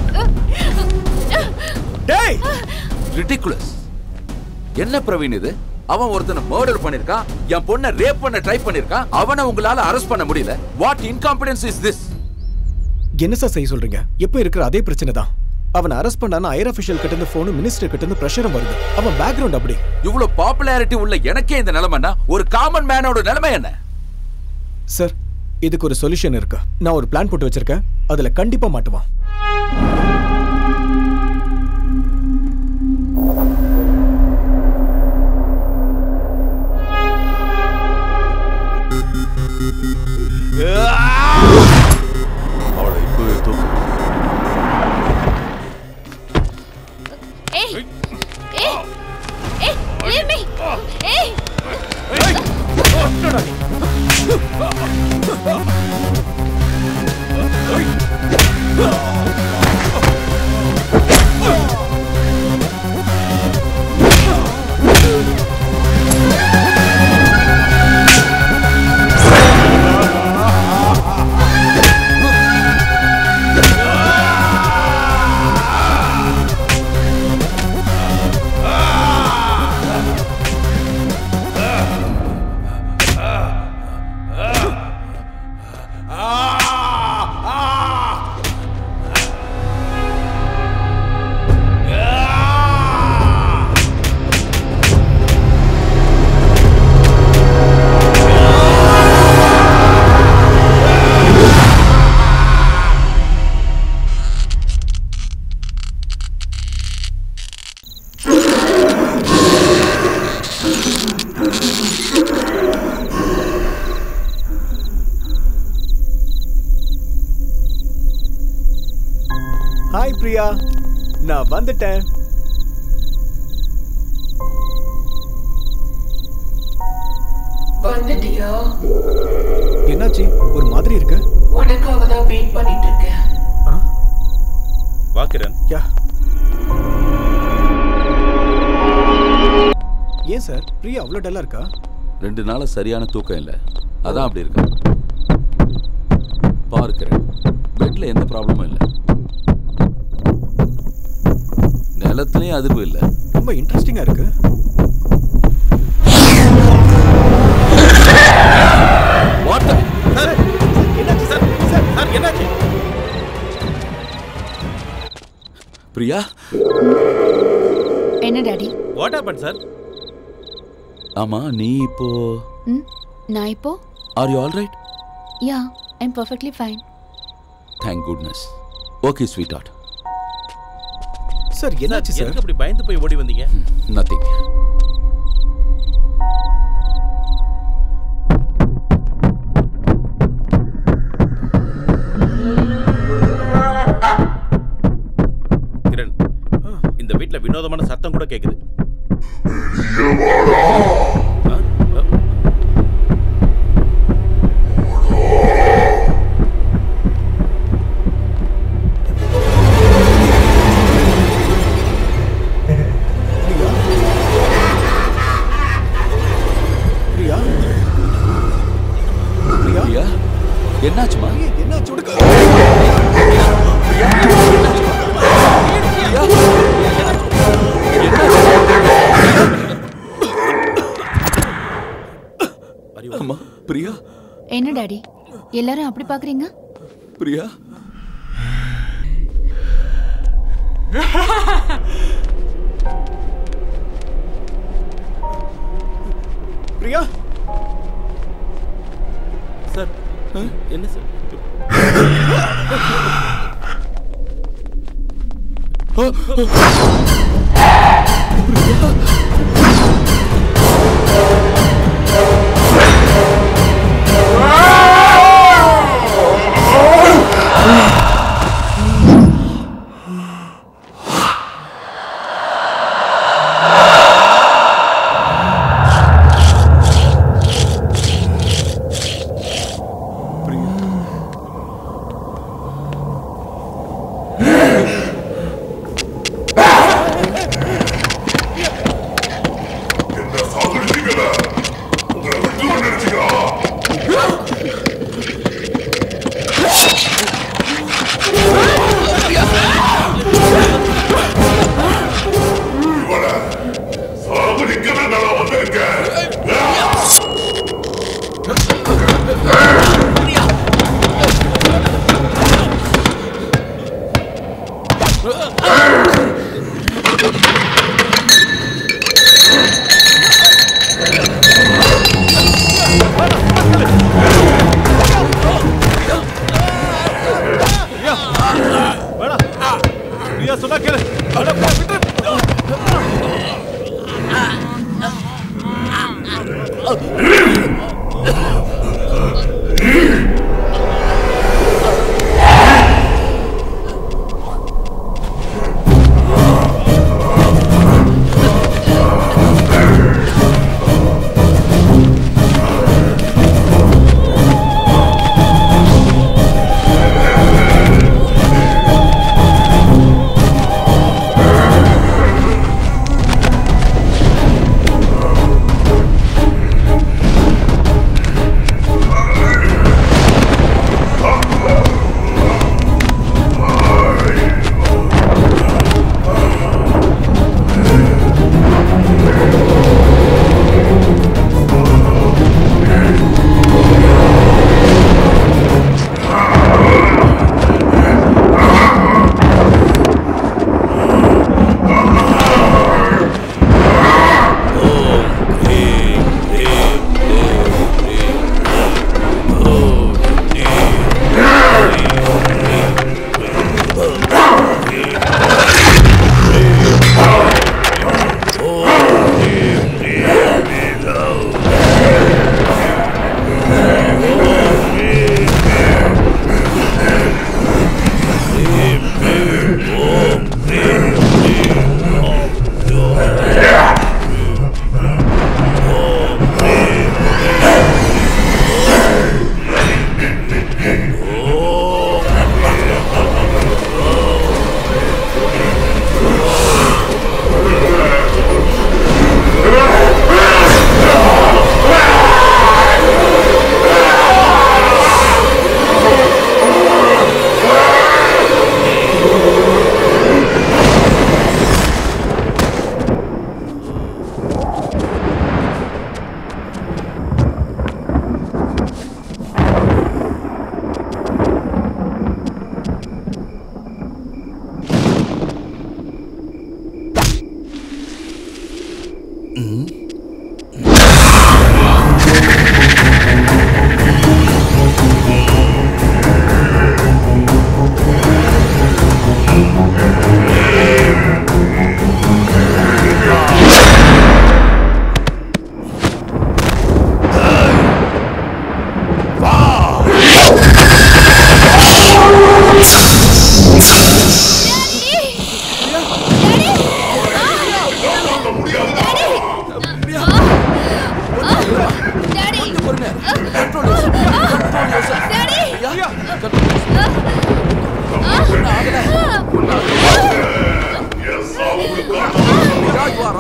டேய் ரிடிகுலஸ் என்ன பிரவீன் இது அவன் ஒருத்தனை மர்டர் பண்ணிருக்கான் என் பொண்ணை ரேப் பண்ண ட்ரை பண்ணிருக்கான் அவனை உங்களால அரெஸ்ட் பண்ண முடியல வாட் இன்காம்பிடன்ஸ் இஸ் திஸ் என்ன சார் செய்ய சொல்றீங்க எப்போ இருக்கிற அதே பிரச்சனை தான் அவனை அரெஸ்ட் பண்ணானா ஐயர் அஃபிஷியல் கிட்ட இருந்து போனும் மினிஸ்டர் கிட்ட இருந்து ப்ரெஷரும் வருது அவன் பேக்ரவுண்ட் அப்படி இவ்வளவு பாப்புலாரிட்டி உள்ள எனக்கே இந்த நிலைமைன்னா ஒரு காமன் மேனோட நிலைமை என்ன சார் இதுக்கு ஒரு சொல்யூஷன் இருக்கு நான் ஒரு பிளான் போட்டு வச்சிருக்கேன் அதுல கண்டிப்பா மாட்டுவான் அவளை இப்பவே தூக்கு ஏய் ஏய் ஏய் leave me ஏய் ஹாய் பிரியா நான் வந்துட்டேன் வந்துட்டியா என்னாச்சு ஒரு மாதிரி இருக்க உனக்காக தான் வெயிட் பண்ணிட்டு இருக்கேன் வா கிரண் யா ஏன் சார் பிரியா அவ்வளோ டல்லா இருக்கா ரெண்டு நாளா சரியான தூக்கம் இல்லை அதான் அப்படி இருக்கு பார்க்கிறேன் பெட்ல எந்த ப்ராப்ளமும் இல்லை நிலத்துலயும் அதிர்வு இல்லை ரொம்ப இன்ட்ரெஸ்டிங்கா இருக்கு என்னாச்சு பிரியா என்ன டாடி வாட் ஹேப்பன் சார் ஆமா நீ இப்போ ம் நான் இப்போ are you all right yeah I'm perfectly fine thank goodness okay sweetheart sir என்னாச்சு சார் எதுக்கு அப்படி பயந்து போய் ஓடி வந்தீங்க நத்திங் கிரண் இந்த வீட்ல வினோதமான சத்தம் கூட கேக்குது ஆ? ஆ. பிரியா பிரியா பிரியா என்னாச்சுமா என்னாச்சு உனக்கு அம்மா பிரியா என்ன டாடி எல்லாரும் அப்படி பாக்குறீங்க பிரியா பிரியா சார் என்ன சார்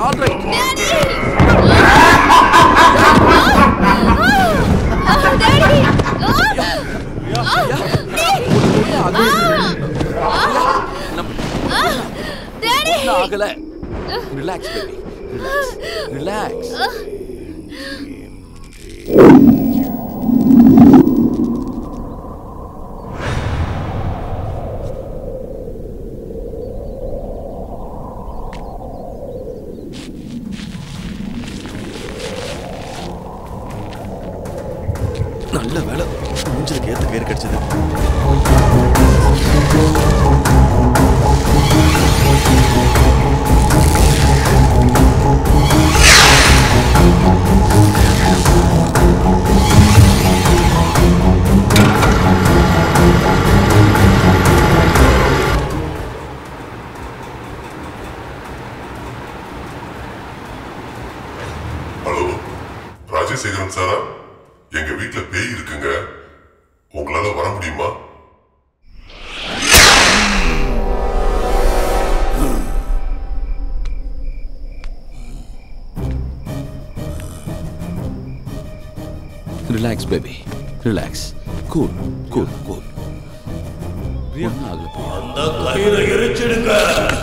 ஆல் ரைட் ஆகல ரிலாக்ஸ் பேபி ரிலாக்ஸ் ரிலாக்ஸ் நல்ல வேலை மூஞ்சதுக்கு ஏத்த பேர் கிடைச்சது ஹலோ ராஜசேகரன் சாரா எங்க வீட்ல பேய் இருக்குங்க உங்களால வர முடியுமா relax baby relax cool cool cool அந்த கயிறை எரிச்சிடுங்க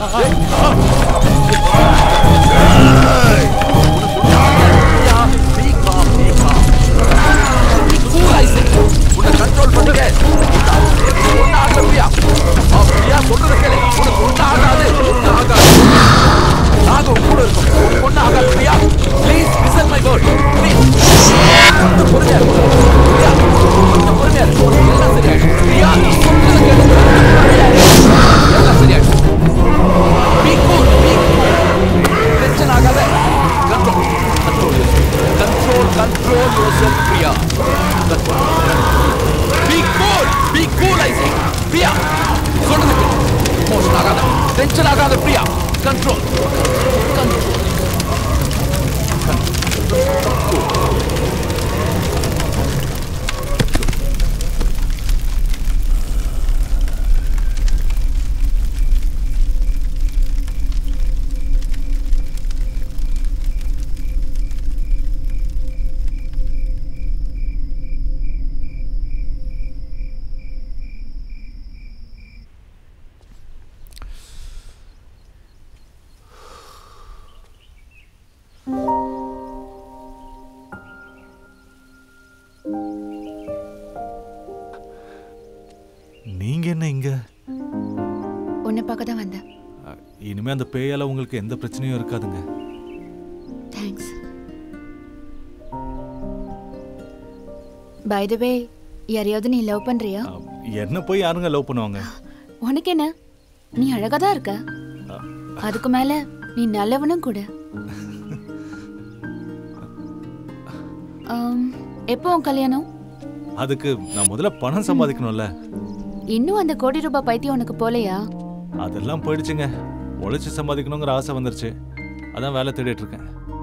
உன்னை கண்ட்ரோல் பண்ணுங்க ஒன்னும் ஆகல பிரியா அப்படியா சொல்றது கேளு உனக்கு ஒன்னும் ஆகாது ஒன்னும் ஆகாது நாங்க உன் கூட இருக்கோம் உனக்கு ஒன்னும் ஆகாது Priya please listen my word please பொறுமையா இரு. பிரியா கொஞ்சம் பொறுமையா இரு. எல்லாம் சரியாயிடும் பிரியா சொல்றது கேளு பொறுமையா இரு. எல்லாம் சரியாயிடும் Be cool, be cool. Tension ஆகாத control control control control yourself Priya Be cool! Be cool, I say! Priya சொல்றது மோஷன் ஆகாத டென்ஷன் ஆகாத பிரியா கண்ட்ரோல் கண்ட்ரோல் நீங்க என்ன இங்க உன்னை பார்க்க தான் வந்தேன் இனிமே அந்த பேயால உங்களுக்கு எந்த பிரச்சனையும் இருக்காதுங்க தேங்க்ஸ் பை த வே யாரையாவது நீ லவ் பண்றியா என்ன போய் யாருங்க லவ் பண்ணுவாங்க உனக்கு என்ன நீ அழகா தான் இருக்க அதுக்கு மேல நீ நல்லவனும் கூட ஆம், எப்போ உன் கல்யாணம் அதுக்கு நான் முதல்ல பணம் சம்பாதிக்கணும்ல இன்னும் அந்த கோடி ரூபாய் பைத்தியம் உனக்கு போலையா அதெல்லாம் போயிடுச்சுங்க உழைச்சு சம்பாதிக்கணுங்கிற ஆசை வந்துருச்சு அதான் வேலை தேடிட்டு இருக்கேன்